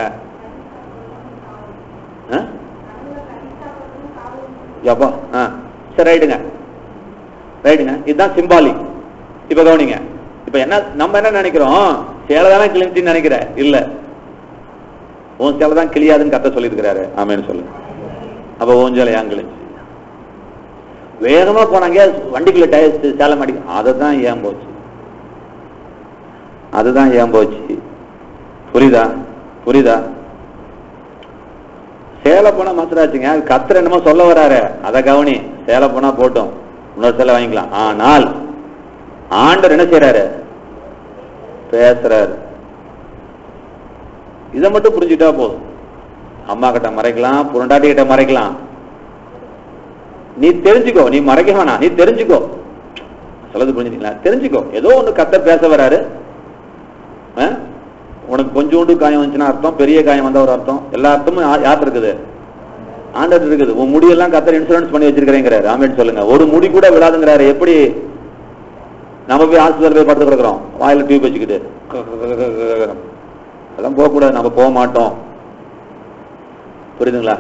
ஆ? யப்பா ஆ சரி ரைட்டுங்க ரைட்டுங்க இதுதான் சிம்பாலிக் இப்ப கவனிங்க இப்ப என்ன நம்ம என்ன நினைக்கிறோம் சேலை தானே கிழிஞ்சுன்னு நினைக்கிற இல்ல உன் சேலை தான் கிளியாதுன்னு கத்த சொல்லியிருக்கிறாரு ஆமேன்னு சொல்லுங்க அப்ப உன் சேலை ஏன் கிழிஞ்சு வேகமா போனாங்க வண்டிக்குள்ள டயர் சேலை மாட்டி அதுதான் ஏன் போச்சு அதுதான் ஏன் போச்சு புரியுதா புரியுதா சேலை போனா மாத்திராச்சுங்க கத்திர என்னமோ சொல்ல வராரு அத கவனி சேலை போனா போட்டும் இன்னொரு சேலை வாங்கிக்கலாம் ஆனால் ஆண்டவர் என்ன செய்யறாரு பேசுறாரு இதை மட்டும் புரிஞ்சுட்டா போதும் அம்மா கிட்ட மறைக்கலாம் புரண்டாட்டி கிட்ட மறைக்கலாம் நீ தெரிஞ்சுக்கோ நீ மறைக்க வேணாம் நீ தெரிஞ்சுக்கோ சொல்றது புரிஞ்சுட்டீங்களா தெரிஞ்சுக்கோ ஏதோ ஒண்ணு கத்த பேச வராரு ஆ? உனக்கு கொஞ்சோண்டு காயம் வந்துச்சுன்னா அர்த்தம் பெரிய காயம் வந்தா ஒரு அர்த்தம் எல்லா அர்த்தமும் யா- யார்ட்ட இருக்குது ஆண்டர் இருக்குது உன் முடியெல்லாம் கத்தர் இன்சூரன்ஸ் பண்ணி வச்சிருக்கிறேங்கிறாரு ஆமேன்னு சொல்லுங்க ஒரு முடி கூட விழாதுங்கிறாரு எப்படி நம்ம போய் ஹாஸ்பிட்டல் போய் படுத்து கிடக்குறோம் வாயில டியூப் வச்சுக்கிட்டு அதெல்லாம் போகக்கூடாது நம்ம போக மாட்டோம் புரியுதுங்களா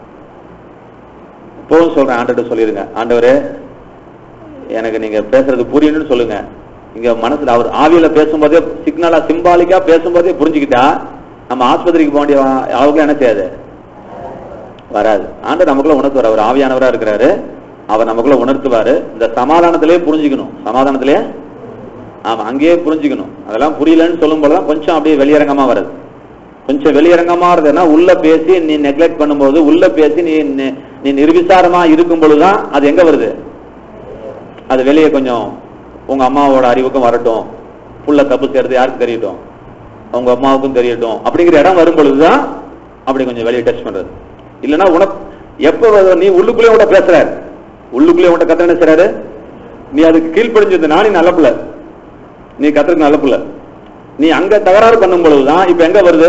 இப்போவும் சொல்றேன் ஆண்டர்கிட்ட சொல்லிருங்க ஆண்டவரே எனக்கு நீங்க பேசுறது புரியணும்னு சொல்லுங்க இங்க மனசுல அவர் ஆவியில பேசும்போதே சிக்னலா சிம்பாலிக்கா பேசும்போதே புரிஞ்சுக்கிட்டா நம்ம ஆஸ்பத்திரிக்கு போக வேண்டிய அவங்க என்ன செய்யாது வராது ஆண்டவர் நமக்குள்ள உணர்த்துவார் அவர் ஆவியானவரா இருக்கிறாரு அவர் நமக்குள்ள உணர்த்துவாரு இந்த சமாதானத்திலே புரிஞ்சுக்கணும் சமாதானத்திலே ஆமா அங்கேயே புரிஞ்சுக்கணும் அதெல்லாம் புரியலன்னு சொல்லும் போதுதான் கொஞ்சம் அப்படியே வெளியரங்கமா வருது கொஞ்சம் வெளியரங்கமா இருந்ததுன்னா உள்ள பேசி நீ நெக்லெக்ட் பண்ணும்போது உள்ள பேசி நீ நீ- நீ நிர்விசாரமா இருக்கும் பொழுதுதான் அது எங்க வருது அது வெளியே கொஞ்சம் உங்க அம்மாவோட அறிவுக்கும் வரட்டும் புள்ள தப்பு செய்யறது யாருக்கு தெரியட்டும் அவங்க அம்மாவுக்கும் தெரியட்டும் அப்படிங்கிற இடம் வரும் பொழுதுதான் அப்படி கொஞ்சம் வெளியே டச் பண்றது இல்லைன்னா உனக்கு எப்ப வரு- நீ உள்ளுக்குள்ளே உன்ட்ட பேசுறாரு உள்ளுக்குள்ளே உன்ட்ட கத்த என்ன செய்றாரு நீ அதுக்கு கீழ்ப்படிஞ்சது நானே நல்ல பிள்ளை நீ கத்துறது நல்ல பிள்ளை நீ அங்க தகராறு பண்ணும் பொழுதுதான் இப்ப எங்க வருது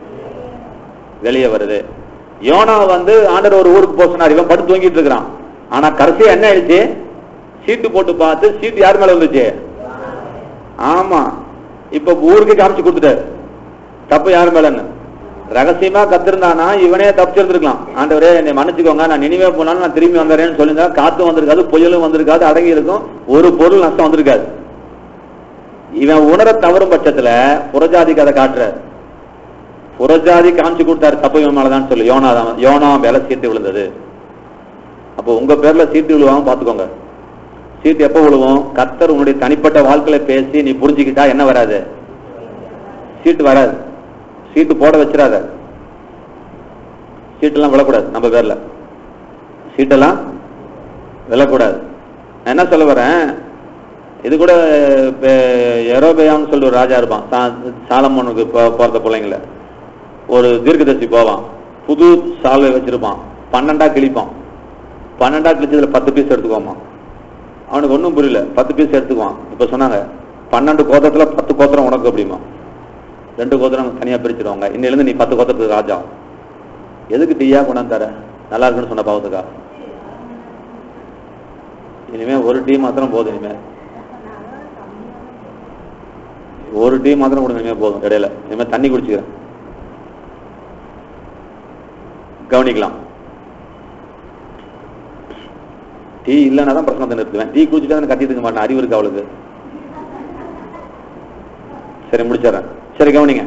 வெளியே வருது யோனா வந்து ஆண்டர் ஒரு ஊருக்கு போக சொன்னார் இவன் படுத்து தூங்கிட்டு இருக்கிறான் ஆனா கடைசியா என்ன ஆயிடுச்சு சீட்டு போட்டு பார்த்து சீட்டு யார் மேல வந்துச்சு ஆமா இப்ப ஊருக்கே காமிச்சு கொடுத்துட்டாரு தப்பு யார் மேலன்னு ரகசியமா கத்திருந்தானா இவனே தப்பிச்சிருந்திருக்கலாம் ஆண்டவரே என்னை மன்னிச்சுக்கோங்க நான் நினைவே போனாலும் நான் திரும்பி வந்துடுறேன்னு சொல்லுங்க காத்தும் வந்திருக்காது புயலும் வந்திருக்காது அடங்கி இருக்கும் ஒரு பொருள் நஷ்டம் வந்திருக்காது இவன் உணர தவறும் பட்சத்துல புறஜாதிக்கு அதை காட்டுறாரு புறஜாதி காமிச்சு கொடுத்தாரு தப்பு இவன் மேலதான் சொல்லு யோனா தான் யோனா மேல சீட்டு விழுந்தது அப்போ உங்க பேர்ல சீட்டு விழுவாம பாத்துக்கோங்க சீட்டு எப்ப விழுவும் கத்தர் உன்னுடைய தனிப்பட்ட வாழ்க்கையில பேசி நீ புரிஞ்சுக்கிட்டா என்ன வராது சீட்டு வராது சீட்டு போட வச்சிடாத சீட்டெல்லாம் விழக்கூடாது நம்ம பேர்ல சீட்டெல்லாம் விழக்கூடாது நான் என்ன சொல்ல வரேன் இது கூட எரோபயான்னு சொல்லி ஒரு ராஜா இருப்பான் சா- சாலமோனுக்கு போ- பிறந்த பிள்ளைங்கள ஒரு தீர்க்கதரிசி போவான் புது சால்வை வச்சிருப்பான் பன்னெண்டா கிழிப்பான் பன்னெண்டா கிழிச்சதுல பத்து பீஸ் எடுத்துக்குவாமா அவனுக்கு ஒன்றும் புரியல பத்து பீஸ் எடுத்துக்குவான் இப்ப சொன்னாங்க பன்னெண்டு கோத்திரத்துல பத்து கோத்திரம் உனக்கு அப்படிமா ரெண்டு கோத்திரம் தனியா பிரிச்சிருவாங்க இன்னிலிருந்து நீ பத்து கோத்திரத்துக்கு ராஜா எதுக்கு டீயா கொண்டாந்து தர நல்லா இருக்குன்னு சொன்ன பாவத்துக்கா இனிமே ஒரு டீ மாத்திரம் போதும் இனிமே ஒரு டீ மாத்திரம் கொடுங்க இனிமே போதும் இடையில இனிமே தண்ணி குடிச்சுக்கிறேன் கவனிக்கலாம் டீ இல்லைன்னா தான் பிரச்சனை நிறுத்துவேன் டீ குடிச்சுட்டு தான் கத்திட்டு இருக்க மாட்டேன் அறிவு இருக்கு அவளுக்கு சரி முடிச்சிடறேன் சரி கவனிங்க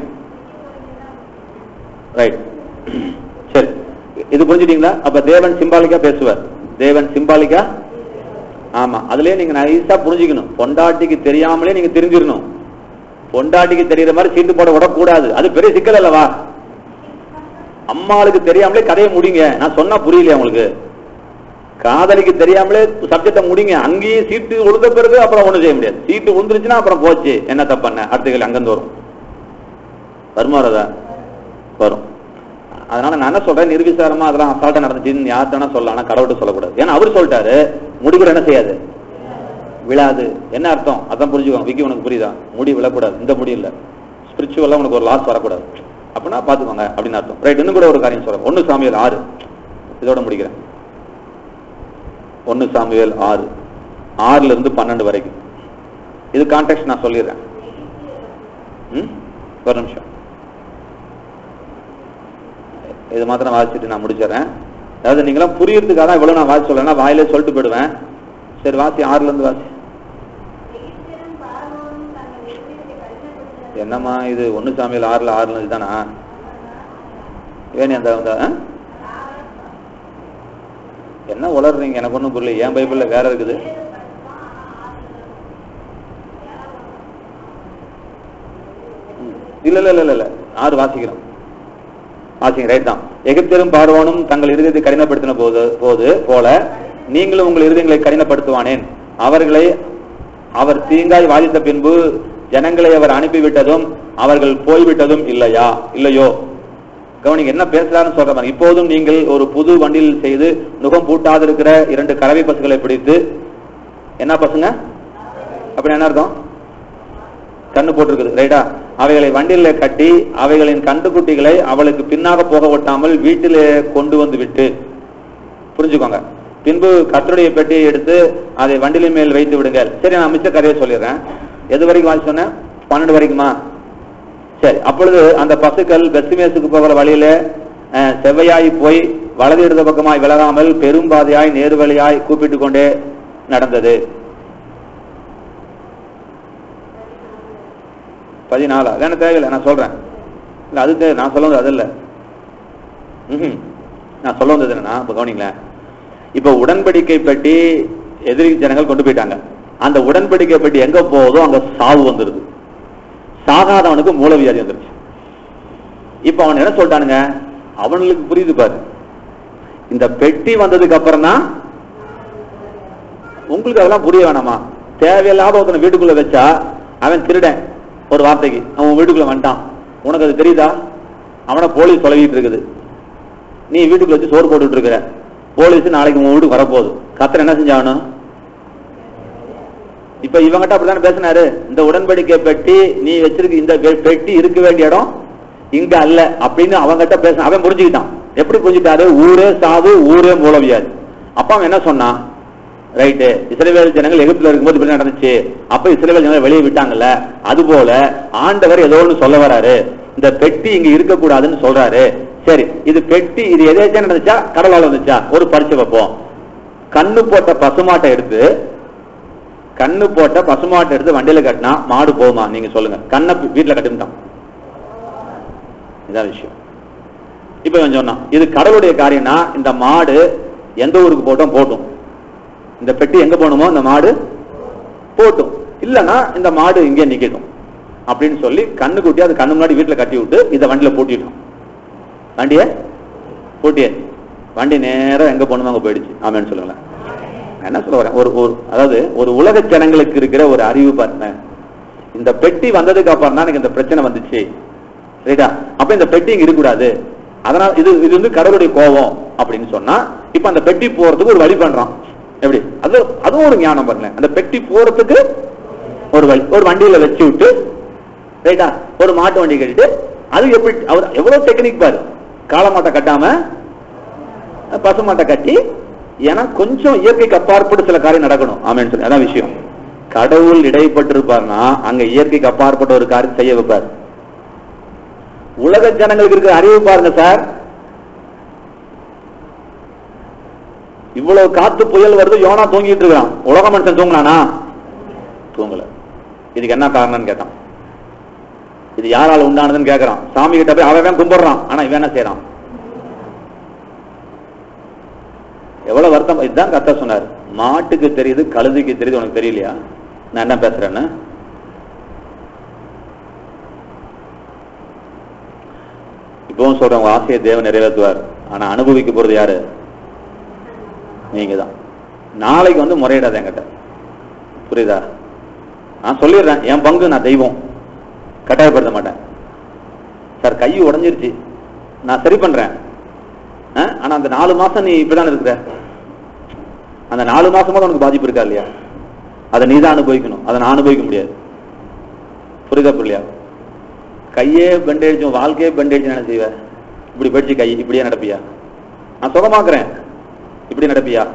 ரைட் சரி இது புரிஞ்சுட்டீங்களா அப்ப தேவன் சிம்பாலிக்கா பேசுவார் தேவன் சிம்பாலிக்கா ஆமா அதுலயே நீங்க நைஸா புரிஞ்சுக்கணும் பொண்டாட்டிக்கு தெரியாமலே நீங்க தெரிஞ்சிடணும் பொண்டாட்டிக்கு தெரியற மாதிரி சீட்டு போட விடக்கூடாது அது பெரிய சிக்கல் அல்லவா அம்மாளுக்கு தெரியாமலே கதையை முடிங்க நான் சொன்னா புரியலையா உங்களுக்கு காதலிக்கு தெரியாமலே சப்ஜெக்ட முடிங்க அங்கேயும் சீட்டு உழுத பிறகு அப்புறம் ஒண்ணும் செய்ய முடியாது சீட்டு உழுந்துருச்சுன்னா அப்புறம் போச்சு என்ன தப்பண்ண அடுத்த கேள்வி அங்கிருந்து வரும் வருமா வராதா வரும் அதனால நான் என்ன சொல்றேன் நிர்விசாரமா அதெல்லாம் அசால்ட்டா நடந்துச்சுன்னு யார்கிட்ட சொல்லலாம் ஆனா கடவுள்கிட்ட சொல்லக்கூடாது ஏன்னா அவர் சொல்லிட்டாரு முடிவுற என்ன செய்யாது விழாது என்ன அர்த்தம் அதான் புரிஞ்சுக்கோங்க விக்கி உனக்கு புரியுதா முடி விழக்கூடாது இந்த முடி இல்ல ஸ்பிரிச்சுவலா உனக்கு ஒரு லாஸ் வரக்கூடாது அப்படின்னா பாத்துக்கோங்க அப்படின்னு அர்த்தம் ரைட் இன்னும் கூட ஒரு காரியம் சொல்றேன் ஒன்னு சாமியல் ஆறு இதோட முடிக்கிறேன் ஒன்னு சாமியல் ஆறு ஆறுல இருந்து பன்னெண்டு வரைக்கும் இது கான்டெக்ட் நான் சொல்லிடுறேன் ம் ஒரு நிமிஷம் இது மாத்திரம் வாசிச்சுட்டு நான் முடிச்சிடுறேன் அதாவது நீங்களாம் புரியறதுக்காக தான் இவ்வளவு நான் வாசி சொல்லலைன்னா வாயிலே சொல்லிட்டு போயிடுவேன் சரி வாசி ஆறுல இருந்து வாசி எகிப்தியரும் பார்வோனும் தங்கள் இருதயத்தை கடினப்படுத்தின என்னம்மா இது ஒன்னு சாமியில் ஆறுல ஆறுல இதுதானா வேணி அந்த அந்த ஆ? என்ன உளறீங்க எனக்கு ஒன்றும் புரியல என் பைபிள்ல வேற இருக்குது ம். இல்ல இல்ல இல்ல இல்ல இல்ல ஆறு வாசிக்கிறோம் வாசிங்க ரைட் தான் எகிப்தியரும் பார்வோனும் தங்கள் இருதயத்தை கடினப்படுத்தின போது போது போல நீங்களும் உங்கள் இருதயங்களை கடினப்படுத்துவானேன் அவர்களை அவர் தீங்காய் வாதித்த பின்பு ஜனங்களை அவர் அனுப்பிவிட்டதும் அவர்கள் போய்விட்டதும் இல்லையா இல்லையோ கவனிங்க என்ன பேசுறாருன்னு சொல்ற மாதிரி இப்போதும் நீங்கள் ஒரு புது வண்டியில் செய்து நுகம் பூட்டாதிருக்கிற இரண்டு கறவை பசுகளை பிடித்து என்ன பசுங்க அப்படி என்ன அர்த்தம் கண்ணு போட்டிருக்குது ரைட்டா அவைகளை வண்டியில கட்டி அவைகளின் கண்டுக்குட்டிகளை அவளுக்கு பின்னாக போக விட்டாமல் வீட்டிலே கொண்டு வந்து விட்டு புரிஞ்சுக்கோங்க பின்பு கத்தருடைய பெட்டியை எடுத்து அதை வண்டிலின் மேல் வைத்து விடுங்கள் சரி நான் மிச்ச கதையை சொல்லிடுறேன் எது வரைக்கும் வாசி சொன்னேன் பன்னெண்டு வரைக்குமா சரி அப்பொழுது அந்த பசுக்கள் பெஸ்டிமேஸுக்கு போகிற வழியில அஹ், செவ்வையாய் போய் வலது இடது பக்கமாய் விலகாமல் பெரும்பாதையாய் நேர்வழியாய் கூப்பிட்டு கொண்டே நடந்தது பதினாலா வேணா தேவையில்லை நான் சொல்றேன் இல்ல அது தேவை நான் சொல்ல வந்தது அது இல்ல ம்ஹும். நான் சொல்ல வந்தது என்னன்னா இப்ப கவனிங்களேன் இப்ப உடன்படிக்கை பெட்டி எதிரி ஜனங்கள் கொண்டு போயிட்டாங்க அந்த உடன்படிக்கை பெட்டி எங்க போகுதோ அங்க சாவு வந்துருது சாகாதவனுக்கு மூலவியாதி வந்துருச்சு இப்ப அவன் என்ன சொல்லிட்டானுங்க அவனுக்கு புரியுது பாரு இந்த பெட்டி வந்ததுக்கு அப்புறம் தான் உங்களுக்கு அதெல்லாம் புரிய வேணாமா தேவையில்லாத ஒருத்தனை வீட்டுக்குள்ள வச்சா அவன் திருடன் ஒரு வார்த்தைக்கு அவன் வீட்டுக்குள்ள வந்துட்டான் உனக்கு அது தெரியுதா அவனை போலீஸ் தொலைவிட்டு இருக்குது நீ வீட்டுக்குள்ள வச்சு சோறு போட்டுட்டு இருக்கிற போலீஸ் நாளைக்கு உன் வீட்டுக்கு வரப்போகுது கத்தர் என்ன செஞ்சாகணும் இப்ப இவங்கிட்ட அப்படித்தானே பேசினாரு இந்த உடன்படிக்கை பெட்டி நீ வச்சிருக்க இந்த பெ- பெட்டி இருக்க வேண்டிய இடம் இங்க அல்ல அப்படின்னு அவங்கிட்ட பேச அவன் புரிஞ்சுக்கிட்டான் எப்படி புரிஞ்சுட்டாரு ஊரே சாவு ஊரே மூலவியாது அப்ப அவன் என்ன சொன்னான் ரைட்டு இஸ்ரேல் ஜனங்கள் எகிப்துல இருக்கும்போது இப்படி நடந்துச்சு அப்ப இஸ்ரேல் ஜனங்கள் வெளியே விட்டாங்கல்ல அது போல ஆண்டவர் ஏதோ ஒண்ணு சொல்ல வராரு இந்த பெட்டி இங்க இருக்க கூடாதுன்னு சொல்றாரு சரி இது பெட்டி இது எதேச்சா நடந்துச்சா கடலால வந்துச்சா ஒரு பரிசு வைப்போம் கண்ணு போட்ட பசுமாட்டை எடுத்து கண்ணு போட்ட பசுமாட்டை எடுத்து வண்டியில கட்டினா மாடு போகுமா நீங்க சொல்லுங்க கண்ணை வீட்டுல கட்டிட்டான் இதான் விஷயம் இப்ப இவன் சொன்னான் இது கடவுளுடைய காரியம்னா இந்த மாடு எந்த ஊருக்கு போட்டோம் போட்டும் இந்த பெட்டி எங்க போகணுமோ இந்த மாடு போட்டும் இல்லனா இந்த மாடு இங்கே நிக்கட்டும் அப்படின்னு சொல்லி கண்ணு குட்டி அது கண்ணு முன்னாடி வீட்டுல கட்டி விட்டு இதை வண்டியில பூட்டிட்டோம் வண்டிய பூட்டியாச்சு வண்டி நேரா எங்க போகணுமோ அங்க போயிடுச்சு ஆமேன்னு சொல்லுங்களேன் நான் என்ன சொல்ல வரேன் ஒரு ஒரு அதாவது ஒரு உலக ஜனங்களுக்கு இருக்கிற ஒரு அறிவு பாருங்க இந்த பெட்டி வந்ததுக்கு அப்புறம் தான் எனக்கு இந்த பிரச்சனை வந்துச்சு ரைட்டா அப்ப இந்த பெட்டி இங்க இருக்கக்கூடாது அதனால இது இது வந்து கடவுளுடைய கோபம் அப்படின்னு சொன்னா இப்ப அந்த பெட்டி போறதுக்கு ஒரு வழி பண்றான் எப்படி அது அதுவும் ஒரு ஞானம் பாருங்க அந்த பெட்டி போறதுக்கு ஒரு வழி ஒரு வண்டியில வச்சு விட்டு ரைட்டா ஒரு மாட்டு வண்டி கட்டிட்டு அது எப்படி அவர் எவ்வளவு டெக்னிக் பாரு காளமாட்டை கட்டாம பசுமாட்டை கட்டி ஏன்னா கொஞ்சம் இயற்கைக்கு அப்பாற்பட்டு சில காரியம் நடக்கணும் ஆமேன்னு சொல்லி அதான் விஷயம் கடவுள் இடைப்பட்டு இருப்பார்னா அங்க இயற்கைக்கு அப்பாற்பட்ட ஒரு காரியம் செய்ய வைப்பார் உலக ஜனங்களுக்கு இருக்கிற அறிவு பாருங்க சார் இவ்வளவு காத்து புயல் வருது யோனா தூங்கிட்டு இருக்கான் உலக மனுஷன் தூங்கினானா தூங்கல இதுக்கு என்ன காரணம்னு கேட்டான் இது யாரால உண்டானதுன்னு கேக்குறான் சாமி கிட்ட போய் அவன் கும்பிடுறான் ஆனா இவன் என்ன செய்யறான் எவ்வளவு வருத்தம் இதுதான் கத்த சொன்னார் மாட்டுக்கு தெரியுது கழுதைக்கு தெரியுது உனக்கு தெரியலையா நான் என்ன பேசுறேன்னு இப்பவும் சொல்றேன் உங்க ஆசையை தேவன் நிறைவேற்றுவார் ஆனா அனுபவிக்க போறது யாரு நீங்க தான் நாளைக்கு வந்து முறையிடாத என்கிட்ட புரியுதா நான் சொல்லிடுறேன் என் பங்கு நான் தெய்வம் கட்டாயப்படுத்த மாட்டேன் சார் கை உடைஞ்சிருச்சு நான் சரி பண்றேன் ஆ? ஆனா அந்த நாலு மாசம் நீ இப்படிதான் இருக்கிற அந்த நாலு மாசமா உனக்கு பாதிப்பு இருக்கா இல்லையா அதை நீ தான் அனுபவிக்கணும் அதை நான் அனுபவிக்க முடியாது புரியுதா புரியலையா கையே பெண்டேஜ் வாழ்க்கையே பெண்டேஜ் என்ன செய்வ இப்படி படிச்சு கை இப்படியே நடப்பியா நான் சுகமாக்குறேன் இப்படி நடப்பியா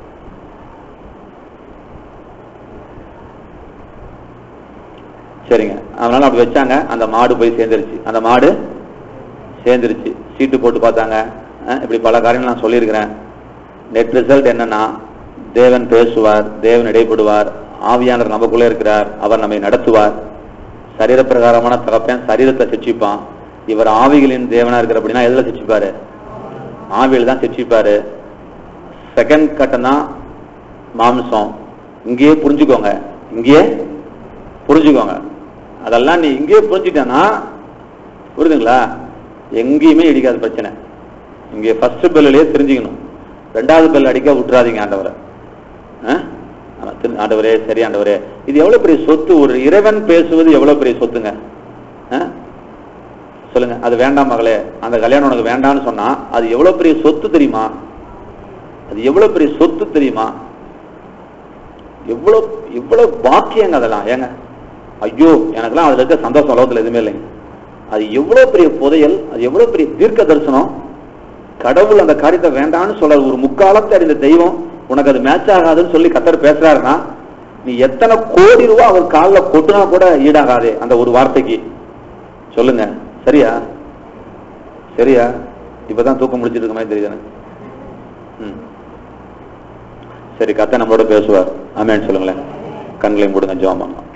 சரிங்க அதனால அப்படி வச்சாங்க அந்த மாடு போய் சேர்ந்துருச்சு அந்த மாடு சேர்ந்துருச்சு சீட்டு போட்டு பார்த்தாங்க அஹ், இப்படி பல காரியங்கள் நான் சொல்லியிருக்கிறேன் நெட் ரிசல்ட் என்னன்னா தேவன் பேசுவார் தேவன் இடைப்படுவார் ஆவியானவர் நமக்குள்ளே இருக்கிறார் அவர் நம்மை நடத்துவார் சரீர பிரகாரமான தகப்பன் சரீரத்தை சிக்ஷிப்பான் இவர் ஆவிகளின் தேவனா இருக்கிற அப்படின்னா எதுல சிக்ஷிப்பாரு ஆவியில் தான் சிக்ஷிப்பாரு செகண்ட் கட்டம் தான் மாம்சம் இங்கேயே புரிஞ்சுக்கோங்க இங்கேயே புரிஞ்சுக்கோங்க அதெல்லாம் நீ இங்கேயே புரிஞ்சுட்டேன்னா புரியுதுங்களா எங்கேயுமே இடிக்காத பிரச்சனை இங்கே ஃபர்ஸ்ட் பெல்லிலேயே தெரிஞ்சுக்கணும் ரெண்டாவது பெல் அடிக்க விட்டுறாதீங்க ஆண்டவரை ஆ? ஆமா, திரு- ஆண்டவரே சரி ஆண்டவரே இது எவ்வளவு பெரிய சொத்து ஒரு இறைவன் பேசுவது எவ்வளவு பெரிய சொத்துங்க ஆ? சொல்லுங்க அது வேண்டாம் மகளே அந்த கல்யாணம் உனக்கு வேண்டாம்னு சொன்னா அது எவ்வளவு பெரிய சொத்து தெரியுமா அது எவ்வளவு பெரிய சொத்து தெரியுமா எவ்வளவு எவ்வளவு பாக்கியங்க அதெல்லாம் ஏங்க ஐயோ எனக்கெல்லாம் அதுல இருக்க சந்தோஷம் உலகத்துல எதுவுமே இல்லைங்க அது எவ்வளவு பெரிய புதையல் அது எவ்வளவு பெரிய தீர்க்க தரிசனம் கடவுள் அந்த காரியத்தை வேண்டாம்னு சொல்ற ஒரு முக்காலத்தை அறிந்த தெய்வம் உனக்கு அது மேட்ச் ஆகாதுன்னு சொல்லி கத்தர் பேசுறாருன்னா நீ எத்தனை கோடி ரூபா அவர் காலில் கொட்டுனா கூட ஈடாகாதே அந்த ஒரு வார்த்தைக்கு சொல்லுங்க சரியா சரியா இப்பதான் தூக்கம் முடிச்சிட்டு இருக்க மாதிரி தெரியுது எனக்கு ம். சரி கத்த நம்மளோட பேசுவார் ஆமேன்னு சொல்லுங்களேன் கண்களை மூடுங்க ஜெபம் பண்ணலாம்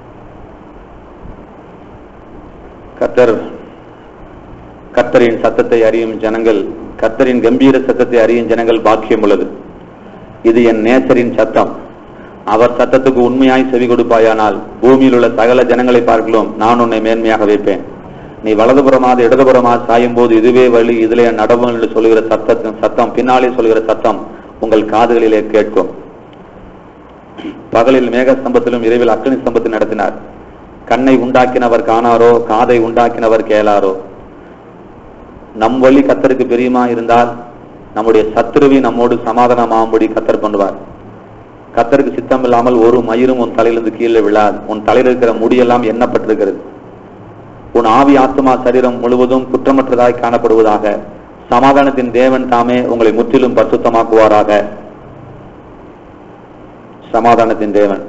கத்தர் கத்தரின் சத்தத்தை அறியும் ஜனங்கள் கத்தரின் கம்பீர சத்தத்தை அறியும் ஜனங்கள் பாக்கியம் உள்ளது இது என் நேசரின் சத்தம் அவர் சத்தத்துக்கு உண்மையாய் செவி கொடுப்பாயானால் பூமியில் உள்ள சகல ஜனங்களை பார்க்கலாம் நான் உன்னை மேன்மையாக வைப்பேன் நீ வலதுபுறமாத இடதுபுறமா சாயும் போது இதுவே வழி இதிலே நடவும் என்று சொல்லுகிற சத்தத்தின் சத்தம் பின்னாலே சொல்கிற சத்தம் உங்கள் காதுகளிலே கேட்கும் பகலில் மேக ஸ்தம்பத்திலும் இரவில் அக்னி ஸ்தம்பத்தில் நடத்தினார் கண்ணை உண்டாக்கினவர் காணாரோ காதை உண்டாக்கினவர் கேளாரோ நம் வழி கத்தருக்கு பிரியமா இருந்தால் நம்முடைய சத்துருவி நம்மோடு சமாதானமாகும்படி கத்தர் பண்ணுவார் கத்தருக்கு சித்தம் இல்லாமல் ஒரு மயிரும் உன் தலையிலிருந்து கீழே விழாது உன் தலையில் இருக்கிற முடியெல்லாம் எண்ணப்பட்டிருக்கிறது உன் ஆவி ஆத்மா சரீரம் முழுவதும் குற்றமற்றதாய் காணப்படுவதாக சமாதானத்தின் தேவன் தாமே உங்களை முற்றிலும் பரிசுத்தமாக்குவாராக சமாதானத்தின் தேவன்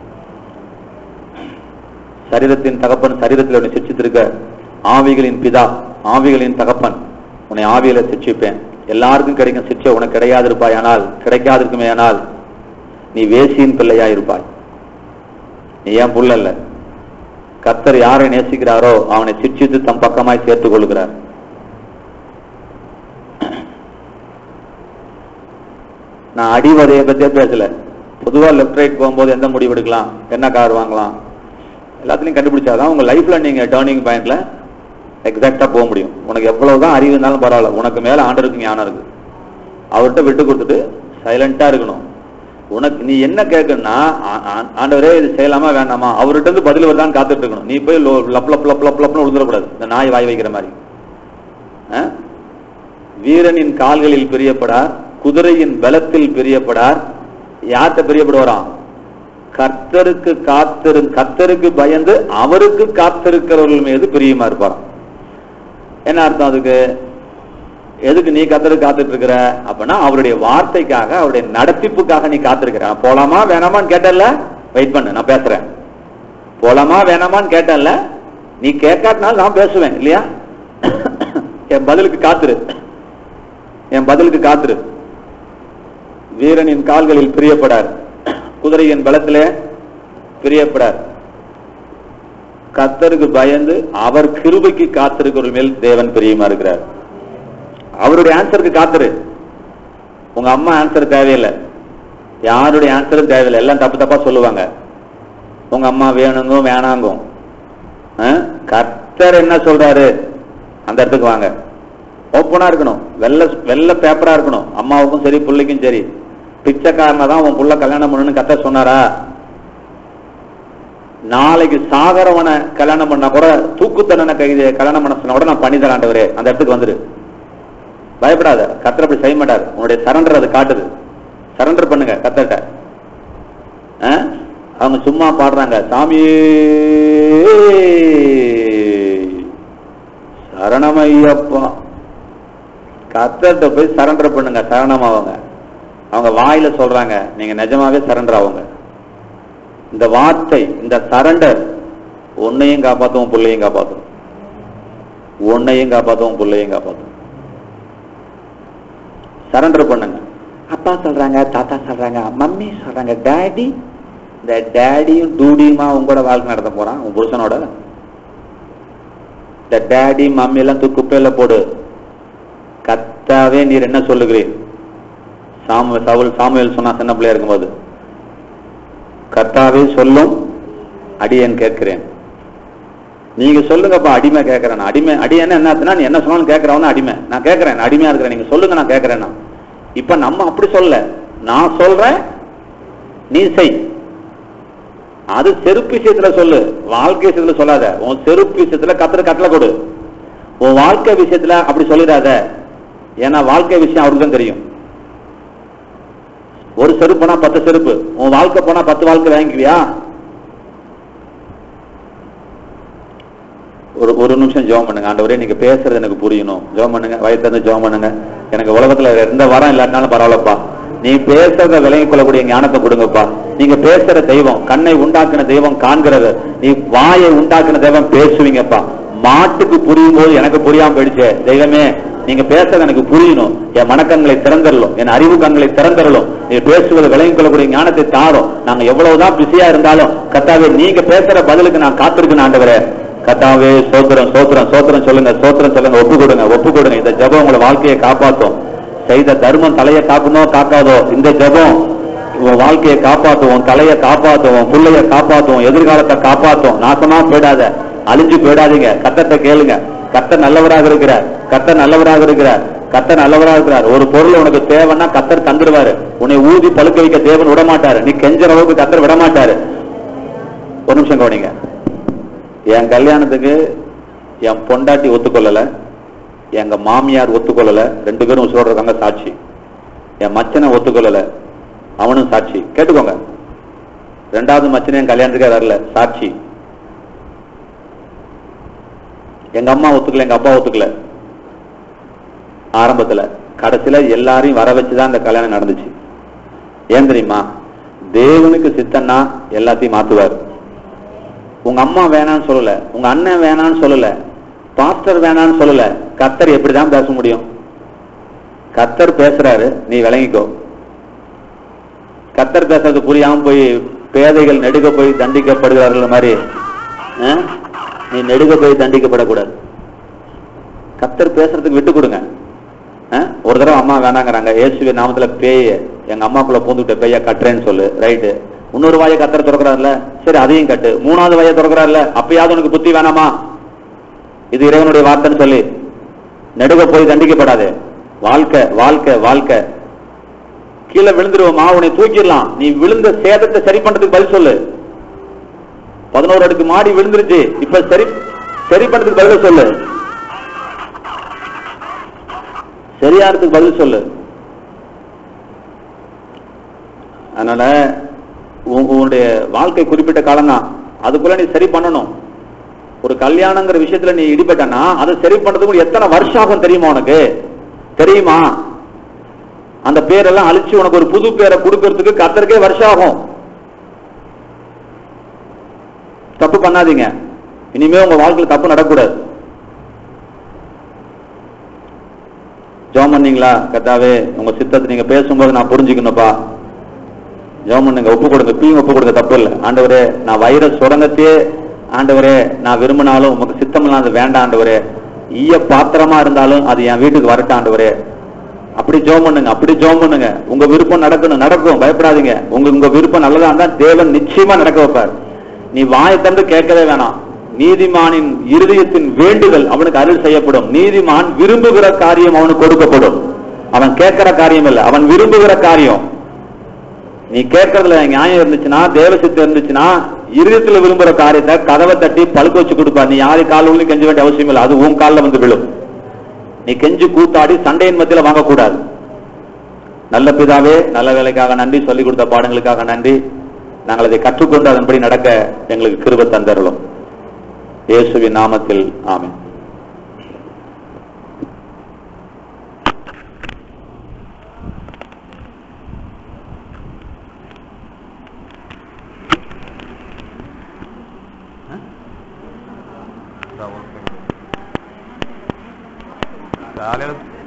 சரீரத்தின் தகப்பன் சரீரத்தில் உன்னை சிரிச்சித்திருக்க ஆவிகளின் பிதா ஆவிகளின் தகப்பன் உன்னை ஆவியில சிரிச்சிப்பேன் எல்லாருக்கும் கிடைக்கும் சிற்றை உனக்கு கிடையாது இருப்பாயானால் கிடைக்காதிருக்குமே ஆனால் நீ வேசியின் பிள்ளையா இருப்பாய் நீ ஏன் புள்ள இல்ல கத்தர் யாரை நேசிக்கிறாரோ அவனை சிர்ச்சித்து தம் பக்கமாய் சேர்த்துக் கொள்கிறார் நான் அடிவதையை பத்தியே பேசல பொதுவா லெஃப்ட் ரைட் போகும்போது எந்த முடிவு எடுக்கலாம் என்ன கார் வாங்கலாம் எல்லாத்துலயும் கண்டுபிடிச்சாதான் உங்க லைஃப்ல நீங்க டேர்னிங் பாயிண்ட்ல எக்ஸாக்டா போக முடியும் உனக்கு எவ்வளவுதான் அறிவு இருந்தாலும் பரவாயில்ல உனக்கு மேல ஆண்டருக்கு ஞானம் இருக்கு அவர்கிட்ட விட்டு கொடுத்துட்டு சைலண்டா இருக்கணும் உனக்கு நீ என்ன கேட்கணும்னா ஆ- ஆ- ஆண்டவரே இது செய்யலாமா வேண்டாமா அவர்கிட்ட இருந்து பதில் வருதான்னு காத்துட்டு இருக்கணும் நீ போய் லோ- லப் லப் லப் லப் லப்னு விழுந்துடக்கூடாது இந்த நாய் வாய் வைக்கிற மாதிரி ஆ? வீரனின் கால்களில் பிரியப்படார் குதிரையின் பலத்தில் பிரியப்படார் யார்கிட்ட பிரியப்படுவாராம் கர்த்தருக்கு காத்திரு கர்த்தருக்கு பயந்து அவருக்கு காத்திருக்கிறவர்கள் மீது பிரியமா இருப்பாராம் என்ன அர்த்தம் அதுக்கு எதுக்கு நீ கத்தருக்கு காத்துட்டு இருக்கிற அப்படின்னா அவருடைய வார்த்தைக்காக அவருடைய நடத்திப்புக்காக நீ காத்திருக்கிற போலாமா வேணாமான்னு கேட்டல வெயிட் பண்ணு நான் பேசுறேன் போலாமா வேணாமான்னு கேட்டல நீ கேட்காட்டினாலும் நான் பேசுவேன் இல்லையா என் பதிலுக்கு காத்துரு என் பதிலுக்கு காத்துரு வீரனின் கால்களில் பிரியப்படார் குதிரையின் பலத்திலே பிரியப்படார் கத்தருக்கு பயந்து அவர் கிருபைக்கு காத்திருக்கிறவர்கள் மேல் தேவன் பிரியமா இருக்கிறார் அவருடைய ஆன்சருக்கு காத்துரு உங்க அம்மா ஆன்சர் தேவையில்லை யாருடைய ஆன்சரும் தேவையில்லை எல்லாம் தப்பு தப்பா சொல்லுவாங்க உங்க அம்மா வேணுங்க வேணாங்கும் ஆ? கர்த்தர் என்ன சொல்றாரு அந்த இடத்துக்கு வாங்க ஓப்பனா இருக்கணும் வெள்ள வெள்ள பேப்பரா இருக்கணும் அம்மாவுக்கும் சரி பிள்ளைக்கும் சரி பிச்சைக்காரனை தான் உன் புள்ள கல்யாணம் பண்ணணும்னு கத்த சொன்னாரா நாளைக்கு சாகரவனை கல்யாணம் பண்ணா கூட தூக்கு தண்டனை கைது கல்யாணம் பண்ண சொன்னா கூட நான் பண்ணி தரேன் ஆண்டவரே அந்த இடத்துக்கு வந்துரு பயப்படாத கத்தர் அப்படி செய்ய மாட்டார் உன்னுடைய சரண்டர் அது காட்டுது சரண்டர் பண்ணுங்க கத்தர்கிட்ட ஆ? அவங்க சும்மா பாடுறாங்க சாமி சரணமையப்பா கத்தர்கிட்ட போய் சரண்டர் பண்ணுங்க சரணமாவங்க அவங்க வாயில சொல்றாங்க நீங்க நிஜமாவே சரண்டர் ஆகுங்க இந்த வார்த்தை இந்த சரண்டர் உன்னையும் காப்பாத்தும் பிள்ளையும் காப்பாத்தும் உன்னையும் காப்பாத்தும் பிள்ளையும் காப்பாத்தும் சரண்டர் பண்ணுங்க அப்பா சொல்றாங்க தாத்தா சொல்றாங்க மம்மி சொல்றாங்க டாடி இந்த டேடியும் டூடியுமா உங்களோட வாழ்க்கை நடத்த போறான் உன் புருஷனோட இந்த டேடி மம்மி எல்லாம் தூக்கி குப்பையில போடு கத்தாவே நீர் என்ன சொல்லுகிறீர் சாமு சவுல் சாமுவேல் சொன்னா சின்ன பிள்ளையா இருக்கும்போது கர்த்தாவே சொல்லும் அடியேன் கேட்கிறேன் நீங்க சொல்லுங்கப்பா அடிமை கேட்கிறேன் அடிமை அடியேன்னு என்ன அர்த்தம்னா, நீ என்ன சொன்னாலும் கேட்கறவன் அடிமை நான் கேட்கறேன் நான் அடிமையா இருக்கிறேன் நீங்க சொல்லுங்க நான் கேட்கறேன்னா இப்ப நம்ம அப்படி சொல்ல நான் சொல்றேன் நீ செய் அது செருப்பு விஷயத்துல சொல்லு வாழ்க்கை விஷயத்துல சொல்லாத உன் செருப்பு விஷயத்துல கத்திர கட்டளை கொடு உன் வாழ்க்கை விஷயத்துல அப்படி சொல்லிடாத ஏன்னா வாழ்க்கை விஷயம் அவருக்கு தான் தெரியும் ஒரு செருப்பு போனா பத்து செருப்பு உன் வாழ்க்கை போனா பத்து வாழ்க்கை வாங்கிக்குவியா ஒரு ஒரு நிமிஷம் ஜெபம் பண்ணுங்க ஆண்டவரே நீங்க பேசுறது எனக்கு புரியணும் ஜெபம் பண்ணுங்க வயசுல ஜெபம் பண்ணுங்க எனக்கு உலகத்துல எந்த வரம் இல்லாட்டினாலும் பரவாயில்லப்பா நீ பேசுறத விலகிக் கொள்ளக்கூடிய ஞானத்தை கொடுங்கப்பா நீங்க பேசுற தெய்வம் கண்ணை உண்டாக்குன தெய்வம் காண்கிறது நீ வாயை உண்டாக்குன தெய்வம் பேசுவீங்கப்பா மாட்டுக்கு புரியும் போது எனக்கு புரியாம போயிடுச்சு தெய்வமே நீங்க பேசுறது எனக்கு புரியணும் என் மனக்கண்களை திறந்தரலும் என் அறிவு கண்களை திறந்தரலும் நீ பேசுவது விளங்கிக் கொள்ளக்கூடிய ஞானத்தை தாரும் நாங்க எவ்வளவுதான் பிஸியா இருந்தாலும் கத்தாவே நீங்க பேசுற பதிலுக்கு நான் காத்திருக்கேன் ஆண்டவரே கத்தாவே சோத்திரம் சோத்திரம் சோத்திரம் சொல்லுங்க சோத்திரம் சொல்லுங்க ஒப்பு கொடுங்க ஒப்பு கொடுங்க இந்த ஜெபம் உங்களை வாழ்க்கையை காப்பாத்தும் செய்த தர்மம் தலையை காக்குமோ காக்காதோ இந்த ஜெபம் உன் வாழ்க்கையை காப்பாத்தும் உன் தலையை காப்பாத்தும் உன் பிள்ளைய காப்பாத்தும் எதிர்காலத்தை காப்பாத்தும் நாசமா போயிடாத அழிஞ்சு போயிடாதீங்க கத்தத்தை கேளுங்க கத்தர் நல்லவராக இருக்கிறார் கத்தர் நல்லவராக இருக்கிறார் கத்தர் நல்லவராக இருக்கிறார் ஒரு பொருள் உனக்கு தேவைன்னா கத்தர் தந்துடுவாரு உன்னை ஊதி பழுக்க வைக்க தேவன் விட மாட்டாரு நீ கெஞ்சற அளவுக்கு கத்தர் விட மாட்டாரு ஒரு நிமிஷம் கவனிங்க என் கல்யாணத்துக்கு என் பொண்டாட்டி ஒத்துக்கொள்ளல எங்க மாமியார் ஒத்துக்கொள்ளல ரெண்டு பேரும் உசுரோட இருக்காங்க சாட்சி என் மச்சனை ஒத்துக்கொள்ளல அவனும் சாட்சி கேட்டுக்கோங்க ரெண்டாவது மச்சனை என் கல்யாணத்துக்கே வரல சாட்சி எங்க அம்மா ஒத்துக்கல எங்க அப்பா ஒத்துக்கல ஆரம்பத்துல கடைசியில எல்லாரையும் வர வச்சுதான் இந்த கல்யாணம் நடந்துச்சு ஏன் தெரியுமா தேவனுக்கு சித்தன்னா எல்லாத்தையும் மாத்துவார் உங்க அம்மா வேணான்னு சொல்லல உங்க அண்ணன் வேணான்னு சொல்லல பாஸ்டர் வேணான்னு சொல்லல கத்தர் எப்படிதான் பேச முடியும் கத்தர் பேசுறாரு நீ விளங்கிக்கோ கத்தர் பேசுறது புரியாம போய் பேதைகள் நெடுக போய் தண்டிக்கப்படுகிறார்கள் மாதிரி ஆ? நீ நெடுக போய் தண்டிக்கப்படக்கூடாது கத்தர் பேசுறதுக்கு விட்டு கொடுங்க ஆ? ஒரு தடவை அம்மா வேணாங்கிறாங்க இயேசுவே நாமத்துல பேய எங்க அம்மாக்குள்ள பூந்துட்ட பேய கட்டுறேன்னு சொல்லு ரைட்டு இன்னொரு வாயை கத்தர் திறக்கிறாருல சரி அதையும் கட்டு மூணாவது வாயை திறக்கிறாருல அப்பயாவது உனக்கு புத்தி வேணாமா இது இறைவனுடைய வார்த்தைன்னு சொல்லி நெடுக போய் தண்டிக்கப்படாது வாழ்க்கை வாழ்க்கை வாழ்க்கை கீழே விழுந்துருவோமா உன்னை தூக்கிடலாம் நீ விழுந்த சேதத்தை சரி பண்றதுக்கு பதில் சொல்லு பதினோரு அடுக்கு மாடி விழுந்துருச்சு இப்ப சரி சரி பண்றதுக்கு பதில் சொல்லு சரியானதுக்கு பதில் சொல்லு அதனால உன்- உன்னுடைய வாழ்க்கை குறிப்பிட்ட காலம் தான் அதுக்குள்ள நீ சரி பண்ணணும் ஒரு கல்யாணங்கிற விஷயத்துல நீ இடிபட்டனா அதை சரி பண்றதுக்கு எத்தனை வருஷம் ஆகும் தெரியுமா உனக்கு தெரியுமா அந்த பேரெல்லாம் அழிச்சு உனக்கு ஒரு புது பேரை கொடுக்கறதுக்கு கத்தருக்கே வருஷம் ஆகும் தப்பு பண்ணாதீங்க இனிமே உங்க வாழ்க்கையில தப்பு நடக்கக்கூடாது ஜோம் பண்ணீங்களா கத்தாவே உங்க சித்தத்தை நீங்க பேசும்போது நான் புரிஞ்சுக்கணும்ப்பா ஜெபம் பண்ணுங்க ஒப்பு கொடுங்க பீயும் ஒப்பு கொடுங்க தப்பு இல்லை ஆண்டவரே நான் வைர சுரங்கத்தையே ஆண்டவரே நான் விரும்பினாலும் உமக்கு சித்தமெல்லாம் அது வேண்டாம் ஆண்டவரே ஈய பாத்திரமா இருந்தாலும் அது என் வீட்டுக்கு வரட்டும் ஆண்டவரே அப்படி ஜெபம் பண்ணுங்க அப்படி ஜெபம் பண்ணுங்க உங்க விருப்பம் நடக்கணும் நடக்கும் பயப்படாதீங்க உங்க உங்க விருப்பம் நல்லதா இருந்தா தேவன் நிச்சயமா நடக்க வைப்பார் நீ வாயை தந்து கேட்கவே வேணாம் நீதிமானின் இருதயத்தின் வேண்டுதல் அவனுக்கு அருள் செய்யப்படும் நீதிமான் விரும்புகிற காரியம் அவனுக்கு கொடுக்கப்படும் அவன் கேட்கிற காரியம் இல்ல அவன் விரும்புகிற காரியம் நீ கேட்கறதுல நியாயம் இருந்துச்சுன்னா தேவசித்தம் இருந்துச்சுன்னா இருதயத்துல விரும்புற காரியத்தை கதவை தட்டி பழுக்க வச்சு கொடுப்பா நீ யாரு கால் விழுந்து கெஞ்ச வேண்டிய அவசியம் இல்லை அது உன் கால்ல வந்து விழும் நீ கெஞ்சு கூத்தாடி சண்டையின் மத்தியில வாங்கக்கூடாது நல்ல பிதாவே நல்ல வேலைக்காக நன்றி சொல்லிக் கொடுத்த பாடங்களுக்காக நன்றி நாங்கள் அதை கற்றுக்கொண்டு அதன்படி நடக்க எங்களுக்கு கிருப தந்தருளும் இயேசுவின் நாமத்தில் ஆமென் காலையில்